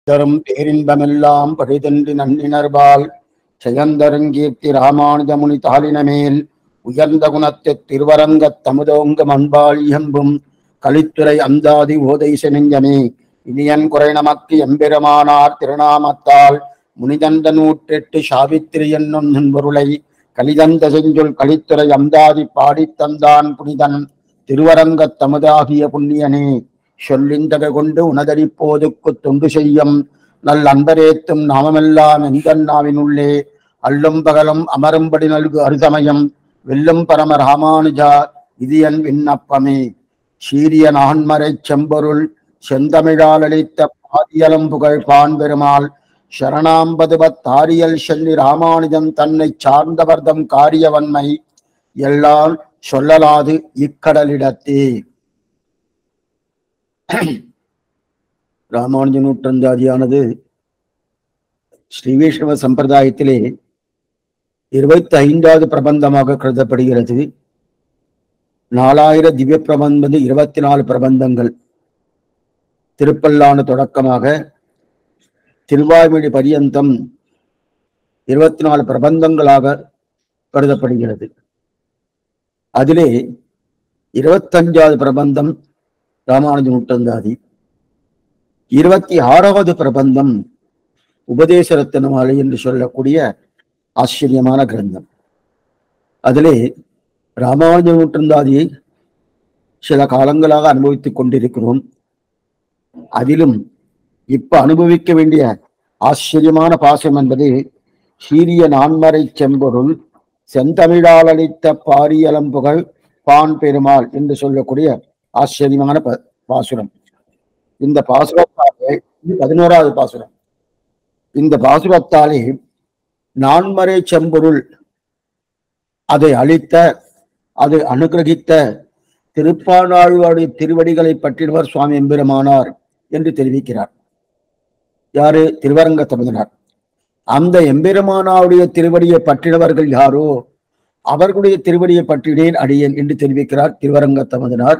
தரும் பேரின்பமெல்லாம் பழிதன்றி நன்னினர்பால் செயந்தருங்கீர்த்தி ராமானுஜமுனி தாளினமேல் உயர்ந்த குணத்தைத் திருவரங்கத் தமுதோங்க மண்பால் இயம்பும் கலித்துறை அந்தாதி ஓதை செனஞ்சமே இனியன் குறை நமக்கு எம்பெருமானார் திருநாமத்தால் முனிதந்த நூற்றெட்டு சாவித்திரி என்னும் நண்பொருளை கலிதந்த செஞ்சொல் கலித்துறை அந்தாதி பாடித் தந்தான் புனிதன் திருவரங்கத் தமுதாகிய புண்ணியனே சொல்லிந்தக கொண்டு உனதடிப்போதுக்கு தொண்டு செய்யும் நல் அன்பரேத்தும் நாமமெல்லாம் எந்தன் நாவினுள்ளே அல்லும் பகலும் அமரும்படி நல்கு அருதமயம் வெல்லும் பரம ராமானுஜா இது என் விண்ணப்பமே சீரிய நான்மறைச் செம்பொருள் செந்தமிழால் அளித்த பாதியலம் புகழ் பான் பெருமாள் சரணாம்பதுபத் தாரியல் செல்லி ராமானுஜன் தன்னை சார்ந்தவர்தம் காரியவன்மை எல்லாம் சொல்லலாது இக்கடலிடத்தே ராமானுஜ நூற்றந்தாதியானது ஸ்ரீ வைஷ்ணவ சம்பிரதாயத்திலே இருபத்தி ஐந்தாவது பிரபந்தமாக கருதப்படுகிறது நாலாயிர திவ்ய பிரபந்தம் இருபத்தி நாலு பிரபந்தங்கள் திருப்பல்லான தொடக்கமாக திருவாய்மொழி பரியந்தம் இருபத்தி நாலு பிரபந்தங்களாக கருதப்படுகிறது அதிலே இருபத்தஞ்சாவது பிரபந்தம் ராமானுஜ நூற்றந்தாதி இருபத்தி ஆறாவது பிரபந்தம் உபதேச ரத்தனமாலை என்று சொல்லக்கூடிய ஆச்சரியமான கிரந்தம் அதிலே ராமானுஜ நூற்றந்தாதியை சில காலங்களாக அனுபவித்துக் கொண்டிருக்கிறோம் அதிலும் இப்ப அனுபவிக்க வேண்டிய ஆச்சரியமான பாசம் என்பது சீரிய நான்மறை செம்பொருள் செந்தமிழால் அளித்த பாரியலம் புகழ் பான் பெருமாள் என்று சொல்லக்கூடிய ஆச்சரியமான ப- பாசுரம் இந்த பாசுரத்தாலே இது பதினோராவது பாசுரம் இந்த பாசுரத்தாலே நான்மறை செம்பொருள் அதை அளித்த அதை அனுகிரகித்த திருப்பானாழ்வாருடைய திருவடிகளை பற்றினவர் சுவாமி எம்பெருமானார் என்று தெரிவிக்கிறார் யாரு திருவரங்க தமிழனார் அந்த எம்பெருமானாருடைய திருவடியை பற்றினவர்கள் யாரோ அவர்களுடைய திருவடியை பற்றினேன் அடியேன் என்று தெரிவிக்கிறார் திருவரங்க தமிழனார்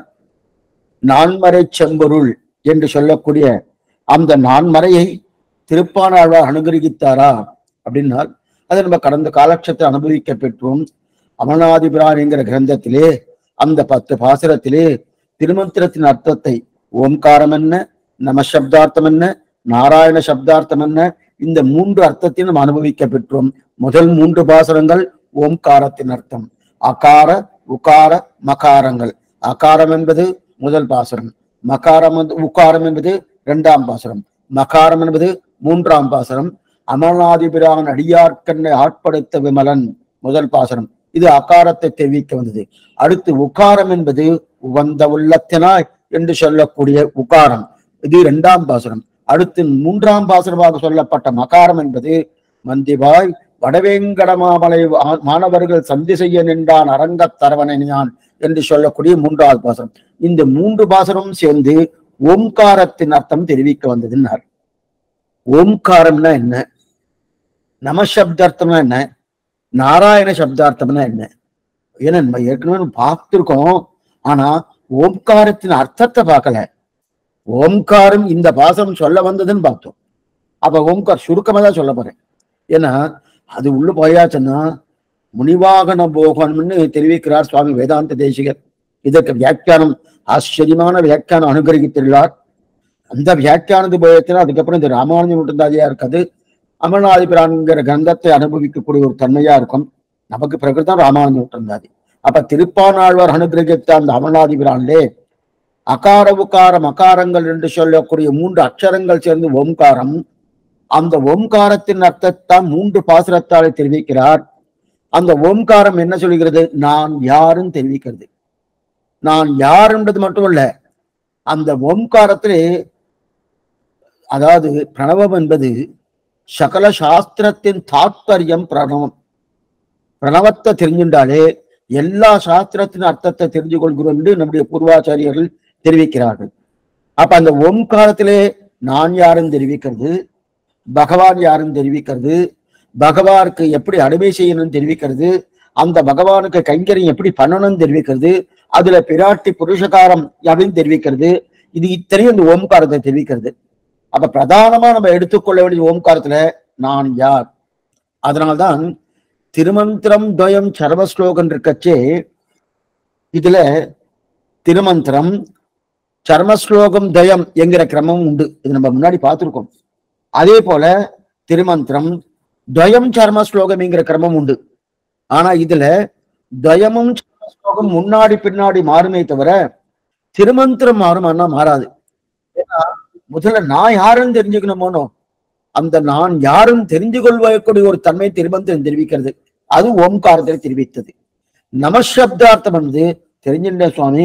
நான்மறை செம்பொருள் என்று சொல்லக்கூடிய அந்த நான்மறையை திருப்பானாழ்வார் அனுகிரகித்தாரா அப்படின்னால் அதை நம்ம கடந்த காலட்சத்தை அனுபவிக்க பெற்றோம் அமர்நாதிபிரான் என்கிற கிரந்தத்திலே அந்த பத்து பாசுரத்திலே திருமந்திரத்தின் அர்த்தத்தை ஓம்காரம் என்ன நம சப்தார்த்தம் என்ன நாராயண சப்தார்த்தம் என்ன இந்த மூன்று அர்த்தத்தையும் நம்ம அனுபவிக்க பெற்றோம் முதல் மூன்று பாசுரங்கள் ஓம்காரத்தின் அர்த்தம் அகார உகார மகாரங்கள் அகாரம் என்பது முதல் பாசுரம் மகாரம் வந்து உக்காரம் என்பது இரண்டாம் பாசுரம் மகாரம் என்பது மூன்றாம் பாசுரம் அமர்நாதிபிரான் அடியார்க்கண்ணை ஆட்படுத்த விமலன் முதல் பாசுரம் இது அகாரத்தை தெரிவிக்க வந்தது அடுத்து உகாரம் என்பது உகந்த உள்ளத்தினாய் என்று சொல்லக்கூடிய உகாரம் இது இரண்டாம் பாசுரம் அடுத்து மூன்றாம் பாசுரமாக சொல்லப்பட்ட மகாரம் என்பது மந்திவாய் வடவேங்கடமாமலை வா- மாணவர்கள் சந்தி செய்ய நின்றான் அரங்கத் தரவனான் என்று சொல்லக்கூடிய மூன்றாவது பாசுரம் இந்த மூன்று பாசுரமும் சேர்ந்து ஓம்காரத்தின் அர்த்தம் தெரிவிக்க வந்ததுன்னார் ஓம்காரம்னா என்ன நமசப்தார்த்தம்னா என்ன நாராயண சப்தார்த்தம்னா என்ன ஏன்னா நம்ம ஏற்கனவே நம்ம பார்த்திருக்கோம் ஆனா ஓம்காரத்தின் அர்த்தத்தை பார்க்கல ஓம்காரம் இந்த பாசம் சொல்ல வந்ததுன்னு பார்த்தோம் அப்ப ஓம்கார் சுருக்கமா தான் சொல்ல போறேன் ஏன்னா அது உள்ள போயாச்சுன்னா முனிவாகன போகம்னு தெரிவிக்கிறார் சுவாமி வேதாந்த தேசிகர் இதற்கு வியாக்கியானம் ஆச்சரியமான வியாக்கியானம் அனுகிரகித்துள்ளார் அந்த வியாக்கியானது போயத்தினா அதுக்கப்புறம் இந்த ராமானுஜன் முட்டந்தாதியா இருக்காது அமர்நாதிபிரான்கிற கந்தத்தை அனுபவிக்கக்கூடிய ஒரு தன்மையா இருக்கும் நமக்கு பிரகிருதம் ராமானுஜன் முட்டந்தாதி அப்ப திருப்பானாழ்வார் அனுகிரகித்த அந்த அமர்நாதிபிரான்லே அகார உகார மகாரங்கள் என்று சொல்லக்கூடிய மூன்று அக்ஷரங்கள் சேர்ந்து ஓம்காரம் அந்த ஓம்காரத்தின் அர்த்தத்தான் மூன்று பாசுரத்தாலே தெரிவிக்கிறார் அந்த ஓம்காரம் என்ன சொல்கிறது நான் யாருன்னு தெரிவிக்கிறது நான் யாருன்றது மட்டுமல்ல அந்த ஓம்காரத்திலே அதாவது பிரணவம் என்பது சகல சாஸ்திரத்தின் தாத்பரியம் பிரணவம் பிரணவத்தை தெரிஞ்சுட்டாலே எல்லா சாஸ்திரத்தின் அர்த்தத்தை தெரிஞ்சு கொள்கிறோம் என்று நம்முடைய பூர்வாச்சாரியர்கள் தெரிவிக்கிறார்கள் அப்ப அந்த ஓம்காரத்திலே நான் யாருன்னு தெரிவிக்கிறது பகவான் யாருன்னு தெரிவிக்கிறது பகவானுக்கு எப்படி அடிமை செய்யணும்னு தெரிவிக்கிறது அந்த பகவானுக்கு கைங்கரியம் எப்படி பண்ணணும்னு தெரிவிக்கிறது அதுல பிராட்டி புருஷகாரம் அப்படின்னு தெரிவிக்கிறது இது இத்தனையும் இந்த ஓம்காரத்தை தெரிவிக்கிறது அப்ப பிரதானமா நம்ம எடுத்துக்கொள்ள வேண்டிய ஓம்காரத்துல நான் யார் அதனால்தான் திருமந்திரம் துவயம் சர்வஸ்லோகம் இருக்கச்சே இதுல திருமந்திரம் சர்மஸ்லோகம் தயம் என்கிற கிரமம் உண்டு இது நம்ம முன்னாடி பார்த்திருக்கோம் அதே போல திருமந்திரம் துவயம் சர்மஸ்லோகம் என்கிற கிரமம் உண்டு ஆனா இதுல துவயமும் சர்மஸ்லோகம் முன்னாடி பின்னாடி மாறுமே தவிர திருமந்திரம் மாறும் ஆனா மாறாது ஏன்னா முதல்ல நான் யாருன்னு தெரிஞ்சுக்கணுமோனோ அந்த நான் யாரும் தெரிந்து கொள்ளக்கூடிய ஒரு தன்மை திருமந்திரம் தெரிவிக்கிறது அது ஓம்காரத்தை தெரிவித்தது நமசப்தார்த்தம் வந்து தெரிஞ்சின்ற சுவாமி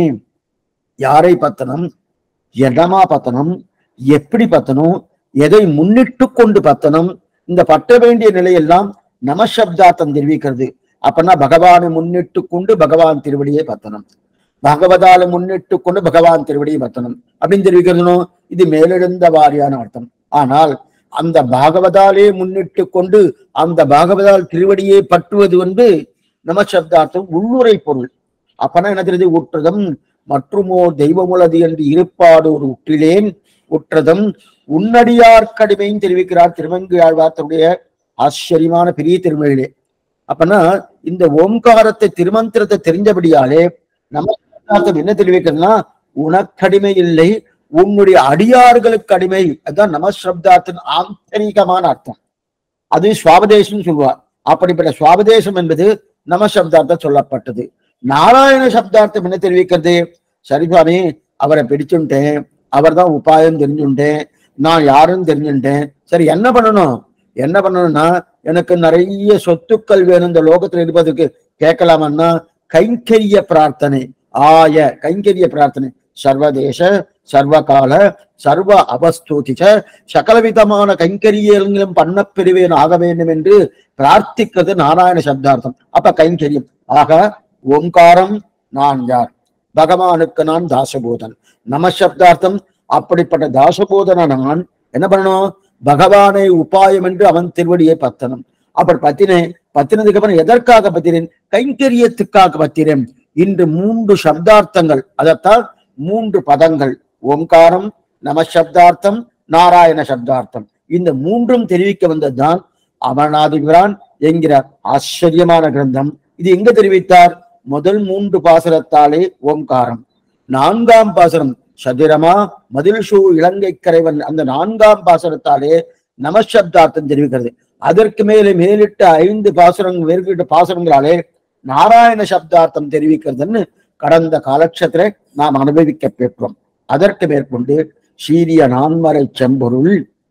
யாரை பத்தனம் என்னமா பத்தனம் எப்படி பத்தணும் எதை முன்னிட்டு கொண்டு பத்தனம் இந்த பட்ட வேண்டிய நிலையெல்லாம் நமசப்தார்த்தம் தெரிவிக்கிறது அப்பனா பகவானை முன்னிட்டு கொண்டு பகவான் திருவடியை பத்தனம் பகவதால முன்னிட்டு கொண்டு பகவான் திருவடியை பத்தனம் அப்படின்னு தெரிவிக்கிறதுனோ இது மேலெழுந்த வாரியான அர்த்தம் ஆனால் அந்த பாகவதாலே முன்னிட்டு கொண்டு அந்த பாகவதால் திருவடியை பற்றுவது வந்து நமசப்தார்த்தம் உள்ளுரை பொருள் அப்பனா என்ன தெரியுது உற்றதம் மற்றுமோ தெய்வமுலது என்று இருப்பாடு ஒரு உற்றிலேன் உற்றதம் உன்னடியார் கடுமையும் தெரிவிக்கிறார் திருமங்கி ஆழ்வார்த்தருடைய ஆச்சரியமான பெரிய திருமொழியிலே அப்பனா இந்த ஓம்காரத்தை திருமந்திரத்தை தெரிஞ்சபடியாலே நமஸ்காரத்தம் என்ன தெரிவிக்கிறதுனா உனக்கடிமை இல்லை உன்னுடைய அடியார்களுக்கு அடிமை அதுதான் நமசப்தார்த்தின் ஆந்தரிகமான அர்த்தம் அது சுவாபதேசம் சொல்லுவார் அப்படிப்பட்ட சுவாபதேசம் என்பது நமசப்தார்த்தம் சொல்லப்பட்டது நாராயண சப்தார்த்தம் என்ன தெரிவிக்கிறது சரி சுவாமி அவரை பிடிச்சுட்டேன் அவர் தான் உபாயம் தெரிஞ்சுட்டேன் நான் யாருன்னு தெரிஞ்சுட்டேன் சரி என்ன பண்ணணும் என்ன பண்ணணும்னா எனக்கு நிறைய சொத்துக்கள் வேணும் இந்த லோகத்துல இருப்பதற்கு கேட்கலாமன்னா கைங்கரிய பிரார்த்தனை ஆய கைங்கரிய பிரார்த்தனை சர்வதேச சர்வகால சர்வ அவஸ்தூதிச்ச சகலவிதமான கைங்கரியங்களும் பண்ண பெறுவேன் ஆக வேண்டும் என்று பிரார்த்திக்கிறது நாராயண சப்தார்த்தம் அப்ப கைங்கரியம் ஆக ஓங்காரம் நான் யார் பகவானுக்கு நான் தாசபோதன் நம சப்தார்த்தம் அப்படிப்பட்ட தாசபோதன நான் என்ன பண்ணணும் பகவானை உபாயம் என்று அவன் திருவடியை பத்தணும் அப்படி பத்தினேன் பத்தினதுக்கு அப்புறம் எதற்காக பத்தினேன் கைங்கரியத்துக்காக பத்தினேன் இன்று மூன்று சப்தார்த்தங்கள் அதத்தான் மூன்று பதங்கள் ஓம்காரம் நம சப்தார்த்தம் நாராயண சப்தார்த்தம் இந்த மூன்றும் தெரிவிக்க வந்ததுதான் அமர்நாதிபிரான் என்கிற ஆச்சரியமான கிரந்தம் இது எங்க தெரிவித்தார் முதல் மூன்று பாசனத்தாலே ஓம்காரம் நான்காம் பாசனம் சதுரமா மதில் ஷூ இலங்கை கரைவன் அந்த நான்காம் பாசனத்தாலே நமசப்தார்த்தம் தெரிவிக்கிறது அதற்கு மேலே மேலிட்ட ஐந்து பாசுரங்கள் வேறுகிட்ட பாசுரங்களாலே நாராயண சப்தார்த்தம் தெரிவிக்கிறதுன்னு கடந்த காலட்சத்திலே நாம் அனுபவிக்க பெற்றோம் அதற்கு மேற்கொண்டு சீரிய நான்மறை செம்பொருள்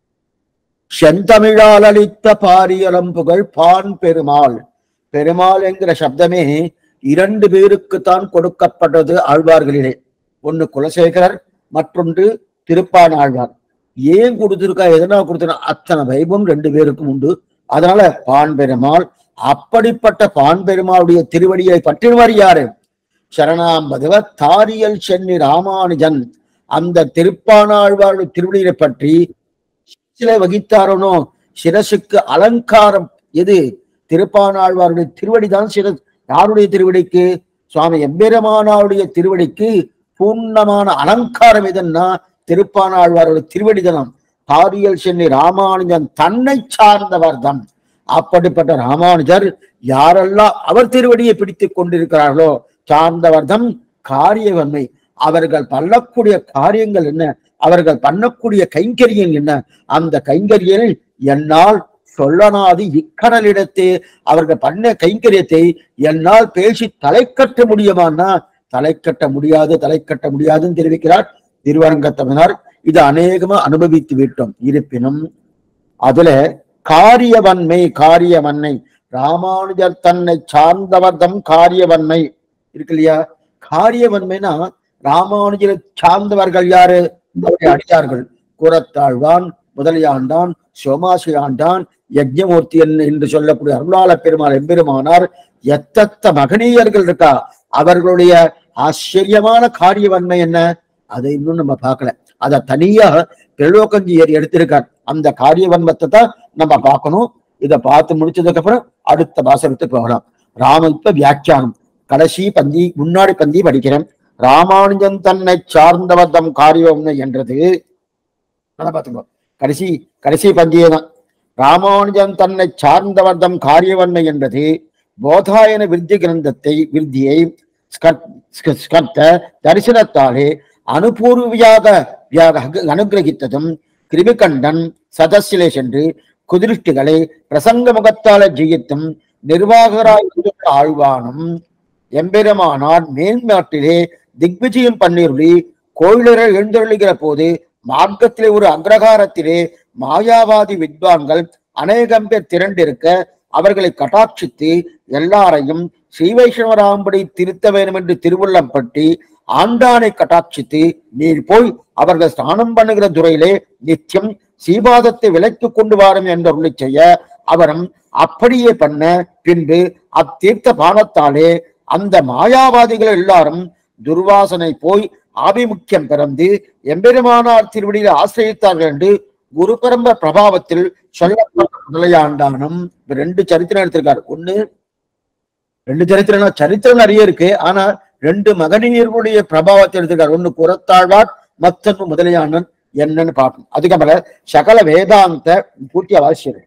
செந்தமிழால் அளித்த பாரியலம் புகழ் பான் பெருமாள் பெருமாள் என்கிற சப்தமே இரண்டு பேருக்குத்தான் கொடுக்கப்பட்டது ஆழ்வார்களிலே ஒன்னு குலசேகரர் மற்றொன்று திருப்பான் ஆழ்வார் ஏன் கொடுத்திருக்கா எதனா கொடுத்தா அத்தனை வைபவம் ரெண்டு பேருக்கும் உண்டு அதனால பான் பெருமாள் அப்படிப்பட்ட பான் பெருமாளுடைய திருவடியை பற்றினவர் யாரு சரணாம்பதுவ தாரியல் சென்னி ராமானுஜன் அந்த திருப்பானாழ்வாருடைய திருவடியை பற்றி சில வகித்தாரனோ சிரசுக்கு அலங்காரம் எது திருப்பானாழ்வாருடைய திருவடி தான் சிரஸ் யாருடைய திருவடிக்கு சுவாமி எம்பெருமானாருடைய திருவடிக்கு பூர்ணமான அலங்காரம் எதுன்னா திருப்பானாழ்வாருடைய திருவடி தனம் தாரியல் சென்னி ராமானுஜன் தன்னை சார்ந்தவர் தான் அப்படிப்பட்ட ராமானுஜர் யாரெல்லாம் அவர் திருவடியை பிடித்துக் கொண்டிருக்கிறார்களோ சார்ந்தவர்தம் காரியவன்மை அவர்கள் பண்ணக்கூடிய காரியங்கள் என்ன அவர்கள் பண்ணக்கூடிய கைங்கரியம் என்ன அந்த கைங்கரியனை என்னால் சொல்லனாது இக்கடலிடத்தே அவர்கள் பண்ண கைங்கரியத்தை என்னால் பேசி தலை கட்ட முடியுமான்னா தலை கட்ட முடியாது தலை கட்ட முடியாதுன்னு தெரிவிக்கிறார் திருவரங்கத்தமிழர் இது அநேகமா அனுபவித்து விட்டோம் இருப்பினும் அதுல காரியவன்மை காரியவன்மை ராமானுஜர் தன்னை சார்ந்தவர்தம் காரியவன்மை இருக்கு இல்லையா காரியவன்மைனா ராமானுஜரை சார்ந்தவர்கள் யாரு அவருடைய அடியார்கள் குரத்தாழ்வான் முதலியாண்டான் சோமாசி ஆண்டான் யஜ்ஞமூர்த்தி என்று சொல்லக்கூடிய அருளாள பெருமாள் எம்பெருமானார் எத்தத்த மகனீயர்கள் இருக்கா அவர்களுடைய ஆச்சரியமான காரியவன்மை என்ன அதை இன்னும் நம்ம பார்க்கல அத தனியா திரிலோகஞ்சியர் எடுத்திருக்கார் அந்த காரியவன்மத்தை தான் நம்ம பார்க்கணும் இதை பார்த்து முடிச்சதுக்கு அப்புறம் அடுத்த பாசனத்துக்கு போகலாம் ராம இப்ப வியாக்கியானம் கடைசி பந்தி முன்னாடி பந்தி படிக்கிறேன் ராமானுஜன் தன்னை சார்ந்தவர் தம் காரியவன்மை என்றது அதை பார்த்துக்கோ கடைசி கடைசி பந்தியே தான் ராமானுஜன் தன்னை சார்ந்தவர்தம் காரியவன்மை என்பது போதாயன விருத்தி கிரந்தத்தை விருத்தியை ஸ்கர்- ஸ்க- ஸ்கர்த்த தரிசனத்தாலே அனுபூர்வியாக வியாக அனுகிரகித்ததும் கிருமிகண்டன் சதസ്സിலே சென்று குதிருஷ்டிகளை பிரசங்க முகத்தால ஜெயித்தும் நிர்வாகராய் வந்துள்ள ஆழ்வானும் எம்பெருமானார் மேல்நாட்டிலே திக்விஜயம் பண்ணிருளி கோயிலரை எழுந்தருளுகிற போது மார்க்கத்திலே ஒரு அக்ரகாரத்திலே மாயாவாதி வித்வான்கள் அநேகம் பேர் திரண்டிருக்க அவர்களை கட்டாட்சித்து எல்லாரையும் ஸ்ரீ வைஷ்ணவராம்படி திருத்த வேண்டும் என்று திருவுள்ளம் பட்டி ஆண்டானை கட்டாட்சித்து நீர் போய் அவர்கள் ஸ்நானம் பண்ணுகிற துறையிலே நித்தியம் சீபாதத்தை விலைக்கு கொண்டு வாரும் என்று அருளி செய்ய அவரும் அப்படியே பண்ண பின்பு அத்தீர்த்த பானத்தாலே அந்த மாயாவாதிகள் எல்லாரும் துர்வாசனை போய் ஆபிமுக்கியம் பிறந்து எம்பெருமானார் திருவடியில் ஆசிரியத்தார்கள் என்று குரு பரம்ப பிரபாவத்தில் சொல்லப்பட்ட முதலையாண்டானும் இப்ப ரெண்டு சரித்திரம் எடுத்திருக்காரு ஒண்ணு ரெண்டு சரித்திரம் சரித்திரம் நிறைய இருக்கு ஆனா ரெண்டு மகனியர்களுடைய பிரபாவத்தை எடுத்திருக்காரு ஒண்ணு குரத்தாழ்வார் மத்தொன்னு முதலியானன் என்னன்னு பார்க்கணும் அதுக்கப்புறம் சகல வேதாந்த பூர்த்திய அவசியம்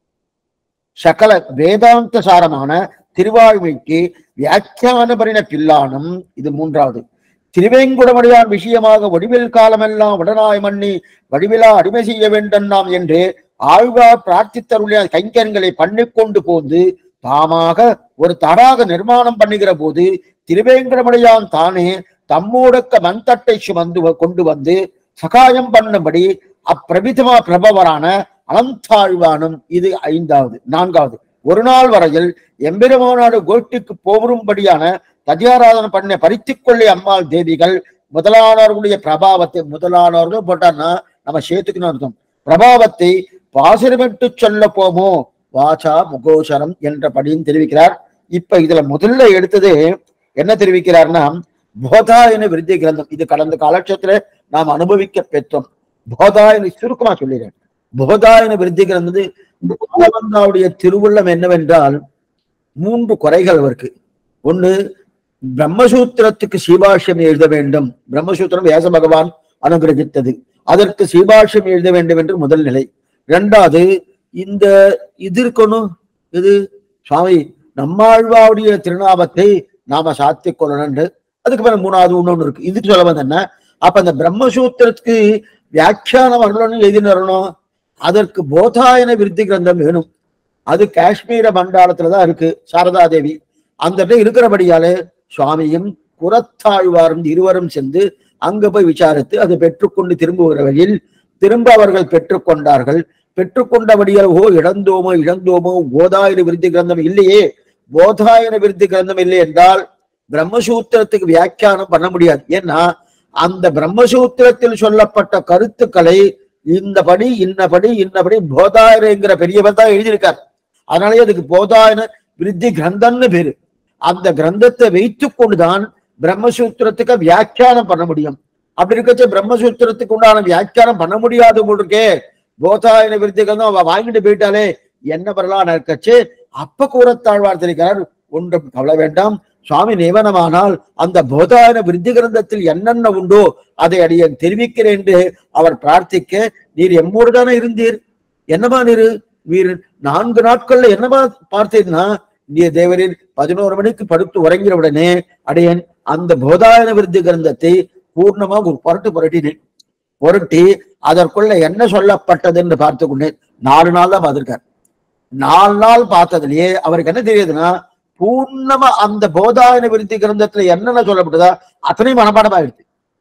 சகல வேதாந்த சாரமான திருவாழ்மைக்கு வியாக்கியான பரிண பில்லானும் இது மூன்றாவது திருவேங்குடமடியான் விஷயமாக வடிவில் காலமெல்லாம் உடனாய் மண்ணி வடிவிலா அடிமை செய்ய வேண்டும் நாம் என்று ஆழ்வார் பிரார்த்தித்தருடைய கைங்கரங்களை பண்ணிக்கொண்டு போந்து தாமாக ஒரு தடாக நிர்மாணம் பண்ணுகிற போது திருவேங்கடமடையான் தானே தம்மோடக்க மண்தட்டை சுமந்து வ- கொண்டு வந்து சகாயம் பண்ணும்படி அப்பிரபிதமா பிரபவரான அனந்தாழ்வானும் இது ஐந்தாவது நான்காவது ஒரு நாள் வரையில் எம்பெருமானாடு கோட்டிக்கு போரும்படியான ததியாராதனை பண்ண பறித்துக் கொள்ளி அம்மாள் தேவிகள் முதலானவர்களுடைய பிரபாவத்தை முதலானவர்கள் போட்டான்னா நம்ம சேர்த்துக்கணும் அர்த்தம் பிரபாவத்தை பாசிரமிட்டு சொல்ல போமோ வாசா முகோசரம் என்ற படியும் தெரிவிக்கிறார் இப்ப இதுல முதல்ல எடுத்தது என்ன தெரிவிக்கிறார்னா போதாயன விருத்தி கிரந்தம் இது கடந்த காலட்சத்துல நாம் அனுபவிக்க பெற்றோம் போதாயன சுருக்கமா சொல்லிடுறேன் போதாயன விருத்தி கிரந்தது பகவந்தாவுடைய திருவுள்ளம் என்னவென்றால் மூன்று குறைகள் அவருக்கு ஒண்ணு பிரம்மசூத்திரத்துக்கு சீபாஷ்யம் எழுத வேண்டும் பிரம்மசூத்திரம் வியாச பகவான் அனுகிரகித்தது அதற்கு சீபாஷ்யம் எழுத வேண்டும் என்று முதல் நிலை இரண்டாவது இந்த இது இருக்கணும் இது சுவாமி நம்மாழ்வாவுடைய திருநாமத்தை நாம சாத்திக் கொள்ளணும் அதுக்கு மேல மூணாவது இன்னொன்னு இருக்கு இதுக்கு சொல்ல வந்த என்ன அப்ப அந்த பிரம்மசூத்திரத்துக்கு வியாக்கியானம் வரணும்னு எழுதினு வரணும் அதற்கு போதாயன விருத்தி கிரந்தம் வேணும் அது காஷ்மீர மண்டாளத்துலதான் இருக்கு சாரதா தேவி அந்த இடத்துல இருக்கிறபடியாலே சுவாமியும் குரத்தாழ்வாரும் இருவரும் சென்று அங்க போய் விசாரித்து அதை பெற்றுக்கொண்டு திரும்புகிற வழியில் திரும்ப அவர்கள் பெற்றுக்கொண்டார்கள் பெற்றுக்கொண்டபடியால் ஓ இழந்தோமோ இழந்தோமோ போதாயன விருத்தி கிரந்தம் இல்லையே போதாயன விருத்தி கிரந்தம் இல்லை என்றால் பிரம்மசூத்திரத்துக்கு வியாக்கியானம் பண்ண முடியாது ஏன்னா அந்த பிரம்மசூத்திரத்தில் சொல்லப்பட்ட கருத்துக்களை இந்தபடி இன்னபடி இன்னபடி போதாயனங்கிற பெரியவர் தான் எழுதியிருக்கார் அதனாலே அதுக்கு போதாயன விருத்தி கிரந்தம்னு பேரு அந்த கிரந்தத்தை வைத்துக் கொண்டுதான் பிரம்மசூத்திரத்துக்கு வியாக்கியானம் பண்ண முடியும் அப்படி இருக்கச்ச பிரம்மசூத்திரத்துக்கு உண்டான வியாக்கியானம் பண்ண முடியாது போல் இருக்கே போதாயன விருத்தி கிரந்தம் அவ வாங்கிட்டு போயிட்டாலே என்ன பண்ணலாம் இருக்கச்சு அப்ப கூறத்தாழ்வார் தெரிவிக்கிறார் ஒன்றும் கவலை வேண்டாம் சுவாமி நியமனமானால் அந்த போதாயன விருத்தி கிரந்தத்தில் என்னென்ன உண்டோ அதை அடியேன் தெரிவிக்கிறேன் என்று அவர் பிரார்த்திக்க நீர் எம்மோடு தானே இருந்தீர் என்னமா நீர் வீர் நான்கு நாட்கள்ல என்னமா பார்த்தீர்னா நீ தேவரில் பதினோரு மணிக்கு படுத்து உறங்கிற உடனே அடையன் அந்த போதாயன விருத்தி கிரந்தத்தை பூர்ணமாக ஒரு புரட்டு புரட்டினேன் புரட்டி அதற்குள்ள என்ன சொல்லப்பட்டது என்று பார்த்து கொண்டேன் நாலு நாள் தான் பார்த்திருக்கார் நாலு நாள் பார்த்ததுலயே அவருக்கு என்ன தெரியுதுன்னா பூர்ணமா அந்த போதாயன விருத்தி கிரந்தத்துல என்னென்ன சொல்லப்பட்டதா அத்தனையும் மனப்பாடம் ஆயிடுச்சு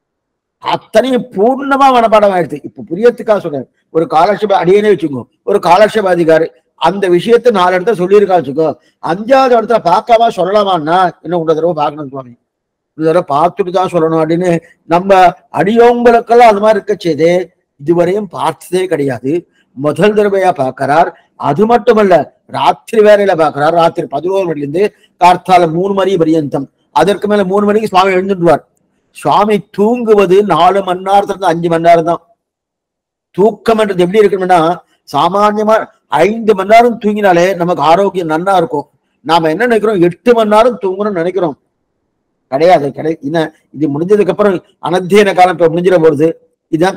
அத்தனையும் பூர்ணமா மனப்பாடம் ஆயிடுச்சு இப்ப புரியத்துக்காக சொல்றேன் ஒரு காலட்சேப அடியனே வச்சுக்கோ ஒரு காலட்சேப அதிகாரி அந்த விஷயத்தை நாலு இடத்துல சொல்லியிருக்கா வச்சுக்கோ அஞ்சாவது இடத்துல பார்க்காம சொல்லலாமான்னா இன்னும் உங்க தடவை பார்க்கணும் சுவாமி ஒரு தடவை பார்த்துட்டு தான் சொல்லணும் அப்படின்னு நம்ம அடியோங்களுக்கெல்லாம் அது மாதிரி இருக்க செய்து இதுவரையும் பார்த்ததே கிடையாது முதல் தடவையா பார்க்கிறார் அது மட்டுமல்ல ராத்திரி வேலையில பார்க்கிறார் ராத்திரி பதினோரு மணில இருந்து கார்த்தால மூணு மணி பரியந்தம் அதற்கு மேல மூணு மணிக்கு சுவாமி எழுந்துடுவார் சுவாமி தூங்குவது நாலு மணி நேரத்துல இருந்து அஞ்சு மணி நேரம் தான் தூக்கம்ன்றது எப்படி இருக்கணும்னா சாமான்யமா ஐந்து மணி நேரம் தூங்கினாலே நமக்கு ஆரோக்கியம் நன்னா இருக்கும் நாம என்ன நினைக்கிறோம் எட்டு மணி நேரம் தூங்கணும்னு நினைக்கிறோம் கிடையாது கிடை என்ன இது முடிஞ்சதுக்கு அப்புறம் அனத்தியன காலம் இப்ப முடிஞ்சிட போறது இதுதான் கட்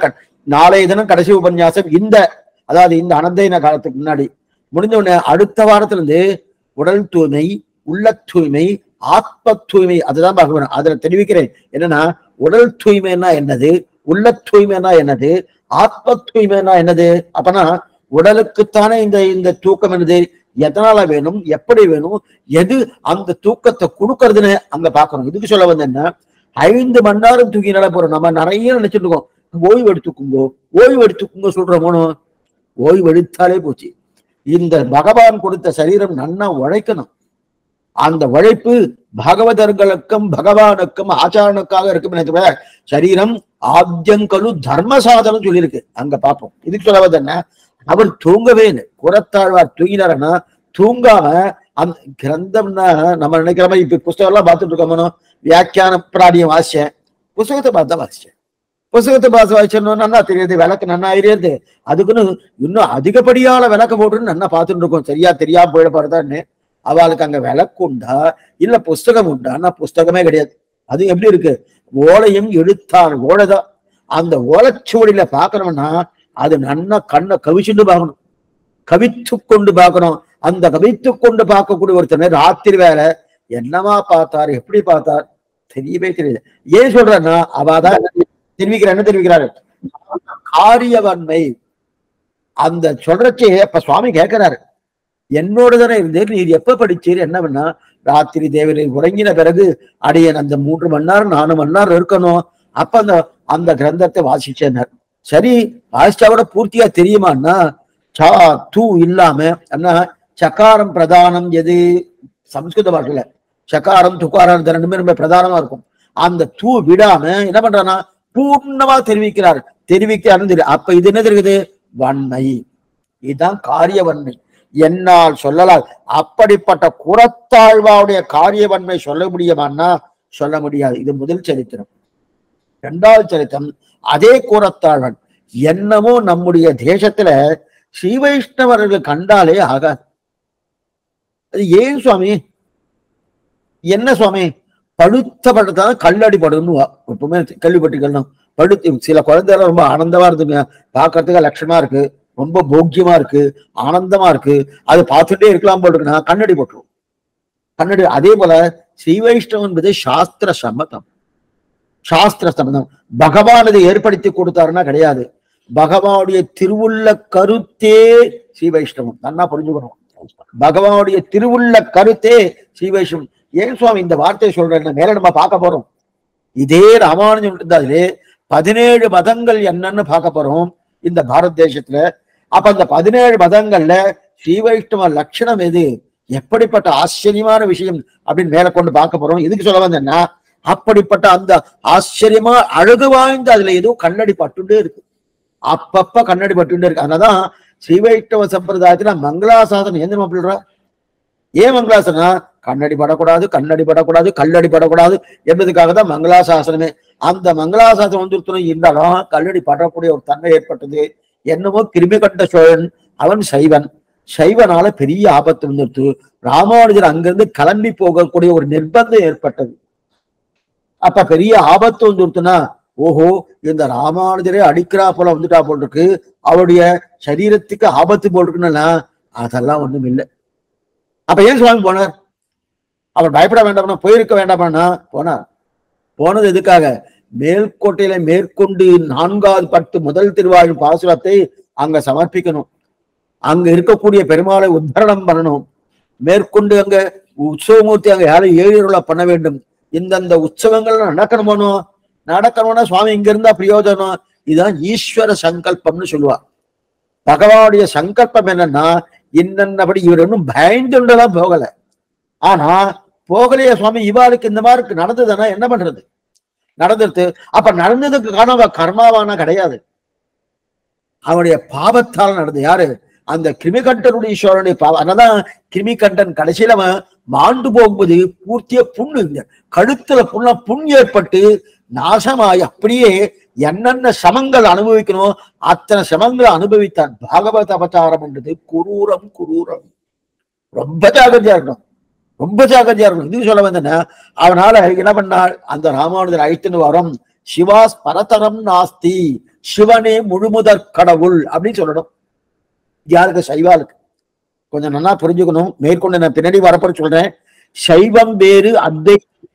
நாளைய தினம் கடைசி உபன்யாசம் இந்த அதாவது இந்த அனந்தயன காலத்துக்கு முன்னாடி முடிஞ்ச உடனே அடுத்த வாரத்துல இருந்து உடல் தூய்மை உள்ள தூய்மை ஆத்ம தூய்மை அதுதான் பார்க்க வேணும் அதுல தெரிவிக்கிறேன் என்னன்னா உடல் தூய்மைன்னா என்னது உள்ள தூய்மைனா என்னது ஆத்ம தூய்மைனா என்னது அப்பனா உடலுக்குத்தானே இந்த இந்த தூக்கம் என்னது எதனால வேணும் எப்படி வேணும் எது அந்த தூக்கத்தை கொடுக்கறதுன்னு அங்க பார்க்கணும் இதுக்கு சொல்ல வந்து என்ன ஐந்து மணி நேரம் தூக்கி நட போறோம் நம்ம நிறைய நினைச்சிட்டு இருக்கோம் ஓய்வு எடுத்துக்குங்கோ ஓய்வு எடுத்துக்குங்க சொல்றோமோனோ ஓய்வு எடுத்தாலே போச்சு இந்த பகவான் கொடுத்த சரீரம் நன்னா உழைக்கணும் அந்த உழைப்பு பகவதர்களுக்கும் பகவானுக்கும் ஆச்சாரனுக்காக இருக்கும் தவிர சரீரம் ஆத்தியங்கலு தர்ம சாதனம் சொல்லியிருக்கு அங்க பார்ப்போம் இதுக்கு சொல்ல என்ன அவர் தூங்கவே இல்லை குரத்தாழ்வார் தூங்கினாருன்னா தூங்காம அந்த கிரந்தம்னா நம்ம நினைக்கிற மாதிரி இப்ப புஸ்தகம் எல்லாம் பார்த்துட்டு இருக்கோமோ வியாக்கியான பிராணியம் வாசிச்சேன் புஸ்தகத்தை பார்த்தா வாசிச்சேன் புஸ்தகத்தை பார்த்து வாசிச்சோம்னா நன்னா தெரியுது விளக்கு நன்னா தெரியுது அதுக்குன்னு இன்னும் அதிகப்படியான விளக்க போட்டுன்னு நன்னா பார்த்துட்டு இருக்கோம் சரியா தெரியாம போயிட போறதான்னு அவளுக்கு அங்க விளக்கு உண்டா இல்ல புஸ்தகம் உண்டான்னா புஸ்தகமே கிடையாது அது எப்படி இருக்கு ஓலையும் எழுத்தார் ஓலைதான் அந்த ஓலைச்சுவடியில பார்க்கணும்னா அது நன்னா கண்ணை கவிச்சுட்டு பார்க்கணும் கவித்து கொண்டு பார்க்கணும் அந்த கவித்து கொண்டு பார்க்கக்கூடிய ஒருத்தனை ராத்திரி வேலை என்னவா பார்த்தார் எப்படி பார்த்தார் தெரியவே தெரியல ஏன் சொல்றேன்னா அவாதான் தெரிவிக்கிறார் என்ன தெரிவிக்கிறாரு காரியவன்மை அந்த சொல்றச்சே இப்ப சுவாமி கேட்கிறாரு என்னோட தானே இருந்தேன் நீர் எப்ப படிச்சீர் என்ன பண்ணா ராத்திரி தேவரை உறங்கின பிறகு அடியன் அந்த மூன்று மணி நேரம் நாலு மணி நேரம் இருக்கணும் அப்ப அந்த அந்த கிரந்தத்தை வாசிச்சேன்னார் சரி வாசிச்சா கூட பூர்த்தியா தெரியுமான்னா சா தூ இல்லாம என்ன சக்காரம் பிரதானம் எது சம்ஸ்கிருத பாஷையில சக்காரம் துக்காரம் இது ரெண்டுமே ரொம்ப பிரதானமா இருக்கும் அந்த தூ விடாம என்ன பண்றானா பூர்ணமா தெரிவிக்கிறார் தெரிவிக்கிறாருன்னு தெரியும் அப்ப இது என்ன தெரியுது வன்மை இதுதான் காரியவன்மை என்னால் சொல்லலாம் அப்படிப்பட்ட குரத்தாழ்வாவுடைய காரியவன்மை சொல்ல முடியுமான்னா சொல்ல முடியாது இது முதல் சரித்திரம் இரண்டாவது சரித்திரம் அதே கூறத்தாழ்வன் என்னமோ நம்முடைய தேசத்துல ஸ்ரீ வைஷ்ணவர்கள் கண்டாலே ஆகாது அது ஏன் சுவாமி என்ன சுவாமி படுத்த படுத்தான் கல்லடி படுன்னு எப்பவுமே கேள்விப்பட்டிருக்கணும் படுத்து சில குழந்தைகள் ரொம்ப ஆனந்தமா இருக்குங்க பார்க்கறதுக்கு லட்சணமா இருக்கு ரொம்ப போக்கியமா இருக்கு ஆனந்தமா இருக்கு அது பார்த்துட்டே இருக்கலாம் போல் இருக்குன்னா கண்ணடி போட்டுரும் கண்ணடி அதே போல ஸ்ரீ வைஷ்ணவம் என்பது சாஸ்திர சம்மதம் சாஸ்திர சம்மதம் பகவான் இதை ஏற்படுத்தி கொடுத்தாருன்னா கிடையாது பகவானுடைய திருவுள்ள கருத்தே ஸ்ரீ வைஷ்ணவம் நன்னா புரிஞ்சுக்கணும் பகவானுடைய திருவுள்ள கருத்தே ஸ்ரீ வைஷ்ணவம் ஏன் சுவாமி இந்த வார்த்தையை சொல்றேன் மேல நம்ம பார்க்க போறோம் இதே ராமானுஜம் இருந்தாலே பதினேழு மதங்கள் என்னன்னு பார்க்க போறோம் இந்த பாரத தேசத்துல அப்ப அந்த பதினேழு மதங்கள்ல ஸ்ரீ வைஷ்ணவ லட்சணம் எது எப்படிப்பட்ட ஆச்சரியமான விஷயம் அப்படின்னு மேல கொண்டு பார்க்க போறோம் இதுக்கு சொல்ல வந்தேன்னா அப்படிப்பட்ட அந்த ஆச்சரியமா அழகு வாய்ந்த அதுல ஏதோ கண்ணடி பட்டுண்டே இருக்கு அப்பப்ப கண்ணடி பட்டுண்டே இருக்கு அதனாலதான் ஸ்ரீ வைஷ்ணவ சம்பிரதாயத்துல மங்களாசாசனம் ஏன் தெரியுமா சொல்றா ஏன் மங்களாசனம் கண்ணடி படக்கூடாது கண்ணடி படக்கூடாது கல்லடி படக்கூடாது என்பதுக்காக தான் மங்களாசாசனமே அந்த மங்களாசாசனம் வந்து இருந்தாலும் கல்லடி படக்கூடிய ஒரு தன்மை ஏற்பட்டது என்னமோ கிருமி கண்ட சோழன் அவன் சைவன் சைவனால பெரிய ஆபத்து வந்துடுத்து ராமானுஜர் அங்கிருந்து கிளம்பி போகக்கூடிய ஒரு நிர்பந்தம் ஏற்பட்டது அப்ப பெரிய ஆபத்து வந்துருத்துனா ஓஹோ இந்த ராமானுஜரே அடிக்கிறா போல வந்துட்டா போல் இருக்கு அவருடைய சரீரத்துக்கு ஆபத்து போல் இருக்குன்னா அதெல்லாம் ஒண்ணும் இல்லை அப்ப ஏன் சுவாமி போனார் அவர் பயப்பட வேண்டாம்னா போயிருக்க வேண்டாமான்னா போனார் போனது எதுக்காக மேல்கோட்டையில மேற்கொண்டு நான்காவது பத்து முதல் திருவாழ் பாசுரத்தை அங்க சமர்ப்பிக்கணும் அங்க இருக்கக்கூடிய பெருமாளை உத்தரணம் பண்ணணும் மேற்கொண்டு அங்க உற்சவமூர்த்தி அங்க யாரும் ஏழியருளை பண்ண வேண்டும் இந்தந்த உற்சவங்கள் நடக்கணுமோ நடக்கணும்னா சுவாமி இங்க இருந்தா பிரயோஜனம் இதுதான் ஈஸ்வர சங்கல்பம்னு சொல்லுவார் பகவானுடைய சங்கல்பம் என்னன்னா இன்னபடி இவர் ஒன்றும் பயந்துண்டெல்லாம் போகல ஆனா போகலையே சுவாமி இவாளுக்கு இந்த மாதிரி நடந்ததுன்னா என்ன பண்றது நடந்துருது அப்ப நடந்ததுக்கு காரணம் கர்மாவானா கிடையாது அவனுடைய பாவத்தால் நடந்தது யாரு அந்த கிருமிகண்டனுடைய ஈஸ்வரனுடைய பாவம் அதனாலதான் கிருமிகண்டன் கடைசியில அவன் மாண்டு போகும்போது பூர்த்திய புண்ணு இந்த கழுத்துல புண்ண புண் ஏற்பட்டு நாசமாய் அப்படியே என்னென்ன சமங்கள் அனுபவிக்கணும் அத்தனை சமங்களை அனுபவித்தான் பாகவத அபச்சாரம் என்றது குரூரம் குரூரம் ரொம்ப ஜாகிரதையா இருக்கணும் ரொம்ப ஜாகிரதையா இருக்கணும் இது சொல்ல வந்தேன்னா அவனால என்ன பண்ணாள் அந்த ராமானுஜர் அழைத்துன்னு வரும் சிவாஸ் பரதரம் நாஸ்தி சிவனே முழுமுதற் கடவுள் அப்படின்னு சொல்லணும் இது யாருக்கு சைவாளுக்கு கொஞ்சம் நல்லா புரிஞ்சுக்கணும் மேற்கொண்டு நான் பின்னாடி வரப்போ சொல்றேன் சைவம் வேறு அத்வை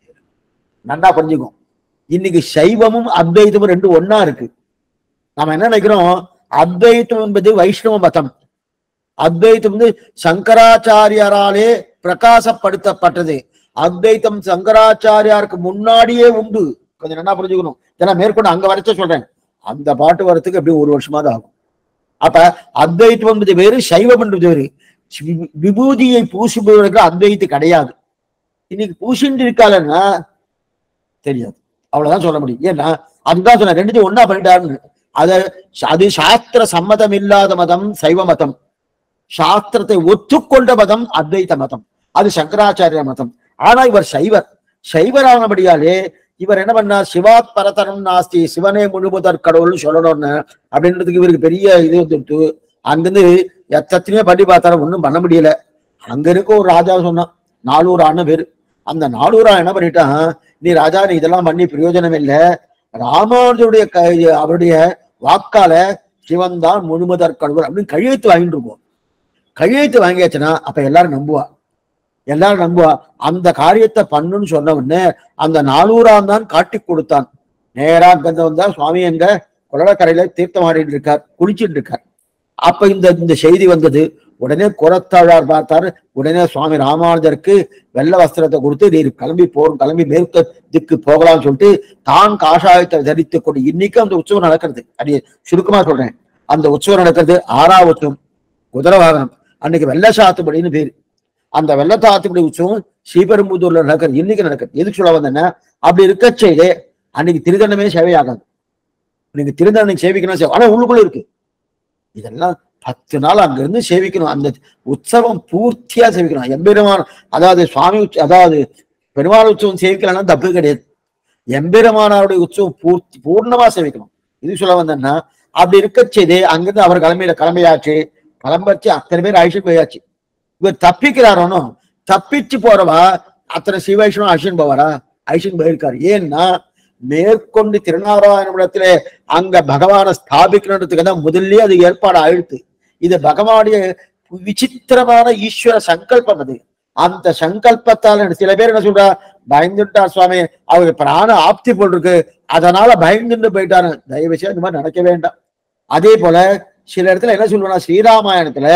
நல்லா புரிஞ்சுக்கும் இன்னைக்கு சைவமும் அத்வைதமும் ரெண்டு ஒண்ணா இருக்கு நாம என்ன நினைக்கிறோம் அத்வைத்தம் என்பது வைஷ்ணவ மதம் அத்வைத்தம் வந்து சங்கராச்சாரியாராலே பிரகாசப்படுத்தப்பட்டது அத்வைத்தம் சங்கராச்சாரியாருக்கு முன்னாடியே உண்டு கொஞ்சம் நல்லா புரிஞ்சுக்கணும் இதெல்லாம் மேற்கொண்டு அங்க வரைச்ச சொல்றேன் அந்த பாட்டு வரத்துக்கு எப்படி ஒரு வருஷமாவது ஆகும் அப்ப அத்வைத்தம் என்பது வேறு சைவம் என்பது வேறு வி- விபூதியை பூசுபவர்களுக்கு அத்வைத்து கிடையாது இன்னைக்கு பூசிட்டு இருக்காளன்னா தெரியாது அவ்வளவுதான் சொல்ல முடியும் ஏன்னா அதுதான் சொன்ன ரெண்டுத்தையும் ஒண்ணா பண்ணிட்டாருன்னு அது அது சாஸ்திர சம்மதம் இல்லாத மதம் சைவ மதம் சாஸ்திரத்தை ஒத்துக்கொண்ட மதம் அத்வைத மதம் அது சங்கராச்சாரிய மதம் ஆனா இவர் சைவர் சைவரானபடியாலே இவர் என்ன பண்ணா சிவாத் பரதரம் நாஸ்தி சிவனே முழுமுதற் கடவுள்னு சொல்லணும்னு அப்படின்றதுக்கு இவருக்கு பெரிய இது வந்துட்டு அங்கிருந்து எத்தனையோ பண்ணி பார்த்தாலும் ஒண்ணும் பண்ண முடியல அங்க இருக்க ஒரு ராஜா சொன்னான் நாலூர் ஆன பேரு அந்த நாலூரா என்ன பண்ணிட்டான் நீ ராஜா நீ இதெல்லாம் பண்ணி பிரயோஜனம் இல்லை ராமானுஜருடைய க அவருடைய வாக்கால சிவன் தான் முழுமுதற் கடவுள் அப்படின்னு கையெழுத்து வாங்கிட்டு இருக்கோம் கையெழுத்து வாங்கியாச்சுன்னா அப்ப எல்லாரும் நம்புவா எல்லாரும் நம்புவா அந்த காரியத்தை பண்ணுன்னு சொன்ன உடனே அந்த நானூறாம் தான் காட்டி கொடுத்தான் நேரா அங்க வந்தா சுவாமி எங்க குளக்கரையில தீர்த்தம் ஆடிட்டு இருக்கார் குளிச்சுட்டு இருக்கார் அப்ப இந்த இந்த செய்தி வந்தது உடனே குரத்தாழ்வார் பார்த்தாரு உடனே சுவாமி ராமானுஜருக்கு வெள்ளை வஸ்திரத்தை கொடுத்து நீர் கிளம்பி போறோம் கிளம்பி மேற்கு திக்கு போகலாம்னு சொல்லிட்டு தான் காஷாயத்தை தரித்துக் கொண்டு இன்னைக்கு அந்த உற்சவம் நடக்கிறது அது சுருக்கமா சொல்றேன் அந்த உற்சவம் நடக்கிறது ஆறாவது உற்சவம் குதிரை வாகனம் அன்னைக்கு வெள்ள சாத்துப்படின்னு பேரு அந்த வெள்ள சாத்துப்படி உற்சவம் ஸ்ரீபெரும்புதூர்ல நடக்கிறது இன்னைக்கு நடக்குது எதுக்கு சொல்ல வந்தேன்னா அப்படி இருக்க செய்தே அன்னைக்கு திருதண்டமே சேவையாகாது இன்னைக்கு திருதண்டனை சேவிக்கணும் சேவை ஆனா உள்ளுக்குள்ள இருக்கு இதெல்லாம் பத்து நாள் அங்க இருந்து சேவிக்கணும் அந்த உற்சவம் பூர்த்தியா சேவிக்கணும் எம்பெருமான் அதாவது சுவாமி உற்ச- அதாவது பெருமாள் உற்சவம் சேவிக்கலன்னா தப்பு கிடையாது எம்பெருமானாருடைய உற்சவம் பூர்த்தி பூர்ணமா சேவிக்கணும் இது சொல்ல வந்தேன்னா அப்படி இருக்க செய்து அங்கிருந்து அவர் கிளம்பியில கிளம்பியாச்சு கிளம்பச்சு அத்தனை பேர் அழிச்சுட்டு போயாச்சு இவர் தப்பிக்கிறாரோனோ தப்பிச்சு போறவா அத்தனை சிவைஷ்ணவம் அழிச்சுன்னு போவாரா அழிச்சுன்னு போயிருக்காரு ஏன்னா மேற்கொண்டு திருநாராயணபுரத்திலே அங்க பகவானை ஸ்தாபிக்கணுன்றதுக்கு தான் முதல்லயே அது ஏற்பாடு ஆயிடுத்து இது பகவானுடைய விசித்திரமான ஈஸ்வர சங்கல்பம் அது அந்த சங்கல்பத்தால சில பேர் என்ன சொல்றா பயந்துட்டார் சுவாமி அவர் பிராண ஆப்தி போல் இருக்கு அதனால பயந்துட்டு போயிட்டாரு தயவு செய்து இந்த மாதிரி நடக்க வேண்டாம் அதே போல சில இடத்துல என்ன சொல்லுவேன்னா ஸ்ரீராமாயணத்துல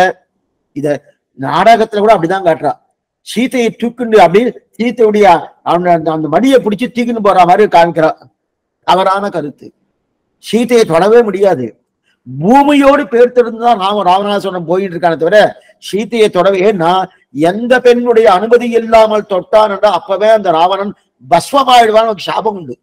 இத நாடகத்துல கூட அப்படிதான் காட்டுறா சீத்தையை தூக்குண்டு அப்படி சீத்தையுடைய அந்த அந்த- அந்த மடியை பிடிச்சு தூக்கின்னு போற மாதிரி காமிக்கிறா தவறான கருத்து சீதையை தொடவே முடியாது பூமியோடு பேர்த்திருந்து தான் ராம ராவணாசுரன் போயிட்டு இருக்கானே தவிர சீதையை தொடவே ஏன்னா எந்த பெண்ணுடைய அனுமதி இல்லாமல் தொட்டான் என்றா அப்பவே அந்த ராவணன் பஸ்வமாயிடுவான்னு ஒரு சாபம் உண்டு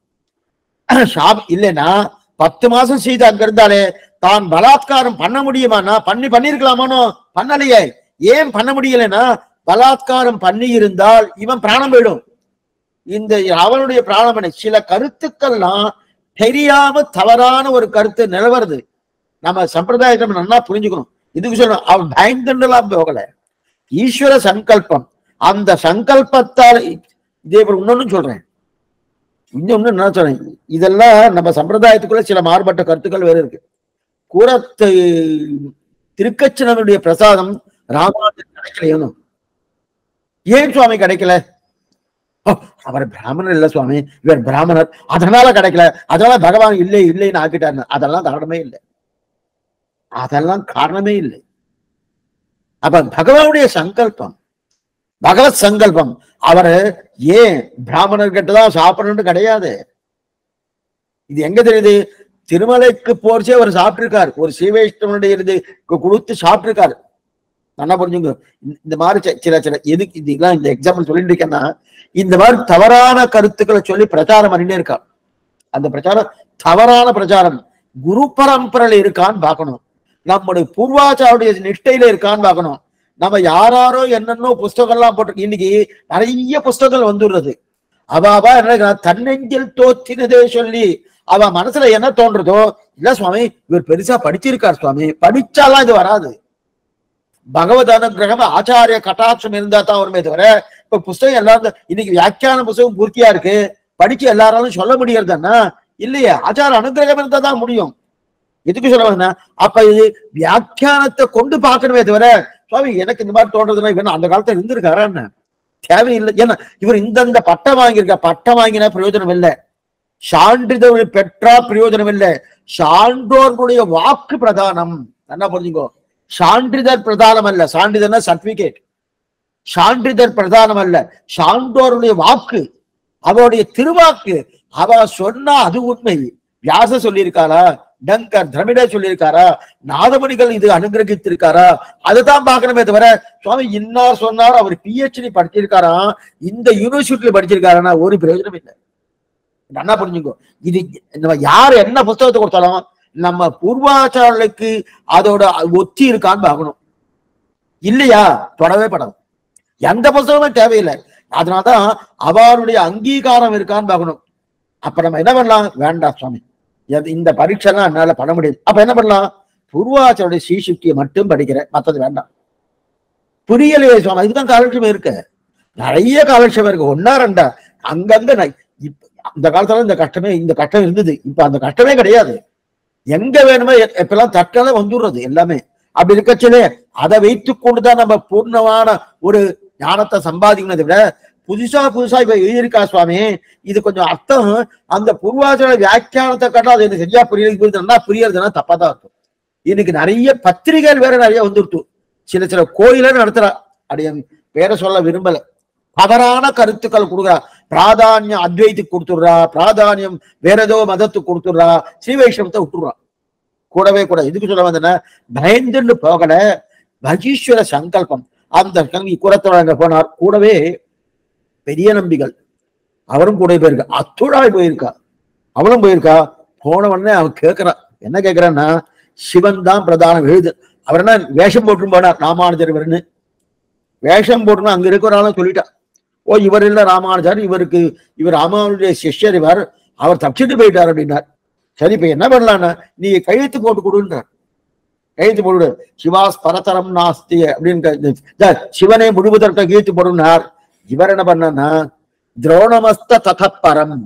சாபம் இல்லைன்னா பத்து மாசம் சீதை அங்க இருந்தாலே தான் பலாத்காரம் பண்ண முடியுமானா பண்ணி பண்ணிருக்கலாமானோ பண்ணலையே ஏன் பண்ண முடியலைன்னா பலாத்காரம் பண்ணி இருந்தால் இவன் பிராணம் போயிடும் இந்த அவனுடைய பிராணம் என்ன? சில கருத்துக்கள்லாம் தெரியாம தவறான ஒரு கருத்து நிலவருது நம்ம சம்பிரதாயத்தை நம்ம நல்லா புரிஞ்சுக்கணும் இதுக்கு சொல்லணும் அவன் பயந்துலாம் போகல ஈஸ்வர சங்கல்பம் அந்த சங்கல்பத்தால் இதே போல இன்னொன்னு சொல்றேன் இன்னொன்னு என்ன சொல்றேன் இதெல்லாம் நம்ம சம்பிரதாயத்துக்குள்ள சில மாறுபட்ட கருத்துக்கள் வேற இருக்கு கூரத்து திருக்கச்சனனுடைய பிரசாதம் ராமானுஜன் கிடைக்கலையோ ஏன் சுவாமி கிடைக்கல ஓ, அவர் பிராமணர் இல்ல சுவாமி இவர் பிராமணர் அதனால கிடைக்கல அதனால பகவான் இல்லை இல்லைன்னு ஆக்கிட்டாரு அதெல்லாம் காரணமே இல்லை அதெல்லாம் காரணமே இல்லை அப்ப பகவானுடைய சங்கல்பம் பகவத் சங்கல்பம் அவரு ஏன் பிராமணர் கிட்ட தான் சாப்பிடணும்னு கிடையாது இது எங்க தெரியுது திருமலைக்கு போர்ச்சே அவர் சாப்பிட்டிருக்காரு ஒரு சீவைஷ்ணவனுடைய இது கு- கொடுத்து சாப்பிட்டிருக்காரு நல்லா புரிஞ்சுங்க இந்த- இந்த மாதிரி சி- சில சில எதுக்கு இதெல்லாம் இந்த எக்ஸாம்பிள் சொல்லிட்டு இருக்கேன்னா இந்த மாதிரி தவறான கருத்துக்களை சொல்லி பிரச்சாரம் பண்ணிட்டே இருக்கா அந்த பிரச்சாரம் தவறான பிரச்சாரம் குரு பரம்பரையில இருக்கான்னு பார்க்கணும் நம்முடைய பூர்வாச்சாருடைய நிஷ்டையில இருக்கான்னு பார்க்கணும் நம்ம யாராரோ என்னென்னோ புஸ்தகம்லாம் போட்டு இன்னைக்கு நிறைய புஸ்தகங்கள் வந்துடுறது அவ அவ என்ன நினைக்கிறா, தன்னெஞ்சில் தோத்தினதே சொல்லி அவ மனசுல என்ன தோன்றதோ இல்ல சுவாமி இவர் பெருசா படிச்சிருக்கார் சுவாமி படிச்சாலாம் இது வராது பகவத் அனுகிரகம் ஆச்சாரிய கட்டாட்சம் இருந்தா தான் வருமே தவிர இப்ப புஸ்தகம் எல்லாரும் இன்னைக்கு வியாக்கியான புஸ்தகம் பூர்த்தியா இருக்கு படிச்சு எல்லாராலும் சொல்ல முடியறதுன்னா இல்லையே ஆச்சார அனுகிரகம் இருந்தா தான் முடியும் எதுக்கு சொல்ல வந்தா அப்ப இது வியாக்கியானத்தை கொண்டு பார்க்கணுமே தவிர சுவாமி எனக்கு இந்த மாதிரி தோன்றதுன்னா இவன் அந்த காலத்துல இருந்திருக்காரா என்ன தேவையில்லை ஏன்னா இவர் இந்தந்த பட்டம் வாங்கியிருக்க பட்டம் வாங்கினா பிரயோஜனம் இல்லை சான்றிதழ் பெற்றா பிரயோஜனம் இல்லை சான்றோர்களுடைய வாக்கு பிரதானம் என்ன புரிஞ்சுக்கோ சான்றிதழ் பிரதானம் அல்ல சான்றிதழ்னா சர்டிபிகேட் சான்றிதழ் பிரதானம் அல்ல சான்றோருடைய வாக்கு அவருடைய திருவாக்கு அவ சொன்னா அது உண்மை வியாச சொல்லியிருக்காரா டங்கர் திரமிடர் சொல்லியிருக்காரா நாதமணிகள் இது அனுகிரகித்திருக்காரா அதுதான் பார்க்கணுமே தவிர சுவாமி இன்னார் சொன்னார் அவர் பிஹெச்டி படிச்சிருக்காரா இந்த யூனிவர்சிட்டியில படிச்சிருக்காரா ஒரு பிரயோஜனம் இல்லை நல்லா புரிஞ்சுக்கோ இது நம்ம யார் என்ன புஸ்தகத்தை கொடுத்தாலும் நம்ம பூர்வாச்சாரர்களுக்கு அதோட ஒத்தி இருக்கான்னு பார்க்கணும் இல்லையா தொடவே படாது எந்த புஸ்தகமே தேவையில்லை அதனாலதான் அவருடைய அங்கீகாரம் இருக்கான்னு பார்க்கணும் அப்ப நம்ம என்ன பண்ணலாம் வேண்டாம் சுவாமி எது- இந்த பரீட்சைலாம் என்னால பண்ண முடியாது அப்ப என்ன பண்ணலாம் பூர்வாச்சாருடைய ஸ்ரீசுக்தியை மட்டும் படிக்கிறேன் மத்தது வேண்டாம் புரியலையே சுவாமி அதுதான் காலட்சேபம் இருக்கு நிறைய காலட்சேபம் இருக்கு ஒன்னா ரெண்டா அங்கங்க நான் இப்ப அந்த காலத்துல இந்த கஷ்டமே இந்த கஷ்டம் இருந்தது இப்ப அந்த கஷ்டமே கிடையாது எங்க வேணுமோ எ- எப்பெல்லாம் தட்டால வந்துடுறது எல்லாமே அப்படி இருக்கச்சலே அதை வைத்துக் கொண்டுதான் நம்ம பூர்ணமான ஒரு ஞானத்தை சம்பாதிக்கணுதை விட புதுசா புதுசா இப்ப எழுதியிருக்கா சுவாமி இது கொஞ்சம் அர்த்தம் அந்த பூர்வாச்சார வியாக்கியானத்தை கட்டா அது எனக்கு சரியா புரியல புரியுதுன்னா புரியறதுன்னா தப்பா தான் இருக்கும் இன்னைக்கு நிறைய பத்திரிகைகள் வேற நிறைய வந்துருட்டு சில சில கோயில நடத்துறா அப்படி என் பேரை சொல்ல விரும்பல தவறான கருத்துக்கள் கொடுக்குறா பிராதானியம் அத்வைத்துக்கு கொடுத்துடுறா பிராதானியம் வேற ஏதோ மதத்துக்கு கொடுத்துடுறா ஸ்ரீ வைஷ்ணவத்தை விட்டுடுறா கூடவே கூட இதுக்கு சொல்ல வந்தேன்னா பயந்துன்னு போகல பகீஸ்வர சங்கல்பம் அந்த கல்வி குரத்தோட போனார் கூடவே பெரிய நம்பிகள் அவரும் கூட போயிருக்கா அத்துழாய் போயிருக்கா அவளும் போயிருக்கா போன உடனே அவன் கேட்கறான் என்ன கேட்கறான்னா சிவன் தான் பிரதானம் எழுது அவர் என்ன வேஷம் போட்டு போனார் ராமானுஜர் இவர்னு வேஷம் போட்டுன்னு அங்க இருக்கிறாலும் சொல்லிட்டா ஓ இவர் இல்ல ராமானுஜர் இவருக்கு இவர் ராமானுடைய சிஷ்யர் இவர் அவர் தப்பிச்சுட்டு போயிட்டார் அப்படின்னார் சரி இப்ப என்ன பண்ணலான்னா நீ கையெழுத்து போட்டு கொடுன்றார் கையெழுத்து போட்டு சிவாஸ் பரதரம் நாஸ்தி அப்படின்னு க- இந்த சிவனை முழுவதற்கு கையெழுத்து போடுனார் இவர் என்ன பண்ணா திரோணமஸ்த ததப்பரம்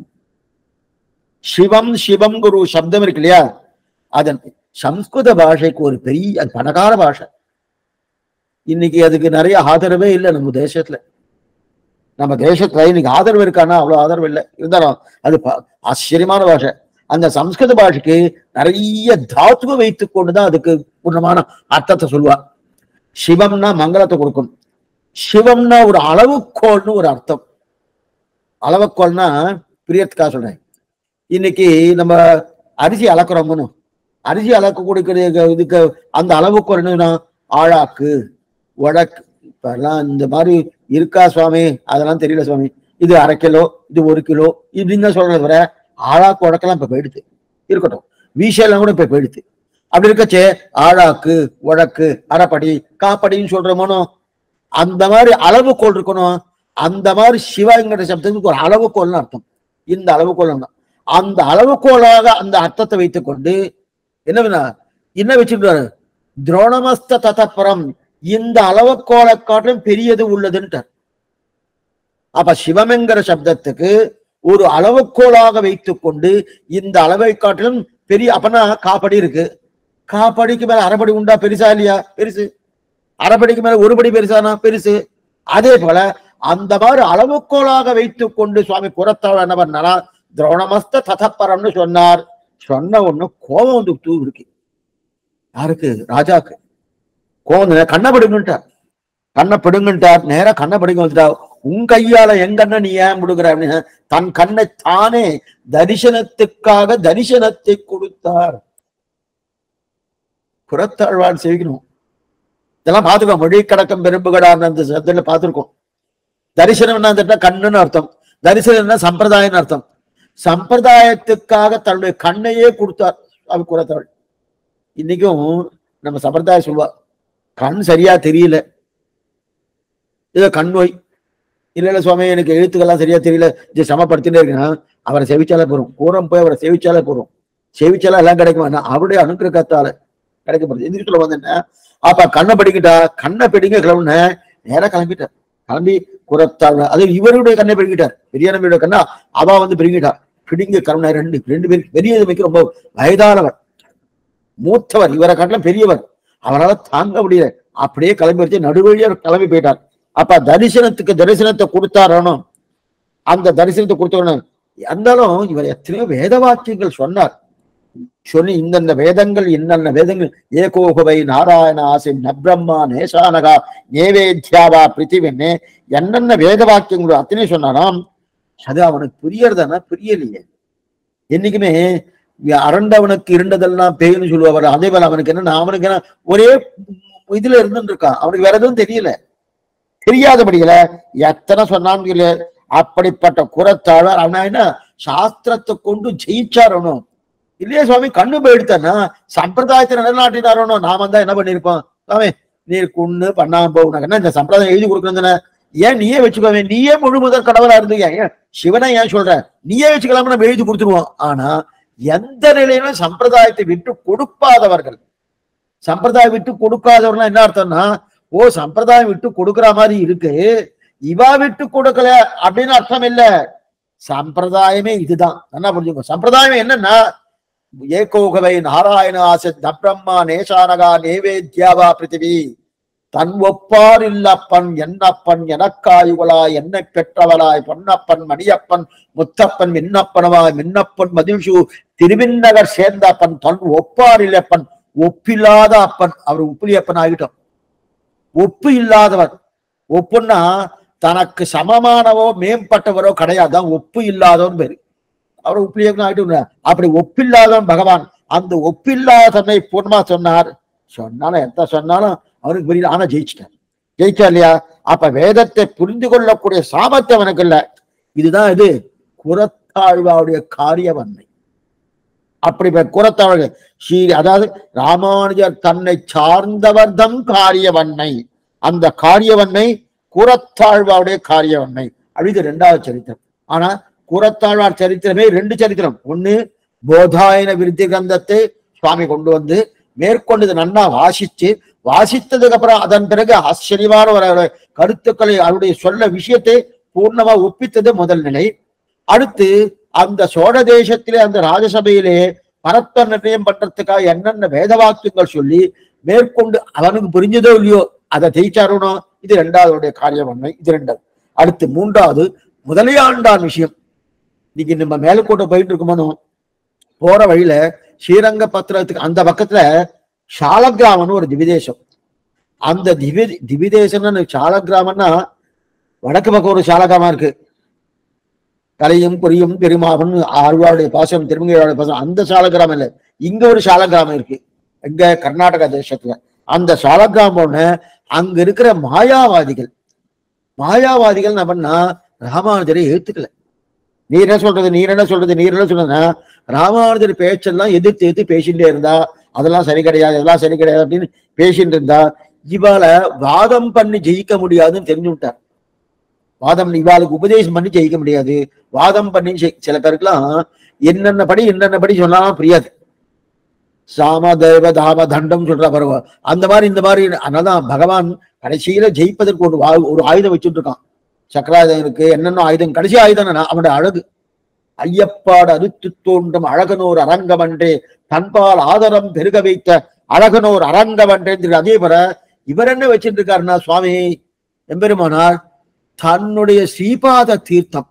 சிவம் சிவம் குரு சப்தம் இருக்கு இல்லையா அதன் சம்ஸ்கிருத பாஷைக்கு ஒரு பெரிய அது பணக்கார பாஷை இன்னைக்கு அதுக்கு நிறைய ஆதரவே இல்லை நம்ம தேசத்துல நம்ம தேசத்துல இன்னைக்கு ஆதரவு இருக்கான்னா அவ்வளவு ஆதரவு இல்லை இருந்தாலும் அது ப- ஆச்சரியமான பாஷை அந்த சம்ஸ்கிருத பாஷைக்கு நிறைய தாத்துவ வைத்துக் கொண்டுதான் அதுக்கு பூர்ணமான அர்த்தத்தை சொல்லுவா சிவம்னா மங்களத்தை கொடுக்கும் சிவம்னா ஒரு அளவுக்கோல்னு ஒரு அர்த்தம் அளவுக்கோல்னா பிரியத்துக்காக சொல்றேன் இன்னைக்கு நம்ம அரிசி அளக்குறோம்னு அரிசி அளக்க கொடுக்கிற இதுக்கு அந்த அளவுக்கோல் என்னன்னா ஆழாக்கு உடக்கு இப்பெல்லாம் இந்த மாதிரி இருக்கா சுவாமி அதெல்லாம் தெரியல சுவாமி இது அரை கிலோ இது ஒரு கிலோ இப்படின்னு தான் சொல்றத வர ஆழாக்கு உடக்கெல்லாம் இப்ப போயிடுது இருக்கட்டும் வீசெல்லாம் கூட இப்ப போயிடுது அப்படி இருக்கச்சே ஆழாக்கு உழக்கு அரைப்படி காப்படின்னு சொல்றோமோனோ அந்த மாதிரி அளவுகோல் இருக்கணும் அந்த மாதிரி சிவங்கிற சப்தத்துக்கு ஒரு அளவுகோல்னு அர்த்தம் இந்த அளவுகோல் தான் அந்த அளவுகோலாக அந்த அர்த்தத்தை வைத்துக் கொண்டு என்ன வேணா என்ன வச்சிருக்காரு துரோணமஸ்த ததப்பரம் இந்த அளவுகோலை காட்டிலும் பெரியது உள்ளதுன்ட்டார் அப்ப சிவமெங்கிற சப்தத்துக்கு ஒரு அளவுகோலாக வைத்துக் கொண்டு இந்த அளவை காட்டிலும் பெரிய அப்பனா காப்படி இருக்கு காப்படிக்கு மேல அரைப்படி உண்டா பெருசா இல்லையா பெருசு அரைப்படிக்கு மேல ஒரு படி பெருசானா பெருசு அதே போல அந்த மாதிரி அளவுகோலாக வைத்துக் கொண்டு சுவாமி புறத்தாள் என்ன பண்ணாரா திரோணமஸ்த ததப்பரம்னு சொன்னார் சொன்ன ஒண்ணு கோபம் வந்து தூ இருக்கு யாருக்கு ராஜாக்கு கோபம் வந்து கண்ணை பிடுங்கன்ட்டார் கண்ணை பிடுங்கன்ட்டார் நேரா கண்ணை பிடுங்க வந்துட்டா உன் கையால என் கண்ணை நீ ஏன் முடுகிற அப்படின்னு தன் கண்ணை தானே தரிசனத்துக்காக தரிசனத்தை கொடுத்தார் புறத்தாழ்வான் செய்யணும் இதெல்லாம் பார்த்துக்கோ மொழி கடக்கம் பெரும்புகடான்னு அந்த சப்தில பார்த்திருக்கோம் தரிசனம் என்ன கண்ணுன்னு அர்த்தம் தரிசனம் என்ன சம்பிரதாயம்னு அர்த்தம் சம்பிரதாயத்துக்காக தன்னுடைய கண்ணையே கொடுத்தார் அது குறத்தாள் இன்னைக்கும் நம்ம சம்பிரதாயம் சொல்லுவா கண் சரியா தெரியல இது கண் நோய் இல்ல இல்ல சுவாமி எனக்கு எழுத்துக்கெல்லாம் சரியா தெரியல இது சமப்படுத்தினே இருக்கேன் அவரை செவிச்சாலே போறோம் கூரம் போய் அவரை செவிச்சாலே போறோம் செவிச்சாலே எல்லாம் கிடைக்கும் ஆனா அவருடைய அனுக்கிரகத்தால கிடைக்கப்படுது எதுக்கு சொல்ல வந்தேன்னா அப்ப கண்ணை படிக்கிட்டா கண்ணை பிடிங்க கிளம்புன நேரா கிளம்பிட்டார் கிளம்பி குரத்தாள் அது இவருடைய கண்ணை பிடிக்கிட்டார் பெரிய நம்பியுடைய கண்ணா அவ வந்து பிடிங்கிட்டா பிடிங்க கிளம்பினா ரெண்டு ரெண்டு பேரும் பெரிய மிக்க ரொம்ப வயதானவர் மூத்தவர் இவரை காட்டிலும் பெரியவர் அவரால தாங்க முடியல அப்படியே கிளம்பி வச்சு நடுவழியா கிளம்பி போயிட்டார் அப்ப தரிசனத்துக்கு தரிசனத்தை கொடுத்தாரனோ அந்த தரிசனத்தை கொடுத்தவனும் இருந்தாலும் இவர் எத்தனையோ வேத வாக்கியங்கள் சொன்னார் சொல்லி இந்தந்த வேதங்கள் இன்னென்ன வேதங்கள் ஏகோகவை நாராயண ஆசி நப்ரம்மா நேசானகா நேவேத்யாவா பிரித்திவென்னு என்னென்ன வேத வாக்கியங்களோ அத்தனை சொன்னாராம் அது அவனுக்கு புரியறதானா புரியலையே என்னைக்குமே அரண்டவனுக்கு இருண்டதெல்லாம் பேய்னு சொல்லுவார் அதே போல அவனுக்கு என்ன அவனுக்கு என்ன ஒரே இதுல இருந்துட்டு இருக்கான் அவனுக்கு வேற எதுவும் தெரியல தெரியாதபடியில எத்தனை சொன்னான்னு தெரியல அப்படிப்பட்ட குரத்தாளர் அவன் என்ன சாஸ்திரத்தை கொண்டு ஜெயிச்சார் அவனும் இல்லையா சுவாமி கண்ணு போயிடுத்தானா சம்பிரதாயத்தை நிலைநாட்டினாரோ நாம தான் என்ன பண்ணிருப்போம் சுவாமி நீர் குண்ணு பண்ணாம போகணும் என்ன இந்த சம்பிரதாயம் எழுதி கொடுக்கணும் ஏன் நீயே வச்சுக்கோவே நீயே முழு முதல் கடவுளா இருந்தீங்க ஏன் சிவனை ஏன் சொல்ற நீயே வச்சுக்கலாம்னு நம்ம எழுதி கொடுத்துருவோம் ஆனா எந்த நிலையிலும் சம்பிரதாயத்தை விட்டு கொடுக்காதவர்கள் சம்பிரதாயம் விட்டு கொடுக்காதவர்கள் என்ன அர்த்தம்னா ஓ சம்பிரதாயம் விட்டு கொடுக்கிற மாதிரி இருக்கு இவா விட்டு கொடுக்கல அப்படின்னு அர்த்தம் இல்ல சம்பிரதாயமே இதுதான் என்ன புரிஞ்சுக்கோ சம்பிரதாயம் என்னன்னா ஏகோகவை நாராயண ஆச தப்ரம்மா நேசானகா நேவேத்யாவா பிருத்திவி தன் ஒப்பார் இல்லப்பன் என்னப்பன் எனக்காயுவளாய் என்னை பெற்றவளாய் பொன்னப்பன் மணியப்பன் முத்தப்பன் மின்னப்பனவாய் மின்னப்பன் மதிஷு திருவிண்ணகர் சேர்ந்தப்பன் தன் ஒப்பார் இல்லப்பன் ஒப்பில்லாத அப்பன் அவர் உப்புலியப்பன் ஆகிட்டோம் ஒப்பு இல்லாதவர் ஒப்புன்னா தனக்கு சமமானவோ மேம்பட்டவரோ கிடையாது தான் ஒப்பு இல்லாதவன் பேரு அவர் உப்பிலியப்பன் ஆகிட்டு அப்படி ஒப்பில்லாதவன் பகவான் அந்த ஒப்பில்லாத தன்மை பூர்ணமா சொன்னார் சொன்னாலும் எத்த சொன்னாலும் அவனுக்கு புரியல ஆனா ஜெயிச்சிட்டார் ஜெயிச்சா இல்லையா அப்ப வேதத்தை புரிந்து கொள்ளக்கூடிய சாமர்த்தியம் அவனுக்கு இல்ல இதுதான் இது குரத்தாழ்வாவுடைய காரியவன்மை அப்படி குரத்தாழ்வு ஸ்ரீ அதாவது ராமானுஜர் தன்னை சார்ந்தவர் தம் காரியவன்மை அந்த காரியவன்மை குரத்தாழ்வாவுடைய காரியவன்மை அப்படி ரெண்டாவது சரித்திரம் ஆனா குரத்தாழ்வார் சரித்திரமே ரெண்டு சரித்திரம் ஒண்ணு போதாயன விருத்தி கிரந்தத்தை சுவாமி கொண்டு வந்து மேற்கொண்டு இதை நன்னா வாசிச்சு வாசித்ததுக்கு அப்புறம் அதன் பிறகு ஆச்சரியமான ஒரு கருத்துக்களை அவருடைய சொல்ல விஷயத்தை பூர்ணமா ஒப்பித்தது முதல் நிலை அடுத்து அந்த சோழ தேசத்திலே அந்த ராஜசபையிலே பரத்வ நிர்ணயம் பண்றதுக்காக என்னென்ன வேத வாக்கியங்கள் சொல்லி மேற்கொண்டு அவனுக்கு புரிஞ்சதோ இல்லையோ அதை ஜெயிச்சாரோனோ இது ரெண்டாவதுடைய காரியவன்மை இது ரெண்டாவது அடுத்து மூன்றாவது முதலியாண்டான் விஷயம் இன்னைக்கு நம்ம மேலக்கோட்டை போயிட்டு இருக்கும்போது போற வழியில ஸ்ரீரங்க பத்திரத்துக்கு அந்த பக்கத்துல சாலக்கிராமம்னு ஒரு திவிதேசம் அந்த திவி திவிதேசம்னு சாலக்கிராமம்னா வடக்கு பக்கம் ஒரு சாலக்கிராமம் இருக்கு கலையும் பொரியும் பெருமாவன் ஆழ்வாருடைய பாசம் திருமங்கையோட பாசம் அந்த சாலக்கிராமம் இல்லை இங்க ஒரு சாலக்கிராமம் இருக்கு இங்க கர்நாடகா தேசத்துல அந்த சாலக்கிராமம் ஒண்ணு அங்க இருக்கிற மாயாவாதிகள் மாயாவாதிகள் என்ன பண்ணா ராமானுஜரை ஏத்துக்கல நீர் என்ன சொல்றது நீர் என்ன சொல்றது நீர் என்ன சொல்றதுன்னா ராமானுஜர் பேச்செல்லாம் எதிர்த்து எதிர்த்து பேசிட்டே இருந்தா அதெல்லாம் சரி கிடையாது அதெல்லாம் சரி கிடையாது அப்படின்னு பேசிட்டு இருந்தா இவாள வாதம் பண்ணி ஜெயிக்க முடியாதுன்னு தெரிஞ்சு விட்டார் வாதம் இவாளுக்கு உபதேசம் பண்ணி ஜெயிக்க முடியாது வாதம் பண்ணி ஜெயி- சில பேருக்குலாம் என்னென்ன படி என்னென்ன படி சொன்னாலும் புரியாது சாம தேவ தாம தண்டம் சொல்ற பருவ அந்த மாதிரி இந்த மாதிரி அதனாலதான் பகவான் கடைசியில ஜெயிப்பதற்கு ஒரு வா- ஒரு ஆயுதம் வச்சுட்டு இருக்கான் சக்கராயுதம் இருக்கு என்னென்ன ஆயுதம் கடைசி ஆயுதம் என்ன? அவனோட அழகு ஐயப்பாடு அறுத்து தோன்றும் அழகனோர் அரங்கமன்றே தன்பால் ஆதரம் பெருக வைத்த அழகனோர் அரங்கமன்றே அதே போல இவர் என்ன வச்சுட்டு இருக்காருன்னா சுவாமி எம்பெருமானார் தன்னுடைய ஸ்ரீபாத தீர்த்தம்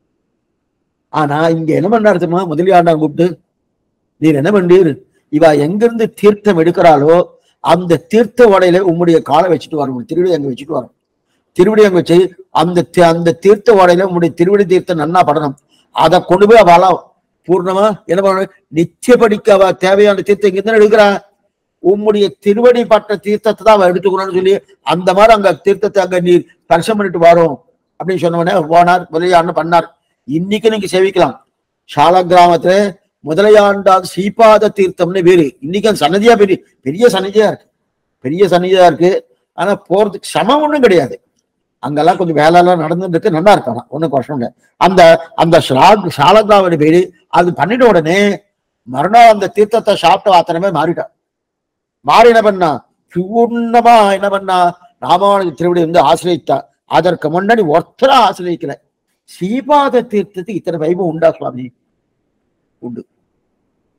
ஆனா இங்க என்ன பண்ணாரு தெரியுமா முதலியாண்டான் கூப்பிட்டு நீர் என்ன பண்ணீர் இவ எங்கிருந்து தீர்த்தம் எடுக்கிறாளோ அந்த தீர்த்த உடையில உம்முடைய காலை வச்சுட்டு வரும் திருவிடி அங்க வச்சுட்டு வரும் திருவிடி அங்க வச்சு அந்த தி- அந்த தீர்த்த உடையில உம்முடைய திருவிடி தீர்த்தம் நன்னா படணும் அதை கொண்டு போய் அவளாம் பூர்ணமா என்ன பண்ண நித்தியப்படிக்கு அவ தேவையான தீர்த்தம் இங்க தான் எடுக்கிறா உம்முடைய திருவடி பட்ட தீர்த்தத்தை தான் அவ எடுத்துக்கணும்னு சொல்லி அந்த மாதிரி அங்க தீர்த்தத்தை அங்க நீர் ஸ்பர்ஷம் பண்ணிட்டு வரோம் அப்படின்னு சொன்ன உடனே போனார் முதலியாண்டு பண்ணார் இன்னைக்கு நீங்க சேவிக்கலாம் சால கிராமத்துல முதலையாண்டான் ஸ்ரீபாத தீர்த்தம்னு வேறு இன்னைக்கு அந்த சன்னதியா பெரிய பெரிய சன்னதியா இருக்கு பெரிய சன்னதியா இருக்கு ஆனா போறதுக்கு சமம் ஒண்ணும் கிடையாது அங்கெல்லாம் கொஞ்சம் வேலை எல்லாம் நடந்துட்டு இருக்கு நல்லா இருக்காங்க ஒண்ணும் கஷ்டம் இல்லை அந்த அந்த சாலகிராமோட பேரு அது பண்ணிட்ட உடனே மறுநாள் அந்த தீர்த்தத்தை சாப்பிட்ட அத்தனை மாறிட்டான் மாறி என்ன பண்ணா பூர்ணமா என்ன பண்ணா ராமானுஜ திருவிடி வந்து ஆசிரியத்தா அதற்கு முன்னாடி ஒருத்தரா ஆசிரியக்கல ஸ்ரீபாத தீர்த்தத்துக்கு இத்தனை வைபவம் உண்டா சுவாமி உண்டு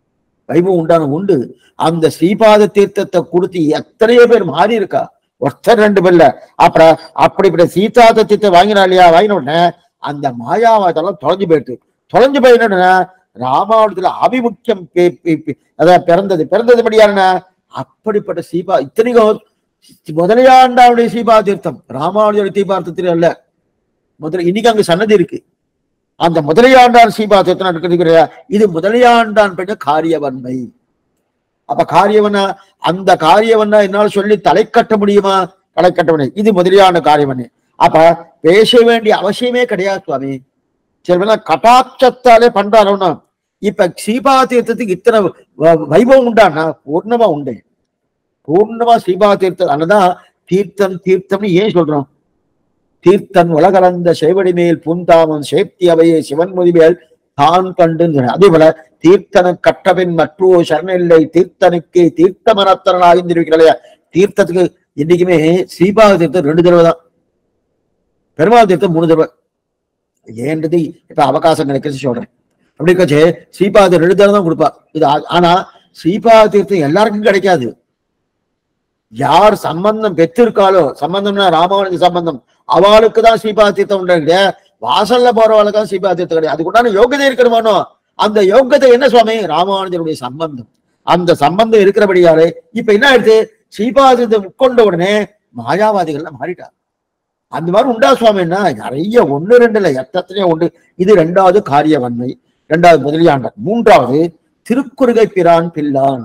வைபவம் உண்டான உண்டு அந்த ஸ்ரீபாத தீர்த்தத்தை கொடுத்து எத்தனையோ பேர் மாறி இருக்கா ஒருத்தர் ரெண்டு பேர்ல அப்புறம் அப்படிப்பட்ட சீதாத தீர்த்தம் வாங்கினா இல்லையா வாங்கின உடனே அந்த மாயாவாதெல்லாம் தொலைஞ்சு போயிட்டு தொலைஞ்சு போயினா ராமாவணத்துல அபிமுக்கியம் பே- பே- பே- அதான் பிறந்தது பிறந்தது படியான அப்படிப்பட்ட சீபா இத்தனைக்கும் முதலையாண்டாவுடைய சீபா தீர்த்தம் ராமானுஜர் தீபார்த்தத்தில் அல்ல முதல்ல இன்னைக்கு அங்க சன்னதி இருக்கு அந்த முதலையாண்டான் சீபா தீர்த்தம் இருக்கிறது கிடையாது இது முதலையாண்டான் பெண்ண காரியவன்மை அப்ப காரியவனா அந்த காரியவனா என்னால சொல்லி தலை கட்ட முடியுமா தலை கட்ட முடியும் இது முதலியான காரியவனே அப்ப பேச வேண்டிய அவசியமே கிடையாது சுவாமி சரி கட்டாட்சத்தாலே பண்றாரோன்னா இப்ப சீபா தீர்த்தத்துக்கு இத்தனை வ- வைபவம் உண்டானா பூர்ணமா உண்டு பூர்ணமா சீபா தீர்த்தம் அதனாலதான் தீர்த்தம் தீர்த்தம்னு ஏன் சொல்றோம் தீர்த்தன் உலகலந்த செவடி மேல் பூந்தாமம் சேப்தி அவையே சிவன் முதிமேல் தான் கண்டு அதே போல தீர்த்தன கட்டபின் மற்றோ சரணில்லை தீர்த்தனுக்கு தீர்த்த மனத்தரனாக தெரிவிக்கலையா தீர்த்தத்துக்கு என்னைக்குமே ஸ்ரீபாத தீர்த்தம் ரெண்டு தடவை தான் பெருமாள் தீர்த்தம் மூணு தடவை ஏன்றது இப்ப அவகாசம் கிடைக்கிறது சொல்றேன் அப்படி கட்சி ஸ்ரீபாத ரெண்டு தடவை தான் கொடுப்பா இது ஆ- ஆனா ஸ்ரீபாத தீர்த்தம் எல்லாருக்கும் கிடைக்காது யார் சம்பந்தம் பெற்றிருக்காளோ சம்பந்தம்னா ராமாவனுக்கு சம்பந்தம் அவளுக்கு தான் ஸ்ரீபாத தீர்த்தம் உண்டு கிடையாது வாசல்ல போறவளுக்கு தான் ஸ்ரீபாத தீர்த்தம் கிடையாது அதுக்குண்டான யோகியதை இருக்கணுமானோ அந்த யோகியதை என்ன சுவாமி ராமானுஜருடைய சம்பந்தம் அந்த சம்பந்தம் இருக்கிறபடியாலே இப்ப என்ன ஆயிடுச்சு ஸ்ரீபாதத்தை உட்கொண்ட உடனே மாயாவாதிகள்லாம் மாறிட்டாங்க அந்த மாதிரி உண்டா சுவாமின்னா நிறைய ஒண்ணு ரெண்டு இல்ல எத்தனையோ உண்டு இது ரெண்டாவது காரியவன்மை ரெண்டாவது முதலியாண்டார் மூன்றாவது திருக்குறுகை பிரான் பிள்ளான்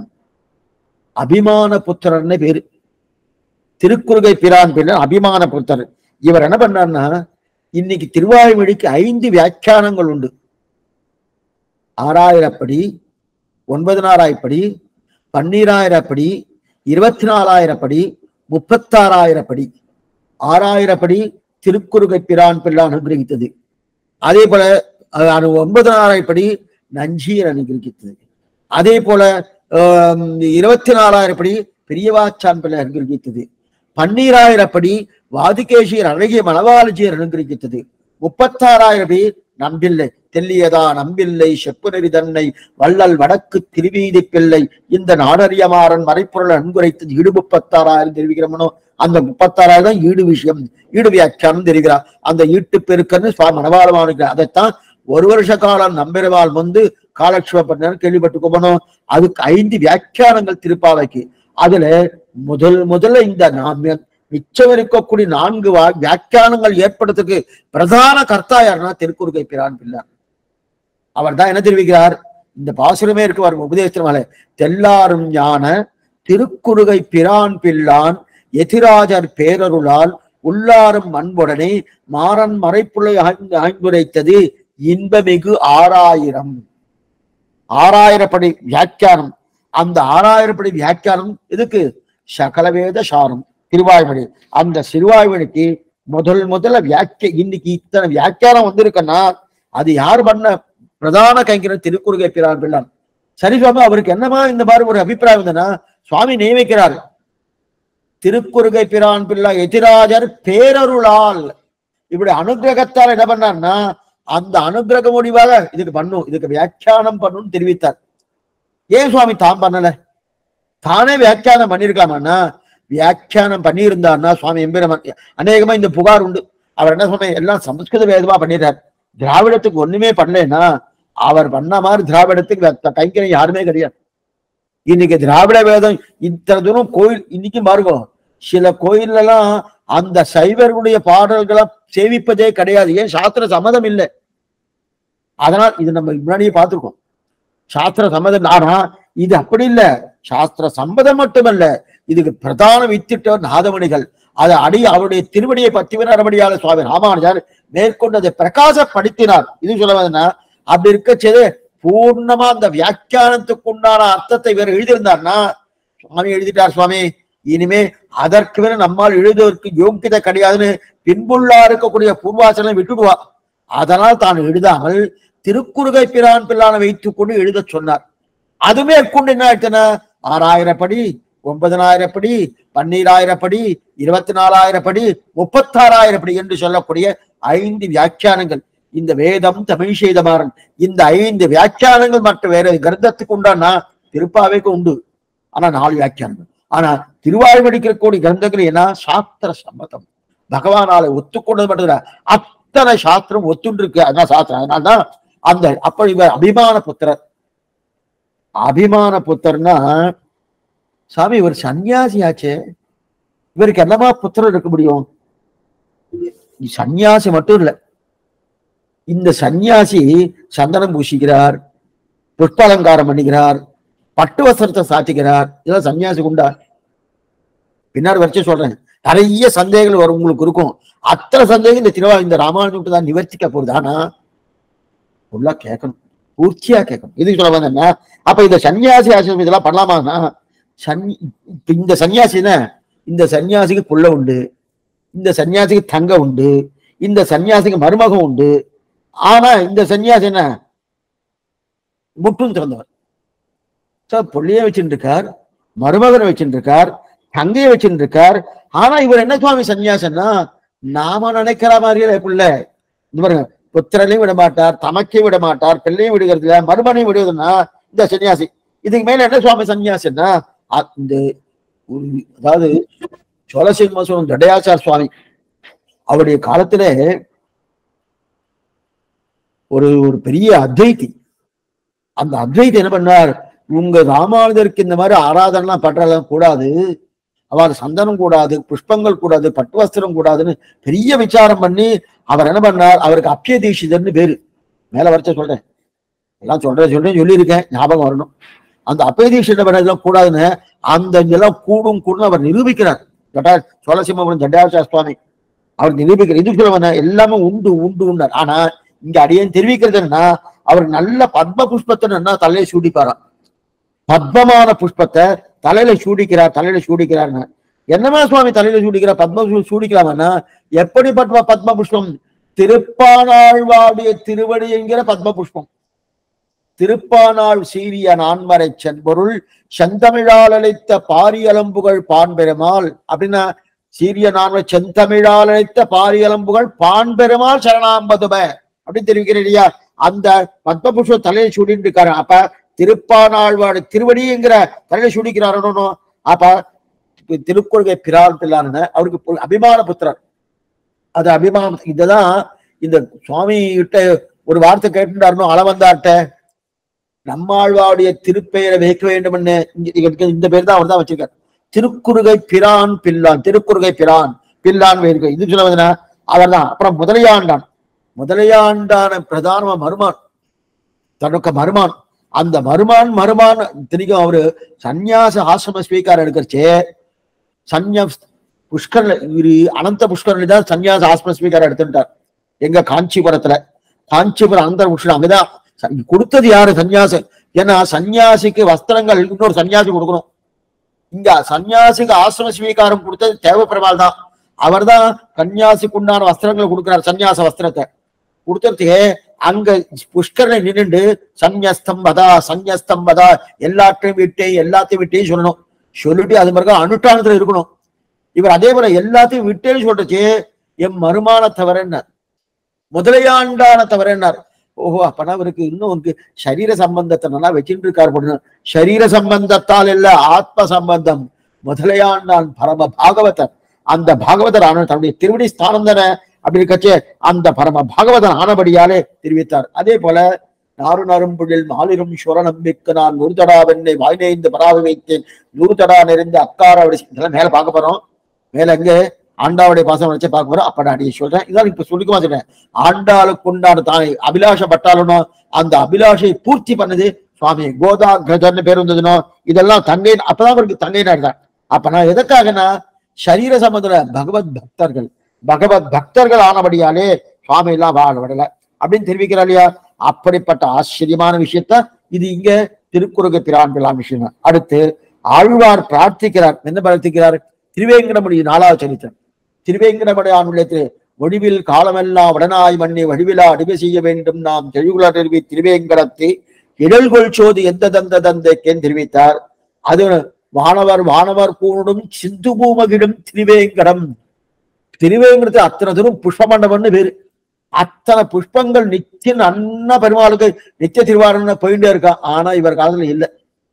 அபிமான புத்திரர்னு பேரு திருக்குறுகை பிரான் பிள்ளான் அபிமான புத்திரர் இவர் என்ன பண்ணார்னா இன்னைக்கு திருவாய்மொழிக்கு ஐந்து வியாக்கியானங்கள் உண்டு ஆறாயிரப்படி ஒன்பதினாயிரப்படி பன்னீராயிரப்படி இருபத்தி நாலாயிரப்படி முப்பத்தாறாயிரப்படி ஆறாயிரப்படி திருக்குறுகை பிரான் பிள்ளான் அனுகிரகித்தது அதே போல அஹ், ஒன்பதாயிரப்படி நஞ்சீர் அனுகிரகித்தது அதே போல ஆம், இருபத்தி நாலாயிரப்படி பெரியவாச்சான் பிள்ளை அனுகிரகித்தது பன்னீராயிரப்படி வாதிகேஷியர் அழகிய மணவாளஜியர் அனுகிரகித்தது முப்பத்தாறாயிரப்படி நம்பில்லை தெல்லியதா நம்பில்லை செப்பு நெறி தன்னை வள்ளல் வடக்கு திருவீதி பிள்ளை இந்த நாடறியமாறன் மறைப்பொருள் அன்புரைத்தது ஈடு முப்பத்தாறாயிரம் தெரிவிக்கிறோமனோ அந்த முப்பத்தாறாயிரம் தான் ஈடு விஷயம் ஈடு வியாக்கியானம் தெரிகிறார் அந்த ஈட்டு பெருக்கன்னு சுவாமி மனவாளமான அதைத்தான் ஒரு வருஷ காலம் நம்பெருவாள் வந்து காலக்ஷேப பண்ணார் கேள்விப்பட்டுக்கோமனோ அதுக்கு ஐந்து வியாக்கியானங்கள் திருப்பாவைக்கு அதுல முதல் முதல்ல இந்த நாம் மிச்சம் இருக்கக்கூடிய நான்கு வா- வியாக்கியானங்கள் ஏற்படுறதுக்கு பிரதான கர்த்தா யாருன்னா திருக்குறுகை பிரான் பிள்ளார் அவர் தான் என்ன தெரிவிக்கிறார் இந்த பாசுரமே இருக்கு வரும் உபதேசத்தினால தெல்லாரும் ஞான திருக்குறுகை பிரான் பிள்ளான் எதிராஜர் பேரருளால் உள்ளாரும் அன்புடனே மாறன் மறைப்புள்ளை ஆய்ந்து ஆய்ந்துரைத்தது இன்பமிகு ஆறாயிரம் ஆறாயிரப்படி வியாக்கியானம் அந்த ஆறாயிரப்படி வியாக்கியானம் எதுக்கு சகலவேத சாரம் திருவாய்மொழி அந்த சிறுவாய்மொழிக்கு முதல் முதல்ல வியாக்கிய இன்னைக்கு இத்தனை வியாக்கியானம் வந்திருக்குன்னா அது யார் பண்ண பிரதான கைங்கரன் திருக்குறுகை பிரான் பிள்ளான் சரி சுவாமி அவருக்கு என்னமா இந்த மாதிரி ஒரு அபிப்பிராயம் இருந்ததுன்னா சுவாமி நியமிக்கிறார் திருக்குறுகை பிரான் பிள்ளை எதிராஜர் பேரருளால் இப்படி அனுகிரகத்தால் என்ன பண்ணார்னா அந்த அனுகிரக முடிவாக இதுக்கு பண்ணும் இதுக்கு வியாக்கியானம் பண்ணும் தெரிவித்தார் ஏன் சுவாமி தான் பண்ணல தானே வியாக்கியானம் பண்ணிருக்கலாமான்னா வியாக்கியானம் பண்ணியிருந்தார்னா சுவாமி எம்பெருமான் அநேகமா இந்த புகார் உண்டு அவர் என்ன சொன்ன எல்லாம் சமஸ்கிருத வேதமா பண்ணிடுறார் திராவிடத்துக்கு ஒண்ணுமே பண்ணலைன்னா அவர் பண்ண மாதிரி திராவிடத்துக்கு வே- கைங்கரியம் யாருமே கிடையாது இன்னைக்கு திராவிட வேதம் இத்தனை தூரம் கோயில் இன்னைக்கும் பாருங்க சில கோயில்ல எல்லாம் அந்த சைவர்களுடைய பாடல்களை சேவிப்பதே கிடையாது ஏன் சாஸ்திர சம்மதம் இல்லை அதனால் இது நம்ம முன்னாடியே பார்த்திருக்கோம் சாஸ்திர சம்மதம் ஆனா இது அப்படி இல்ல சாஸ்திர சம்மதம் மட்டுமல்ல இதுக்கு பிரதான வித்திட்டவர் நாதமணிகள் அதை அடி அவருடைய திருவடியை பத்திவனபடியால சுவாமி ராமானுஜர் மேற்கொண்டு அதை பிரகாசப்படுத்தினார் இது சொல்ல வந்தா அப்படி இருக்கச்சது பூர்ணமா அந்த வியாக்கியானத்துக்கு உண்டான அர்த்தத்தை வேற எழுதியிருந்தார்னா சுவாமி எழுதிட்டார் சுவாமி இனிமே அதற்கு வேற நம்மால் எழுதுவதற்கு யோக்கியதை கிடையாதுன்னு பின்புள்ளா இருக்கக்கூடிய பூர்வாசனை விட்டுடுவா அதனால் தான் எழுதாமல் திருக்குறுகை பிரான் பிள்ளான வைத்துக் கொண்டு எழுதச் சொன்னார் அதுமே கொண்டு என்ன ஆயிடுச்சுன்னா ஆறாயிரப்படி ஒன்பதனாயிரப்படி பன்னீராயிரப்படி இருபத்தி நாலாயிரப்படி முப்பத்தாறாயிரப்படி என்று சொல்லக்கூடிய ஐந்து வியாக்கியானங்கள் இந்த வேதம் தமிழ் செய்தமாறன் இந்த ஐந்து வியாக்கியானங்கள் மற்ற வேற கிரந்தத்துக்கு உண்டானா திருப்பாவைக்கு உண்டு ஆனா நாலு வியாக்கியானம் ஆனா திருவாய்மொழிக்கக்கூடிய கிரந்தங்கள் என்ன சாஸ்திர சம்மதம் பகவானால ஒத்துக்கொண்டது மட்டும் இல்ல அத்தனை சாஸ்திரம் ஒத்துண்டு இருக்கு அதான் சாஸ்திரம் அதனால்தான் அந்த அப்ப இவர் அபிமான புத்திரர் அபிமான புத்திரன்னா சாமி இவர் சன்னியாசியாச்சே இவருக்கு என்னமா புத்திரர் இருக்க முடியும் சன்னியாசி மட்டும் இல்ல இந்த சன்னியாசி சந்தனம் பூசிக்கிறார் புஷ்பாலங்காரம் பண்ணுகிறார் பட்டு வஸ்திரத்தை சாத்திக்கிறார் இதெல்லாம் சன்னியாசி உண்டா பின்னாடி வரைச்சு சொல்றேன் நிறைய சந்தேகங்கள் வரும் உங்களுக்கு இருக்கும் அத்தனை சந்தேகம் இந்த திருவா இந்த ராமானுஜம் தான் நிவர்த்திக்க போகுது ஆனா ஃபுல்லா கேட்கணும் பூர்த்தியா கேட்கணும் இதுக்கு சொல்ல வந்தேன்னா அப்ப இந்த சன்னியாசி ஆசிரமம் இதெல்லாம் பண்ணலாமான்னா சன்னி இப்ப இந்த சன்னியாசினா இந்த சன்னியாசிக்கு புள்ள உண்டு இந்த சன்னியாசிக்கு தங்க உண்டு இந்த சன்னியாசிக்கு மருமகம் உண்டு ஆனா இந்த சன்னியாசி என்ன முட்டும் திறந்தவர் சார் புள்ளைய வச்சுட்டு இருக்கார் மருமகனை வச்சுட்டு இருக்கார் தங்கையை வச்சுட்டு இருக்கார் ஆனா இவர் என்ன சுவாமி சன்னியாசன்னா நாம நினைக்கிற மாதிரியே புள்ள இந்த பாருங்க புத்திரனையும் விட மாட்டார் தமக்கையும் விட மாட்டார் பிள்ளையும் விடுகிறது இல்ல மருமனையும் விடுவதுன்னா இந்த சன்னியாசி இதுக்கு மேல என்ன சுவாமி சன்னியாசின்னா அ- இந்த ஒரு- அதாவது சோழசிம்மசோன் ஜடையாச்சார் சுவாமி அவருடைய காலத்துல ஒரு ஒரு பெரிய அத்வைதி அந்த அத்வைதி என்ன பண்ணார் உங்க ராமானுஜருக்கு இந்த மாதிரி ஆராதனைலாம் பண்றதெல்லாம் கூடாது அவர் சந்தனம் கூடாது புஷ்பங்கள் கூடாது பட்டு வஸ்திரம் கூடாதுன்னு பெரிய விசாரம் பண்ணி அவர் என்ன பண்ணார் அவருக்கு அப்பிய தீட்சிதர்னு பேரு மேல வரைச்ச சொல்றேன் எல்லாம் சொல்றேன் சொல்றேன் சொல்லியிருக்கேன் ஞாபகம் வரணும் அந்த அப்பிய தீட்சிதர் பண்ணதெல்லாம் கூடாதுன்னு அந்த இதெல்லாம் கூடும் கூடும் அவர் நிரூபிக்கிறார் ஜட்டா சோழசிம்மபுரம் ஜட்டாச்சார சுவாமி அவர் நிரூபிக்கிறார் இது சொல்ல வந்தேன் எல்லாமே உண்டு உண்டு உண்டார் ஆனா இங்க அடியேன் தெரிவிக்கிறது என்னன்னா அவர் நல்ல பத்ம புஷ்பத்தை என்ன தலையில சூடிப்பாராம் பத்மமான புஷ்பத்தை தலையில சூடிக்கிறார் தலையில சூடிக்கிறார்னு என்னமா சுவாமி தலையில சூடிக்கிறார் பத்ம சூ- சூடிக்கலாமன்னா எப்படிப்பட்ட பத்ம புஷ்பம் திருப்பானாழ்வாவுடைய திருவடி என்கிற பத்ம புஷ்பம் திருப்பானாள் சீரிய நான்மறை சென்பொருள் செந்தமிழால் அழைத்த பாரியலம்புகள் பான் பெருமாள் அப்படின்னா சீரிய நான்மறை செந்தமிழால் அழைத்த பாரியலம்புகள் பான் பெருமாள் சரணாம்பதும அப்படின்னு தெரிவிக்கிறேன் இல்லையா அந்த பத்ம புஷ்பம் தலையில சூடிட்டு இருக்காரு அப்ப திருப்பானாழ்வாடு திருவடிங்கிற தலையில சூடிக்கிறாரோ அப்ப தி- திருக்கொள்கை பிரான் பிள்ளான்னு அவருக்கு பு- அபிமான புத்திரர் அது அபிமானம் இதுதான் இந்த சுவாமி கிட்ட ஒரு வார்த்தை கேட்டுட்டாருனோ அளவந்தார்ட்ட நம்மாழ்வாவுடைய திருப்பெயரை வைக்க வேண்டும்னு இங்க- இங்க இந்த பேர் தான் அவர் தான் வச்சிருக்காரு திருக்குறுகை பிரான் பில்லான் திருக்குறுகை பிரான் பில்லான் வேறு இது சொல்ல வந்தனா அவர் தான் அப்புறம் முதலையாண்டான் முதலையாண்டான பிரதான மருமான் தனக்கு மருமான் அந்த மருமான் மருமான் தெரியும் அவரு சந்நியாச ஆசிரம ஸ்வீகாரம் எடுக்கிறச்சே சன்யா புஷ்கர்ல இவரு அனந்த புஷ்கர்ல தான் சன்னியாச ஆசிரம ஸ்வீகாரம் எடுத்துட்டார் எங்க காஞ்சிபுரத்துல காஞ்சிபுரம் அனந்த புஷ்கர் அங்கதான் ச- கொடுத்தது யாரு சன்னியாசம் ஏன்னா சன்னியாசிக்கு வஸ்திரங்கள் இன்னொரு சன்னியாசி கொடுக்கணும் இங்க சன்னியாசிக்கு ஆசிரம ஸ்வீகாரம் கொடுத்தது தேவப்பெருமாள் தான் அவர்தான் கன்னியாசிக்கு உண்டான வஸ்திரங்களை கொடுக்கிறார் சன்னியாச வஸ்திரத்தை கொடுத்ததுக்கு அங்க புஷ்கரனை நின்னுண்டு சந்யஸ்தம் வதா சந்யஸ்தம் வதா எல்லாத்தையும் விட்டே எல்லாத்தையும் விட்டே சொல்லணும் சொல்லிட்டு அது மாதிரி அனுஷ்டானத்துல இருக்கணும் இவர் அதே போல எல்லாத்தையும் விட்டேன்னு சொல்றச்சு என் மறுமான தவறன்னார் முதலையாண்டான தவறன்னார் ஓஹோ அப்பனா அவருக்கு இன்னும் உனக்கு சரீர சம்பந்தத்தை நல்லா வச்சுட்டு இருக்காரு போட்டு சரீர சம்பந்தத்தால் இல்ல ஆத்ம சம்பந்தம் முதலையாண்டான் பரம பாகவதர் அந்த பாகவதர் ஆன தன்னுடைய திருவடி ஸ்தானம் தானே அப்படி இருக்கச்சே அந்த பரம பாகவதன் ஆனபடியாலே தெரிவித்தார் அதே போல நாறு நரும்புழில் மாலிரும் சுவரணம் மிக்க நான் நூறுதடா வெண்ணை வாய்நேய்ந்து பராவி வைத்தேன் நூறுதடா நிறைந்த அக்காராவடி இதெல்லாம் மேல பார்க்க போறோம் மேல எங்க ஆண்டாவுடைய பாசம் வச்சு பார்க்க போறோம் அப்ப நான் அடியே சொல்றேன் இதான் இப்ப சொல்லிக்கமா சொல்றேன் ஆண்டாளுக்கு உண்டான தானே அபிலாஷப்பட்டாலும் அந்த அபிலாஷை பூர்த்தி பண்ணது சுவாமி கோதா கஜர்னு பேர் வந்ததுனோ இதெல்லாம் தங்கை அப்பதான் அவருக்கு தங்கை தான் அப்ப நான் எதற்காகனா சரீர சம்பந்த பகவத் பக்தர்கள் பகவத் பக்தர்கள் ஆனபடியாலே சுவாமி எல்லாம் வாழ விடல அப்படின்னு தெரிவிக்கிறார் இல்லையா அப்படிப்பட்ட ஆச்சரியமான விஷயத்த இது இங்க திருக்குறுக பிரான் பிரான் விஷயம் தான். அடுத்து ஆழ்வார் பிரார்த்திக்கிறார் என்ன பிரார்த்திக்கிறார் திருவேங்கடமணி நாலாவது சரித்திரம் திருவேங்கடமணி ஆண்டுள்ளத்திலே ஒடிவில் காலமெல்லாம் உடனாய் மண்ணி வடிவிலா அடிமை செய்ய வேண்டும் நாம் தெளிவுகள தெரிவி திருவேங்கடத்தை இடல்கொள் சோதி எந்த தந்த தந்தைக்கேன் தெரிவித்தார் அது வானவர் வானவர் கூடும் சிந்து பூமகிடும் திருவேங்கடம் திருவேங்கடத்தில் அத்தனை தூரம் புஷ்பமண்டபம்னு பேரு அத்தனை புஷ்பங்கள் நித்தியம் அண்ணா பெருமாளுக்கு நித்திய திருவாரூர்னு போயிட்டே இருக்கான் ஆனா இவர் காலத்துல இல்ல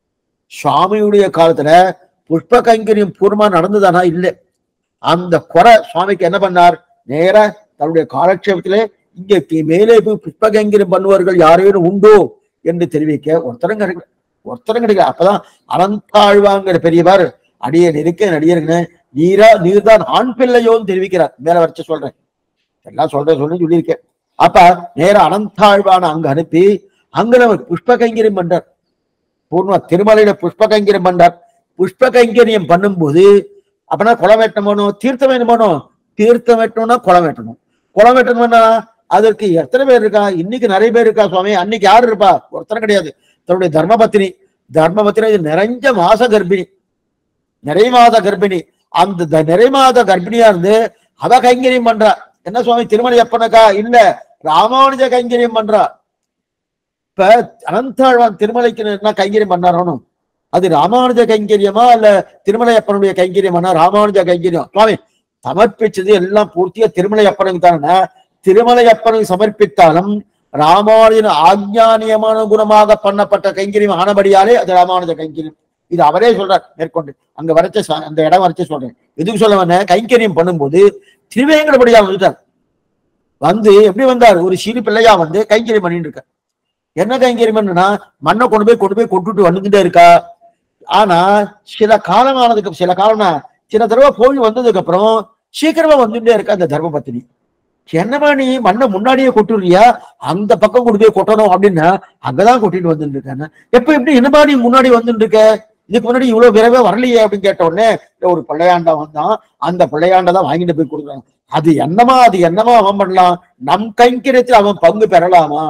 சுவாமியுடைய காலத்துல புஷ்ப கைங்கரியம் பூர்வமா நடந்ததானா இல்லை அந்த குறை சுவாமிக்கு என்ன பண்ணார் நேரா தன்னுடைய காலட்சேபத்திலே இங்க கி- மேலே போய் புஷ்ப கைங்கரியம் பண்ணுவார்கள் யாரேனும் உண்டோ என்று தெரிவிக்க ஒருத்தரும் கிடைக்கல ஒருத்தரும் கிடைக்கல அப்பதான் அனந்தாழ்வாங்கிற பெரியவர் அடியே நெருக்க நடிகருங்க நீரா நீர்தான் ஆண் பிள்ளையோன்னு தெரிவிக்கிறார் மேல வரைச்ச சொல்றேன் எல்லாம் சொல்றேன் சொல்லி சொல்லியிருக்கேன் அப்ப நேரா அனந்தாழ்வான அங்க அனுப்பி அங்க நம்ம புஷ்ப கைங்கரியம் பண்றார் பூர்ண திருமலையில புஷ்ப கைங்கரியம் பண்றார் புஷ்ப கைங்கரியம் பண்ணும்போது அப்பனா குளம் வெட்டணும் தீர்த்தம் வேணுமானோ தீர்த்தம் வெட்டணும்னா குளம் வெட்டணும் குளம் வெட்டணும்னா அதற்கு எத்தனை பேர் இருக்கா இன்னைக்கு நிறைய பேர் இருக்கா சுவாமி அன்னைக்கு யாரு இருப்பா ஒருத்தரும் கிடையாது தன்னுடைய தர்மபத்தினி தர்மபத்தினி இது நிறைஞ்ச மாச கர்ப்பிணி நிறை மாத கர்ப்பிணி அந்த த- நிறை மாத கர்ப்பிணியா இருந்து அவ கைங்கரியம் பண்றா என்ன சுவாமி திருமலை எப்பனக்கா இல்ல ராமானுஜ கைங்கரியம் பண்றா இப்ப அனந்தாழ்வான் திருமலைக்கு என்ன கைங்கரியம் பண்ணாரோன்னு அது ராமானுஜ கைங்கரியமா இல்ல திருமலை அப்பனுடைய கைங்கரியமானா ராமானுஜ கைங்கரியம் சுவாமி சமர்ப்பிச்சது எல்லாம் பூர்த்தியா திருமலை அப்பனுக்கு தானே திருமலை அப்பனுக்கு சமர்ப்பித்தாலும் ராமானுஜன் ஆக்ஞானியமான குணமாக பண்ணப்பட்ட கைங்கரியம் ஆனபடியாலே அது ராமானுஜ கைங்கரியம் இது அவரே சொல்றார் மேற்கொண்டு அங்க வரைச்ச ச- அந்த இடம் வரைச்ச சொல்றேன் எதுக்கு சொல்ல வந்தேன் கைங்கரியம் பண்ணும்போது திருவேங்கடபடியா வந்துட்டார் வந்து எப்படி வந்தார் ஒரு சிறு பிள்ளையா வந்து கைங்கரியம் பண்ணிட்டு இருக்கார் என்ன கைங்கரியம் பண்ணுனா மண்ணை கொண்டு போய் கொண்டு போய் கொண்டுட்டு வந்துகிட்டே இருக்கா ஆனா சில காலம் ஆனதுக்கு சில காலம்னா சில தடவை போய் வந்ததுக்கு அப்புறம் சீக்கிரமா வந்துட்டே இருக்கா அந்த தர்மபத்தினி என்னமா நீ மண்ணை முன்னாடியே கொட்டுறியா அந்த பக்கம் கொண்டு போய் கொட்டணும் அப்படின்னா அங்கதான் கொட்டிட்டு வந்துட்டு இருக்காங்க எப்ப எப்படி என்னமா நீ முன்னாடி வந்துட்டு இருக்க இதுக்கு முன்னாடி இவ்வளவு விரைவா வரலையே அப்படின்னு கேட்ட உடனே "இல்ல, ஒரு பிள்ளையாண்டா வந்தான் அந்த பிள்ளையாண்டை தான் வாங்கிட்டு போய் கொடுக்குறாங்க அது என்னமா அது என்னமா அவன் பண்ணலாம் நம் கைங்கரியத்தில் அவன் பங்கு பெறலாமா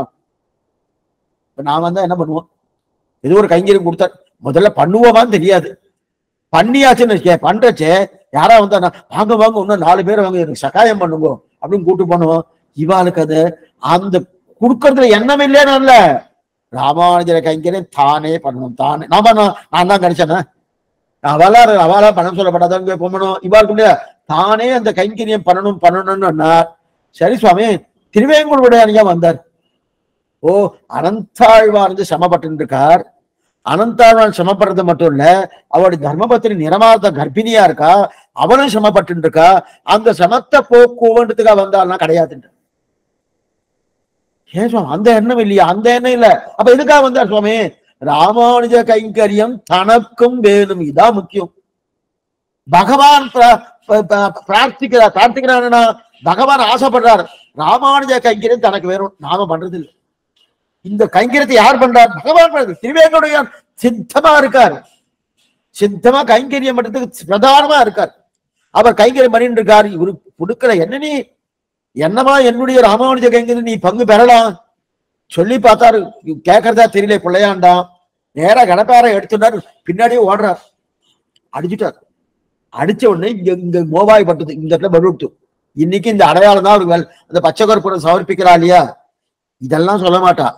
இப்ப நான் வந்தா என்ன பண்ணுவோம் ஏதோ ஒரு கைங்கரியம் கொடுத்தார் முதல்ல பண்ணுவோமான்னு தெரியாது பண்ணியாச்சுன்னு வச்சுக்க பண்றச்சே யாரா வந்தா வாங்க வாங்க இன்னும் நாலு பேர் வாங்க எனக்கு சகாயம் பண்ணுங்க அப்படின்னு கூட்டு போனோம் இவாளுக்கு அது அந்த கொடுக்கறதுல எண்ணம் இல்லைன்னு ராமானுஜர கைங்கரியம் தானே பண்ணணும் தானே நான் பண்ணணும் நான் தான் கிடைச்சேனா அவளா அவளா பணம் சொல்லப்படாதவங்க போகணும் இவாளுக்கு இல்லையா தானே அந்த கைங்கரியம் பண்ணணும் பண்ணணும்னு சரி சுவாமி திருவேங்கூருடைய அணியா வந்தார் ஓ அனந்தாழ்வார் வந்து சமப்பட்டு இருக்கார் அனந்தாழ்வான் சமப்படுறது மட்டும் இல்ல அவருடைய தர்மபத்திரி நிறமாத கர்ப்பிணியா இருக்கா அவனும் சமப்பட்டு இருக்கா அந்த சமத்தை போக்குவன்றதுக்காக வந்தாள்னா கிடையாதுன்ற ஏன் சுவாமி அந்த எண்ணம் இல்லையா அந்த எண்ணம் இல்ல அப்ப எதுக்காக வந்தார் சுவாமி ராமானுஜ கைங்கரியம் தனக்கும் வேணும் இதான் முக்கியம் பகவான் பிர- ப- ப- பிரார்த்திக்கிறார் பிரார்த்திக்கிறாருன்னா பகவான் ஆசைப்படுறார் ராமானுஜ கைங்கரியம் தனக்கு வேணும் நாம பண்றது இல்லை இந்த கைங்கரியத்தை யார் பண்றார் பகவான் பண்றது திருவேங்கடையான் சித்தமா இருக்கார் சித்தமா கைங்கரியம் பண்றதுக்கு பிரதானமா இருக்கார் அவர் கைங்கரியம் பண்ணிட்டு இருக்கார் இவரு கொடுக்கல என்ன நீ என்னமா என்னுடைய ராமானுஜ கைங்கரியம் நீ பங்கு பெறலாம் சொல்லி பார்த்தாரு கேட்கறதா தெரியல பிள்ளையாண்டா நேரா கடப்பார எடுத்துட்டாரு பின்னாடியே ஓடுறார் அடிச்சுட்டார் அடிச்ச உடனே இங்க இங்க மோபாய் பட்டது இந்த இடத்துல படுத்து இன்னைக்கு இந்த அடையாளம் தான் அவருக்கு வேலை. அந்த பச்சை கற்பூரம் சமர்ப்பிக்கிறா இல்லையா இதெல்லாம் சொல்ல மாட்டா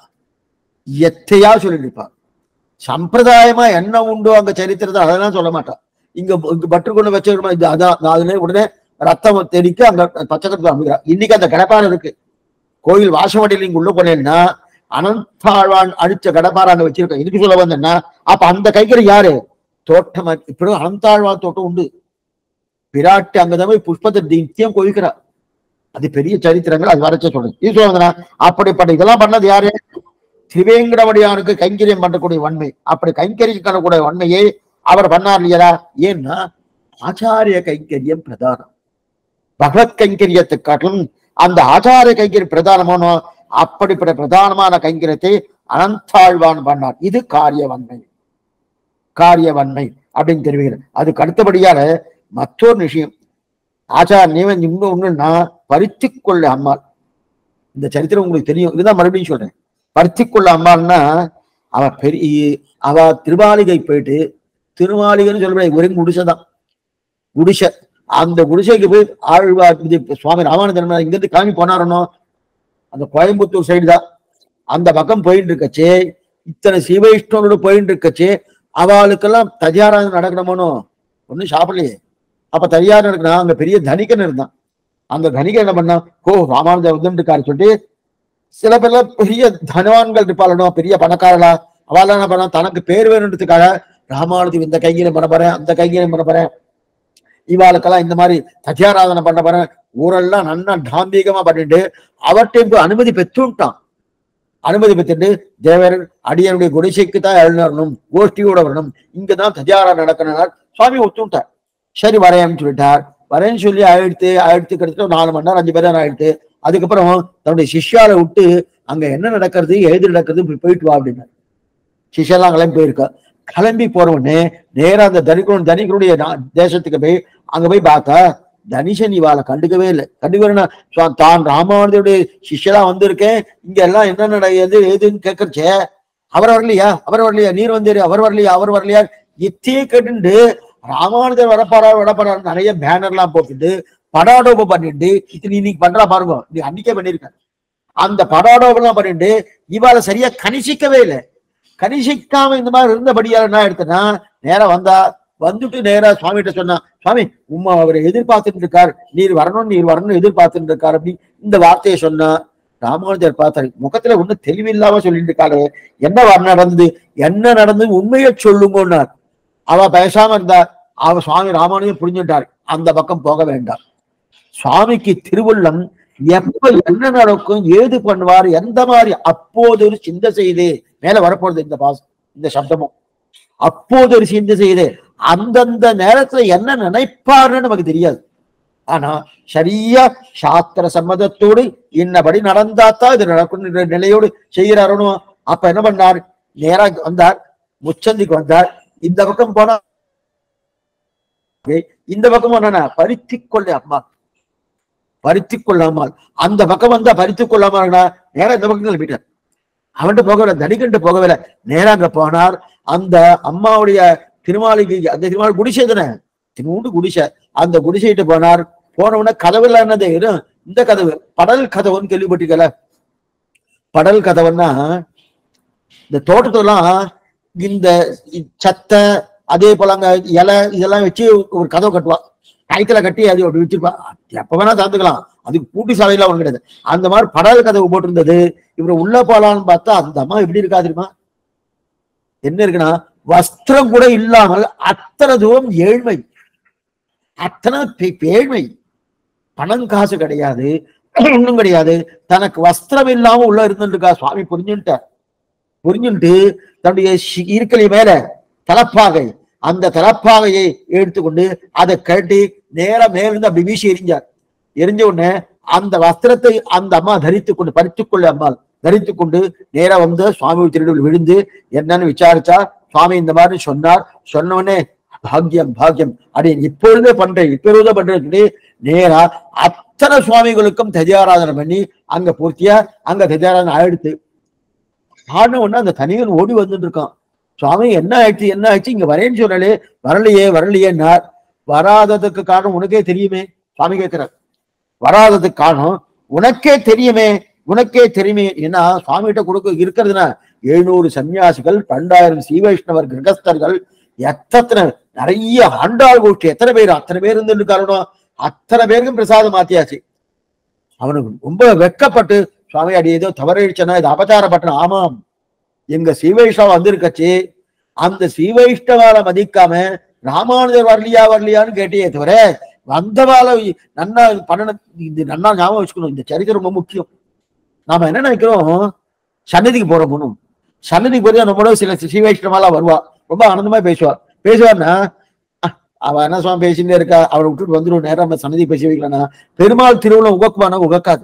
எத்தையா சொல்லிட்டு இருப்பா சம்பிரதாயமா என்ன உண்டோ அங்க சரித்திரத்தை அதெல்லாம் சொல்ல மாட்டா இங்க இங்க பற்று கொண்டு வச்சிருக்கோம் இது அதான் நான் அதுல உடனே ரத்தம் தெளிக்க அங்க பச்சை கற்பூரம் அமைக்கிறா இன்னைக்கு அந்த கடப்பாறை இருக்கு கோயில் வாசவடியில் இங்க உள்ள போனேன்னா அனந்தாழ்வான் அடிச்ச கடப்பாறை அங்க வச்சிருக்கேன் இதுக்கு சொல்ல வந்தேன்னா அப்ப அந்த கைகறி யாரு தோட்டம் இப்படி அனந்தாழ்வான் தோட்டம் உண்டு பிராட்டி அங்கதான் போய் புஷ்பத்தை நித்தியம் கொதிக்கிறா அது பெரிய சரித்திரங்கள் அது வரைச்ச சொல்றேன் இது சொல்லுங்க அப்படிப்பட்ட இதெல்லாம் பண்ணது யாரு திரிவேங்கடவடியானுக்கு கைங்கரியம் பண்ணக்கூடிய வன்மை அப்படி கைங்கரியம் பண்ணக்கூடிய வன்மையை அவர் பண்ணார் இல்லையா ஏன்னா ஆச்சாரிய கைங்கரியம் பிரதானம் பகவத் கைங்கரியத்தை காட்டிலும் அந்த ஆச்சாரிய கைங்கரியம் பிரதானமான அப்படிப்பட்ட பிரதானமான கைங்கரியத்தை அனந்தாழ்வான் பண்ணார் இது காரிய வன்மை காரிய வன்மை அப்படின்னு தெரிவிக்கிறது அதுக்கு அடுத்தபடியாக மற்றொரு விஷயம் ஆச்சார நியமன் இன்னும் ஒண்ணுன்னா பறித்து கொள்ள அம்மாள் இந்த சரித்திரம் உங்களுக்கு தெரியும் இதுதான் மறுபடியும் சொல்றேன் பறித்து கொள்ள அம்மாள்னா அவ பெரிய அவ திருவாலிகை போயிட்டு திருவாலிகைன்னு சொல்ல ஒரே குடிசைதான் குடிசை அந்த குடிசைக்கு போய் ஆழ்வார் இது சுவாமி ராமானுஜன் இங்க இருந்து கிளம்பி போனாரணும் அந்த கோயம்புத்தூர் சைடு தான் அந்த பக்கம் போயிட்டு இருக்கச்சே இத்தனை சீவைஷ்ணவரோட போயிட்டு இருக்கச்சே அவளுக்கெல்லாம் தஜாராதனை நடக்கணுமோனோ ஒன்றும் சாப்பிடலையே அப்ப தயாரா இருக்கணும் அங்க பெரிய தனிகன் இருந்தான் அந்த தனிகன் என்ன பண்ணா ஓ ராமானுஜர் வந்துருக்காரு சொல்லிட்டு சில பேர்லாம் பெரிய தனவான்கள் இருப்பாளனோ பெரிய பணக்காரலா அவெல்லாம் என்ன பண்ணா தனக்கு பேர் வேணுன்றதுக்காக ராமானுஜம் இந்த கைங்கரியம் பண்ண போறேன் அந்த கைங்கரியம் பண்ண போறேன் இவாளுக்கெல்லாம் இந்த மாதிரி சத்தியாராதனை பண்ண போறேன் ஊரெல்லாம் நன்னா தாம்பீகமா பண்ணிட்டு அவர்கிட்ட போய் அனுமதி பெற்றுட்டான் அனுமதி பெற்றுட்டு தேவர் அடியனுடைய குடிசைக்கு தான் எழுநரணும் கோஷ்டியோட வரணும் இங்கதான் தஜாரா நடக்கணும் சுவாமி ஒத்துட்டார் சரி வரேன்னு சொல்லிட்டார் வரேன்னு சொல்லி ஆயிடுத்து ஆயிடுத்து கிட்டத்தட்ட ஒரு நாலு மணி நேரம் அஞ்சு மணி நேரம் ஆயிடுத்து அதுக்கப்புறம் தன்னுடைய சிஷ்யால விட்டு அங்க என்ன நடக்கிறது ஏது நடக்கிறது இப்படி போயிட்டு வா அப்படின்னு சிஷ்யெல்லாம் கிளம்பி போயிருக்கா கிளம்பி போற உடனே நேரா அந்த தனிக்கணும் தனிக்கனுடைய தேசத்துக்கு போய் அங்க போய் பார்த்தா தனிஷன் இவாளை கண்டுக்கவே இல்லை கண்டுக்கவே சு- தான் ராமானுஜருடைய சிஷ்யலா வந்திருக்கேன் இங்க எல்லாம் என்ன நடக்குது ஏதுன்னு கேட்கறச்சே அவர் வரலையா அவர் வரலையா நீர் வந்தீரு அவர் வரலையா அவர் வரலையா இத்தையே கேட்டுண்டு ராமானுஜர் வரப்பாரா வரப்பாரா நிறைய பேனர்லாம் போட்டுட்டு படாடோப பண்ணிட்டு இது நீ இன்னைக்கு பண்றா பாருங்க நீ அன்னைக்கே பண்ணிருக்க அந்த படாடோபெல்லாம் பண்ணிட்டு இவாளை சரியா கணிசிக்கவே இல்லை கணிசிக்காம இந்த மாதிரி இருந்தபடியால என்ன எடுத்தனா நேரா வந்தா வந்துட்டு நேரா சுவாமிகிட்ட சொன்னா சுவாமி உம்மா அவரை எதிர்பார்த்துட்டு இருக்கார் நீர் வரணும் நீர் வரணும் எதிர்பார்த்துட்டு இருக்கார் அப்படி இந்த வார்த்தையை சொன்னா ராமானுஜர் பார்த்தாரு முகத்துல ஒண்ணும் தெளிவில்லாம சொல்லிட்டு இருக்காரு என்ன வர நடந்தது என்ன நடந்தது உண்மையை சொல்லுங்கன்னார் அவ பேசாம இருந்தா அவ சுவாமி ராமானுஜர் புரிஞ்சுட்டார் அந்த பக்கம் போக வேண்டாம் சுவாமிக்கு திருவுள்ளம் எப்ப என்ன நடக்கும் ஏது பண்ணுவார் எந்த மாதிரி அப்போது ஒரு சிந்தை செய்து மேல வரப்போறது இந்த பாசம் இந்த சப்தமும் அப்போது ஒரு சிந்தை செய்து அந்தந்த நேரத்துல என்ன நினைப்பாருன்னு நமக்கு தெரியாது ஆனா சரியா சாஸ்திர சம்மதத்தோடு இன்னபடி நடந்தாத்தான் இது நடக்கும் நிலையோடு செய்கிறாருன்னு அப்ப என்ன பண்ணார் நேரா வந்தார் முச்சந்திக்கு வந்தார் இந்த பக்கம் போனா இந்த பக்கம் என்னன்னா பருத்தி கொள்ள அம்மா பருத்தி கொள்ளாமல் அந்த பக்கம் வந்தா பருத்தி கொள்ளாமல் நேரா இந்த பக்கம் கிளம்பிட்டார் அவன்கிட்ட போகவில்லை தனிகண்டு போகவில்லை நேரா அங்க போனார் அந்த அம்மாவுடைய திருமாளிகை அந்த திருமாள் குடிசை தானே திருமூண்டு குடிசை அந்த குடிசைட்டு போனார் போன உடனே கதவுல என்னது இரு, இந்த கதவு படல் கதவுன்னு கேள்விப்பட்டிருக்கல படல் கதவுன்னா இந்த தோட்டத்தெல்லாம் இந்த சத்தை அதே போல அங்க இலை இதெல்லாம் வச்சு ஒரு கதவு கட்டுவா கைத்துல கட்டி அது அப்படி வச்சிருப்பா எப்ப வேணா திறந்துக்கலாம் அதுக்கு பூட்டி சாலையில ஒண்ணு கிடையாது அந்த மாதிரி படல் கதவு போட்டிருந்தது இவரு உள்ள போலான்னு பார்த்தா அந்த அம்மா எப்படி இருக்கா தெரியுமா என்ன இருக்குன்னா வஸ்திரம் கூட இல்லாமல் அத்தனை தூரம் ஏழ்மை அத்தனை பே- ஏழ்மை பணம் காசு கிடையாது ஒண்ணும் கிடையாது தனக்கு வஸ்திரம் இல்லாம உள்ள இருந்துருக்கா சுவாமி புரிஞ்சுட்டார் புரிஞ்சுட்டு தன்னுடைய சி- இருக்கலை மேல தலப்பாகை அந்த தலப்பாகையை எடுத்துக்கொண்டு அதை கட்டி நேரா மேலிருந்து அப்படி வீசி எரிஞ்சார் எரிஞ்ச உடனே அந்த வஸ்திரத்தை அந்த அம்மா தரித்துக் கொண்டு பறித்துக் கொள்ள அம்மா தரித்துக் கொண்டு நேரா வந்து சுவாமி திருடல் விழுந்து என்னன்னு விசாரிச்சா சுவாமி இந்த மாதிரி சொன்னார் சொன்ன உடனே பாக்கியம் பாக்கியம் அடி இப்பொழுதே பண்றேன் இப்பொழுதே பண்றேன்னு சொல்லி நேரா அத்தனை சுவாமிகளுக்கும் தஜாராதனை பண்ணி அங்க பூர்த்தியா அங்க தஜாராதனை ஆயிடுத்து ஆன உடனே அந்த தனியன் ஓடி வந்துட்டு இருக்கான் சுவாமி என்ன ஆயிடுச்சு என்ன ஆயிடுச்சு இங்க வரேன்னு சொன்னாலே வரலையே வரலையேன்னார் வராததுக்கு காரணம் உனக்கே தெரியுமே சுவாமி கேட்கிறார் வராததுக்கு காரணம் உனக்கே தெரியுமே உனக்கே தெரியுமே ஏன்னா சுவாமிகிட்ட கொடுக்க இருக்கிறதுனா எழுநூறு சன்னியாசிகள் பண்டாயிரம் சீவைஷ்ணவர் கிரகஸ்தர்கள் எத்தனை நிறைய ஆண்டாள் கோஷ்டி எத்தனை பேர் அத்தனை பேர் இருந்து காரணம் அத்தனை பேருக்கும் பிரசாதம் மாத்தியாச்சு அவனுக்கு ரொம்ப வெட்கப்பட்டு சுவாமி அடி ஏதோ தவறிடுச்சனா இது அபச்சாரப்பட்ட ஆமாம் எங்க சீவைஷ்ணவ வந்திருக்கச்சு அந்த சீவைஷ்ணவால மதிக்காம ராமானுஜர் வரலையா வரலையான்னு கேட்டியே தவிர வந்தவால நன்னா பண்ணணும் இது நன்னா ஞாபகம் வச்சுக்கணும் இந்த சரித்திரம் ரொம்ப முக்கியம் நாம என்ன நினைக்கிறோம் சன்னதிக்கு போறோம் பொண்ணும் சன்னதிக்கு போறது நம்மளோட சில சீவைஷ்ணவாலாம் வருவா ரொம்ப ஆனந்தமா பேசுவா பேசுவார்னா "அஹ், அவ என்ன சுவாமி பேசிட்டே இருக்கா அவளை விட்டுட்டு வந்துடும் நேரம் நம்ம சன்னதி பேசி வைக்கலன்னா பெருமாள் திருவிழா உகக்குவானா உகக்காது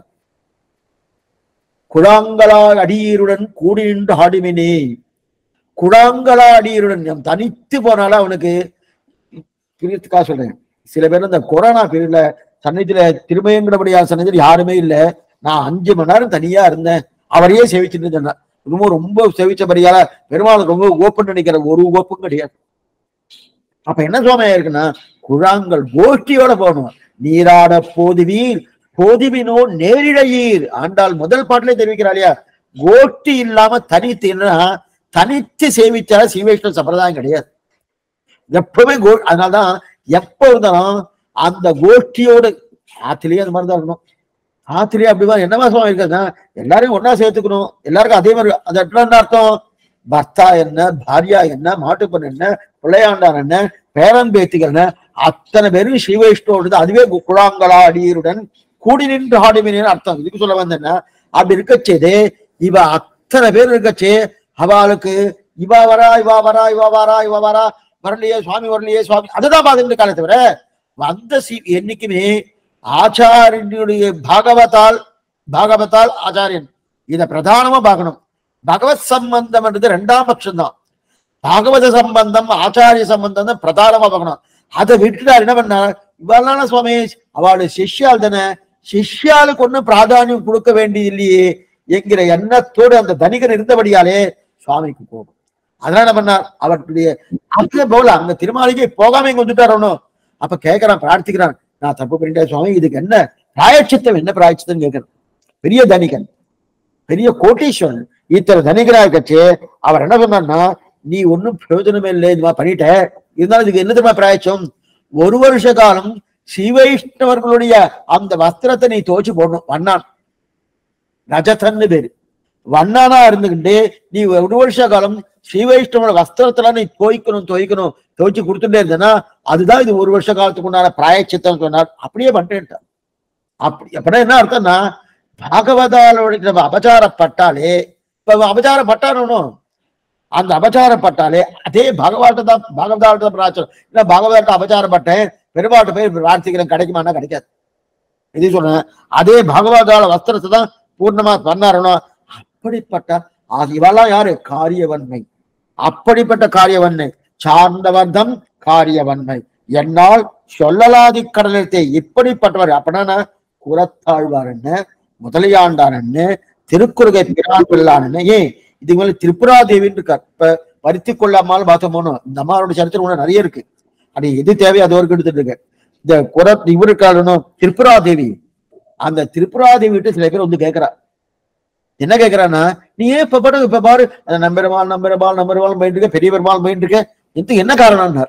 குழாங்களா அடியீருடன் கூடின்று ஆடுமினே குழாங்களா அடியீருடன் நம் தனித்து போனாலும் அவனுக்கு பிரியத்துக்காக சொல்றேன் சில பேர் இந்த கொரோனா பீரியட்ல சன்னதியில திருமயங்கடபடியா சன்னதியில் யாருமே இல்ல நான் அஞ்சு மணி நேரம் தனியா இருந்தேன் அவரையே சேவிச்சுட்டு சொன்னேன் ரொம்ப ரொம்ப சேவிச்சபடியால பெருமாள் ரொம்ப ஓப்பன் நினைக்கிற ஒரு ஓப்பும் கிடையாது அப்ப என்ன சுவாமியா இருக்குன்னா குழாங்கள் கோஷ்டியோட போகணும் நீராட போதுவீர் போதுவினோ நேரிழையீர் ஆண்டாள் முதல் பாட்டிலே தெரிவிக்கிறாள் இல்லையா கோஷ்டி இல்லாம தனித்துன்னா தனித்து சேவிச்சா சீவைஷ்ணவ சம்பிரதாயம் கிடையாது எப்பவுமே கோ அதனாலதான் எப்ப இருந்தாலும் அந்த கோஷ்டியோட ஆத்திலேயே அந்த மாதிரி தான் இருக்கணும் ஆத்திலேயே அப்படிதான் என்னவா சுவாமி இருக்காங்க எல்லாரையும் ஒன்னா சேர்த்துக்கணும் எல்லாருக்கும் அதே மாதிரி அது என்ன அர்த்தம் பர்த்தா என்ன பாரியா என்ன மாட்டுப்பெண் என்ன பிள்ளையாண்டான் என்ன பேரன் பேத்திகள் என்ன அத்தனை பேரும் ஸ்ரீவைஷ்ணவோடு அதுவே குழாங்களா அடியருடன் கூடி நின்று ஆடுமினு அர்த்தம் இதுக்கு சொல்ல வந்தேன்னா அப்படி இருக்கச்சேது இவ அத்தனை பேர் இருக்கச்சே அவளுக்கு இவா வரா இவா வரா இவா வரா இவ வரா வரலையே சுவாமி வரலையே சுவாமி அதுதான் பார்த்துட்டு காலை தவிர வந்த சி என்னைக்குமே ஆச்சாரியனுடைய பாகவதால் பாகவதால் ஆச்சாரியன் இத பிரதானமா பார்க்கணும் பகவத் சம்பந்தம்ன்றது ரெண்டாம் பட்சம் தான் பாகவத சம்பந்தம் ஆச்சாரிய சம்பந்தம் தான் பிரதானமா பார்க்கணும் அதை விட்டுட்டார் என்ன பண்ணார் இவெல்லாம் சுவாமி அவளுடைய சிஷ்யால் தானே சிஷ்யாளுக்கு ஒண்ணும் பிராதானியம் கொடுக்க வேண்டியது இல்லையே என்கிற எண்ணத்தோடு அந்த தனிகன் இருந்தபடியாலே சுவாமிக்கு கோபம் அதனால என்ன பண்ணார் அவருடைய அங்க போல அந்த திருமாளிகை போகாம இங்க வந்துட்டார் ஒண்ணும் அப்ப கேட்கறான் பிரார்த்திக்கிறான் நான் தப்பு பண்ணிட்டேன் சுவாமி இதுக்கு என்ன பிராயச்சித்தம் என்ன பிராயச்சித்தம் கேட்கிறேன் பெரிய தனிகன் பெரிய கோட்டீஸ்வரன் இத்தனை தனிகனா இருக்கச்சு அவர் என்ன சொன்னார்னா நீ ஒன்னும் பிரயோஜனமே இல்லை இது மாதிரி பண்ணிட்ட இருந்தாலும் இதுக்கு என்ன தெரியுமா பிராயச்சம் ஒரு வருஷ காலம் ஸ்ரீவைஷ்ணவர்களுடைய அந்த வஸ்திரத்தை நீ துவச்சு போடணும் வண்ணான் ரஜதன்னு பேரு வண்ணானா இருந்துகிட்டு நீ ஒரு வருஷ காலம் ஸ்ரீவைஷ்ணவ வஸ்திரத்துல நீ துவைக்கணும் துவைக்கணும் துவைச்சு கொடுத்துட்டே இருந்தேன்னா அதுதான் இது ஒரு வருஷ காலத்துக்கு உண்டான பிராயச்சித்தம் சொன்னார் அப்படியே பண்ணிட்டேன் அப்படி அப்படின்னா என்ன அர்த்தம்னா பாகவதாலோட நம்ம அபச்சாரப்பட்டாலே இப்ப அபச்சாரப்பட்டானும் அந்த அபச்சாரப்பட்டாலே அதே பகவாட்ட தான் பகவதாட்ட தான் பிராச்சனம் இல்ல பகவதாட்ட அபச்சாரப்பட்டேன் பெருமாட்ட போய் பிரார்த்திக்கிறேன் கிடைக்குமானா கிடைக்காது இது சொன்னேன் அதே பகவதால வஸ்திரத்தை தான் பூர்ணமா பண்ணாரணும் அப்படிப்பட்ட ஆ- இவெல்லாம் யாரு காரியவன்மை அப்படிப்பட்ட காரியவன்மை சார்ந்தவர்தம் காரியவன்மை என்னால் சொல்லலாதி கடலத்தை இப்படிப்பட்டவர் அப்படின்னா குரத்தாழ்வார் என்ன முதலியாண்டார் என்ன திருக்குறுகை பிரான் பிள்ளான் என்ன ஏன் இதுக்கு மேல திரிபுரா தேவின்னு இருக்கார் இப்ப வருத்தி கொள்ளாமல் பார்த்தோமோனோ இந்த அம்மாவோட சரித்திரம் கூட நிறைய இருக்கு அது எது தேவை அது வரைக்கும் எடுத்துட்டு இருக்கு இந்த குர இவரு இருக்காளனும் திரிபுரா தேவி அந்த திரிபுரா தேவி விட்டு சில பேர் வந்து கேட்கிறா என்ன கேட்கறான்னா நீ ஏன் இப்ப பாட்டு இப்ப பாரு அந்த நம்பெருமாள் நம்பெருமாள் நம்பெருமாள் போயிட்டு இருக்க பெரிய பெருமாள் போயிட்டு இருக்க இது என்ன காரணம்னார்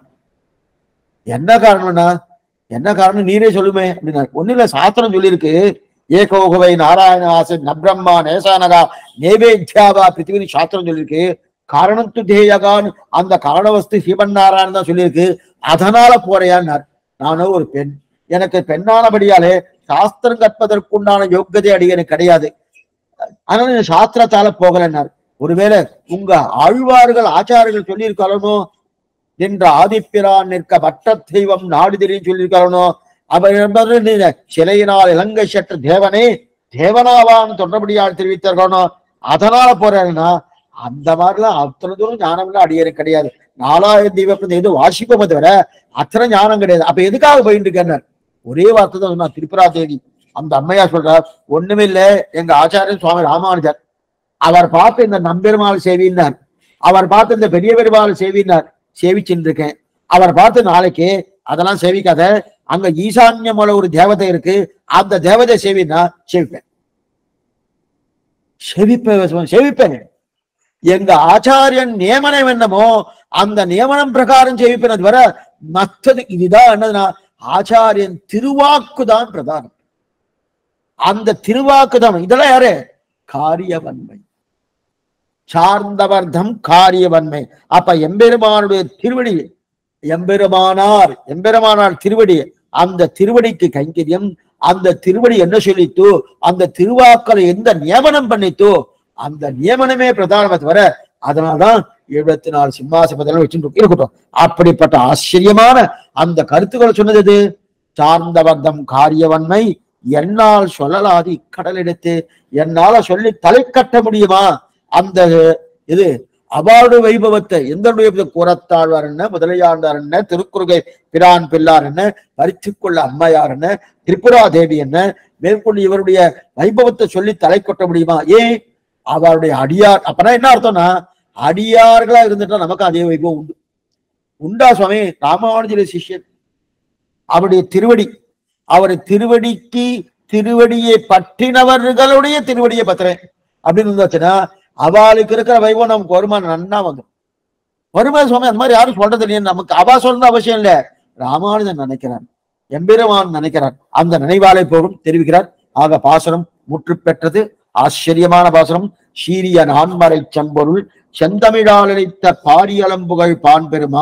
என்ன காரணம்னா என்ன காரணம் நீரே சொல்லுமே அப்படின்னா ஒண்ணு இல்ல சாஸ்திரம் சொல்லியிருக்கு ஏகோகவை நாராயண ஆசன் நப்ரம்மா நேசானகா நேவேத்யாவா பிருத்திவினி சாஸ்திரம் சொல்லியிருக்கு காரணம் து தேயகான் அந்த காரணவஸ்து சிவன் நாராயணன் தான் சொல்லியிருக்கு அதனால போறையான்னார் நானும் ஒரு பெண் எனக்கு பெண்ணானபடியாலே சாஸ்திரம் கற்பதற்குண்டான யோக்கியதை அடி எனக்கு கிடையாது அதனால நான் சாஸ்திரத்தால போகலன்னார் ஒருவேளை உங்க ஆழ்வார்கள் ஆச்சாரர்கள் சொல்லியிருக்காளோ என்ற ஆதிப்பிரான் நிற்க பட்ட தெய்வம் நாடுதிரின்னு சொல்லியிருக்காளோ அவர் என்பது நீ சிலையினால் இலங்கை சற்று தேவனே தேவனாவான் தொடர்படியால் தெரிவித்தார்களோ அதனால போறேன்னா அந்த மாதிரிலாம் அத்தனை தூரம் ஞானம்லாம் அடியேறி கிடையாது நாலாயிரம் தீபம் எது வாசிப்போமே தவிர அத்தனை ஞானம் கிடையாது அப்ப எதுக்காக போயிட்டு இருக்கேன் ஒரே வார்த்தை தான் சொன்னா திரிபுரா தேவி அந்த அம்மையா சொல்றார் ஒண்ணுமில்ல எங்க ஆச்சாரியன் சுவாமி ராமானுஜர் அவர் பார்த்து இந்த நம்பெருமாள் சேவினார் அவர் பார்த்து இந்த பெரிய பெருமாள் சேவினார் சேவிச்சுட்டு இருக்கேன் அவர் பார்த்து நாளைக்கு அதெல்லாம் சேவிக்காத அங்க ஈசான்யமுல ஒரு தேவதை இருக்கு அந்த தேவதை சேவினா சேவிப்பேன் சேவிப்பேன் சேவிப்பேன் எங்க ஆச்சாரியன் நியமனம் என்னமோ அந்த நியமனம் பிரகாரம் சேவிப்பேன் அது வர மற்றது இதுதான் என்னதுன்னா ஆச்சாரியன் திருவாக்குதான் பிரதானம் அந்த திருவாக்குதான் இதெல்லாம் யாரு காரியவன்மை சார்ந்தவர்தம் காரியவன்மை அப்ப எம்பெருமானுடைய திருவடி எம்பெருமானார் எம்பெருமானார் திருவடி அந்த திருவடிக்கு கைங்கரியம் அந்த திருவடி என்ன சொல்லித்தோ அந்த திருவாக்களை எந்த நியமனம் பண்ணித்தோ அந்த நியமனமே பிரதானமே தவிர அதனால்தான் எழுபத்தி நாலு சிம்மாசபதம் வச்சுட்டு இருக்கட்டும் அப்படிப்பட்ட ஆச்சரியமான அந்த கருத்துக்களை சொன்னது எது சார்ந்தவர்தம் காரியவன்மை என்னால் சொல்லலாது இக்கடல் எடுத்து என்னால சொல்லி தலை கட்ட முடியுமா அந்த இது அவார்டு வைபவத்தை எந்த கூறத்தாழ்வார் என்ன முதலையாண்டார் என்ன திருக்குறுகை பிரான் பிள்ளார் என்ன பறித்துக்கொள்ள அம்மையார் என்ன திரிபுரா தேவி என்ன மேற்கொண்டு இவருடைய வைபவத்தை சொல்லி தலை கொட்ட முடியுமா ஏன் அவருடைய அடியார் அப்பனா என்ன அர்த்தம்னா அடியார்களா இருந்துட்டா நமக்கு அதே வைபவம் உண்டு உண்டா சுவாமி ராமானுஜர சிஷ்யன் அவருடைய திருவடி அவர் திருவடிக்கு திருவடியை பற்றினவர்களுடைய திருவடியை பத்துறேன் அப்படின்னு இருந்தாச்சுன்னா அவளுக்கு இருக்கிற வைபவம் நமக்கு வருமானம் நன்னா வந்துடும் வருமா சுவாமி அந்த மாதிரி யாரும் சொல்றது இல்லையே நமக்கு அவா சொல்றது அவசியம் இல்ல ராமானுஜன் நினைக்கிறான் எம்பெருமான் நினைக்கிறான் அந்த நினைவாலை போகும் தெரிவிக்கிறார் ஆக பாசனம் முற்று பெற்றது ஆச்சரியமான பாசனம் சீரிய நான்மறை செம்பொருள் செந்தமிழால் அளித்த பாரியலம்புகள் பான் பெருமாள்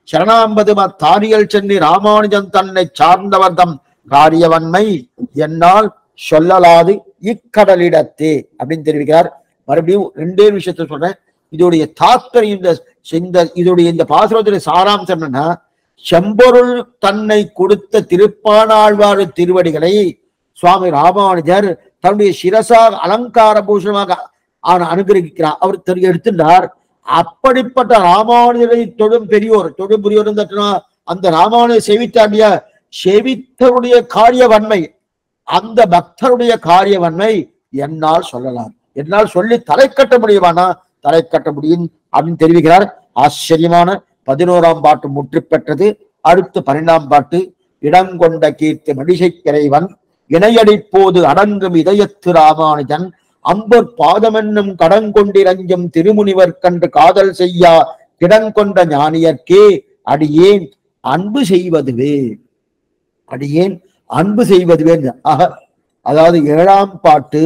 சரணாம்பது தாரியல் சென்னி ராமானுஜன் தன்னை சார்ந்தவர்தம் காரியவன்மை என்னால் சொல்லலாது இக்கடலிடத்தே அப்படின்னு தெரிவிக்கிறார் மறுபடியும் ரெண்டே விஷயத்த சொல்றேன் இதோடைய தாத்பரியம் இந்த இந்த இதோடைய இந்த பாசுரத்துடைய சாராம்சம் என்னன்னா செம்பொருள் தன்னை கொடுத்த திருப்பானாழ்வார் திருவடிகளை சுவாமி ராமானுஜர் தன்னுடைய சிரசாக அலங்கார பூஷணமாக அவன் அனுகிரகிக்கிறார் அவர் தெரி- எடுத்துட்டார் அப்படிப்பட்ட ராமானுஜரை தொடும் பெரியோர் தொடும் பெரியோர் இருந்துட்டுனா அந்த ராமானுஜர் செவித்தாண்டிய செவித்தருடைய காரியவன்மை அந்த பக்தருடைய காரியவன்மை என்னால் சொல்லலாம் என்னால் சொல்லி தலை கட்ட முடியுமானா தலை கட்ட முடியும் அப்படின்னு தெரிவிக்கிறார் ஆச்சரியமான பதினோராம் பாட்டு முற்று பெற்றது அடுத்து பன்னெண்டாம் பாட்டு இடங்கொண்ட கீர்த்தி மடிசைக்கிறைவன் இணையடிப்போது அடங்கும் இதயத்து ராமானுஜன் அம்பர் பாதமென்னும் கடங்கொண்டிரஞ்சும் திருமுனிவர் கண்டு காதல் செய்யா கிடங்கொண்ட ஞானியர்க்கே அடியேன் அன்பு செய்வதுவே அடியேன் அன்பு செய்வதுவே ஆக அதாவது ஏழாம் பாட்டு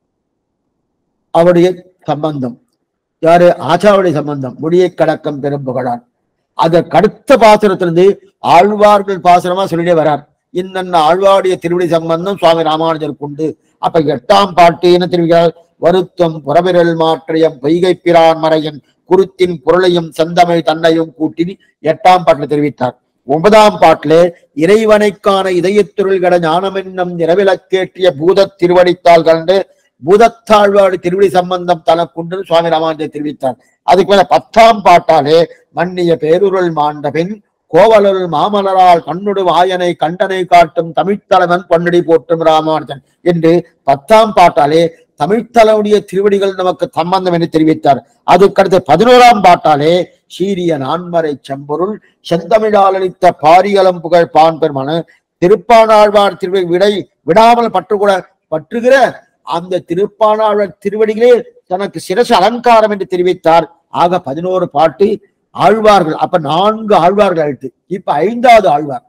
அவருடைய சம்பந்தம் யாரு ஆச்சாவுடைய சம்பந்தம் முடியை கடக்கம் பெரும் புகழான் அதற்கு அடுத்த பாசுரத்திலிருந்து ஆழ்வார்கள் பாசுரமா சொல்லிட்டே வரார் இன்னென்ன ஆழ்வாருடைய திருவிழி சம்பந்தம் சுவாமி ராமானுஜருக்கு உண்டு அப்ப எட்டாம் பாட்டு என்ன தெரிவிக்கிறார் வருத்தம் புறவிரல் மாற்றியம் பொய்கை பிரான் மறையின் குருத்தின் பொருளையும் செந்தமை தன்னையும் கூட்டி எட்டாம் பாட்டுல தெரிவித்தார் ஒன்பதாம் பாட்டுல இறைவனைக்கான இதயத்துருள்கட ஞானமென்னும் நிறவிலக்கேற்றிய பூதத் திருவடித்தால் கண்டு பூதத்தாழ்வாடு திருவிழி சம்பந்தம் தனக்குண்டு சுவாமி ராமானுஜர் தெரிவித்தார் அதுக்கு மேல பத்தாம் பாட்டாலே மன்னிய பேருருள் மாண்டபின் கோவலருள் மாமலரால் கண்ணுடு வாயனை கண்டனை காட்டும் தமிழ்த்தலைவன் பொன்னடி போற்றும் ராமானுஜன் என்று பத்தாம் பாட்டாலே தமிழ்த்தலைவனுடைய திருவடிகள் நமக்கு சம்பந்தம் என்று தெரிவித்தார் அதுக்கடுத்து பதினோராம் பாட்டாலே சீரிய நான்மறை செம்பொருள் செந்தமிழால் அளித்த பாரியலம் புகழ் பான் பெருமான திருப்பானாழ்வார் திருவடி விடை விடாமல் பற்றுக்கூட பற்றுகிற அந்த திருப்பானாழ்வார் திருவடிகளே தனக்கு சிரசு அலங்காரம் என்று தெரிவித்தார் ஆக பதினோரு பாட்டு ஆழ்வார்கள் அப்ப நான்கு ஆழ்வார்கள் ஆயிட்டு இப்ப ஐந்தாவது ஆழ்வார்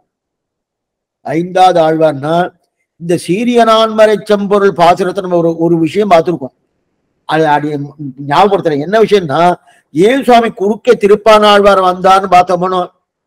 ஐந்தாவது ஆழ்வார்னா இந்த சீரிய நான்மறை செம்பொருள் பாசுரத்தை நம்ம ஒரு ஒரு விஷயம் பார்த்திருக்கோம் அது அடி ஞாபகப்படுத்துறேன் என்ன விஷயம்னா ஏன் சுவாமி குறுக்கே திருப்பானாழ்வார் வந்தார்னு பார்த்தோம்னோ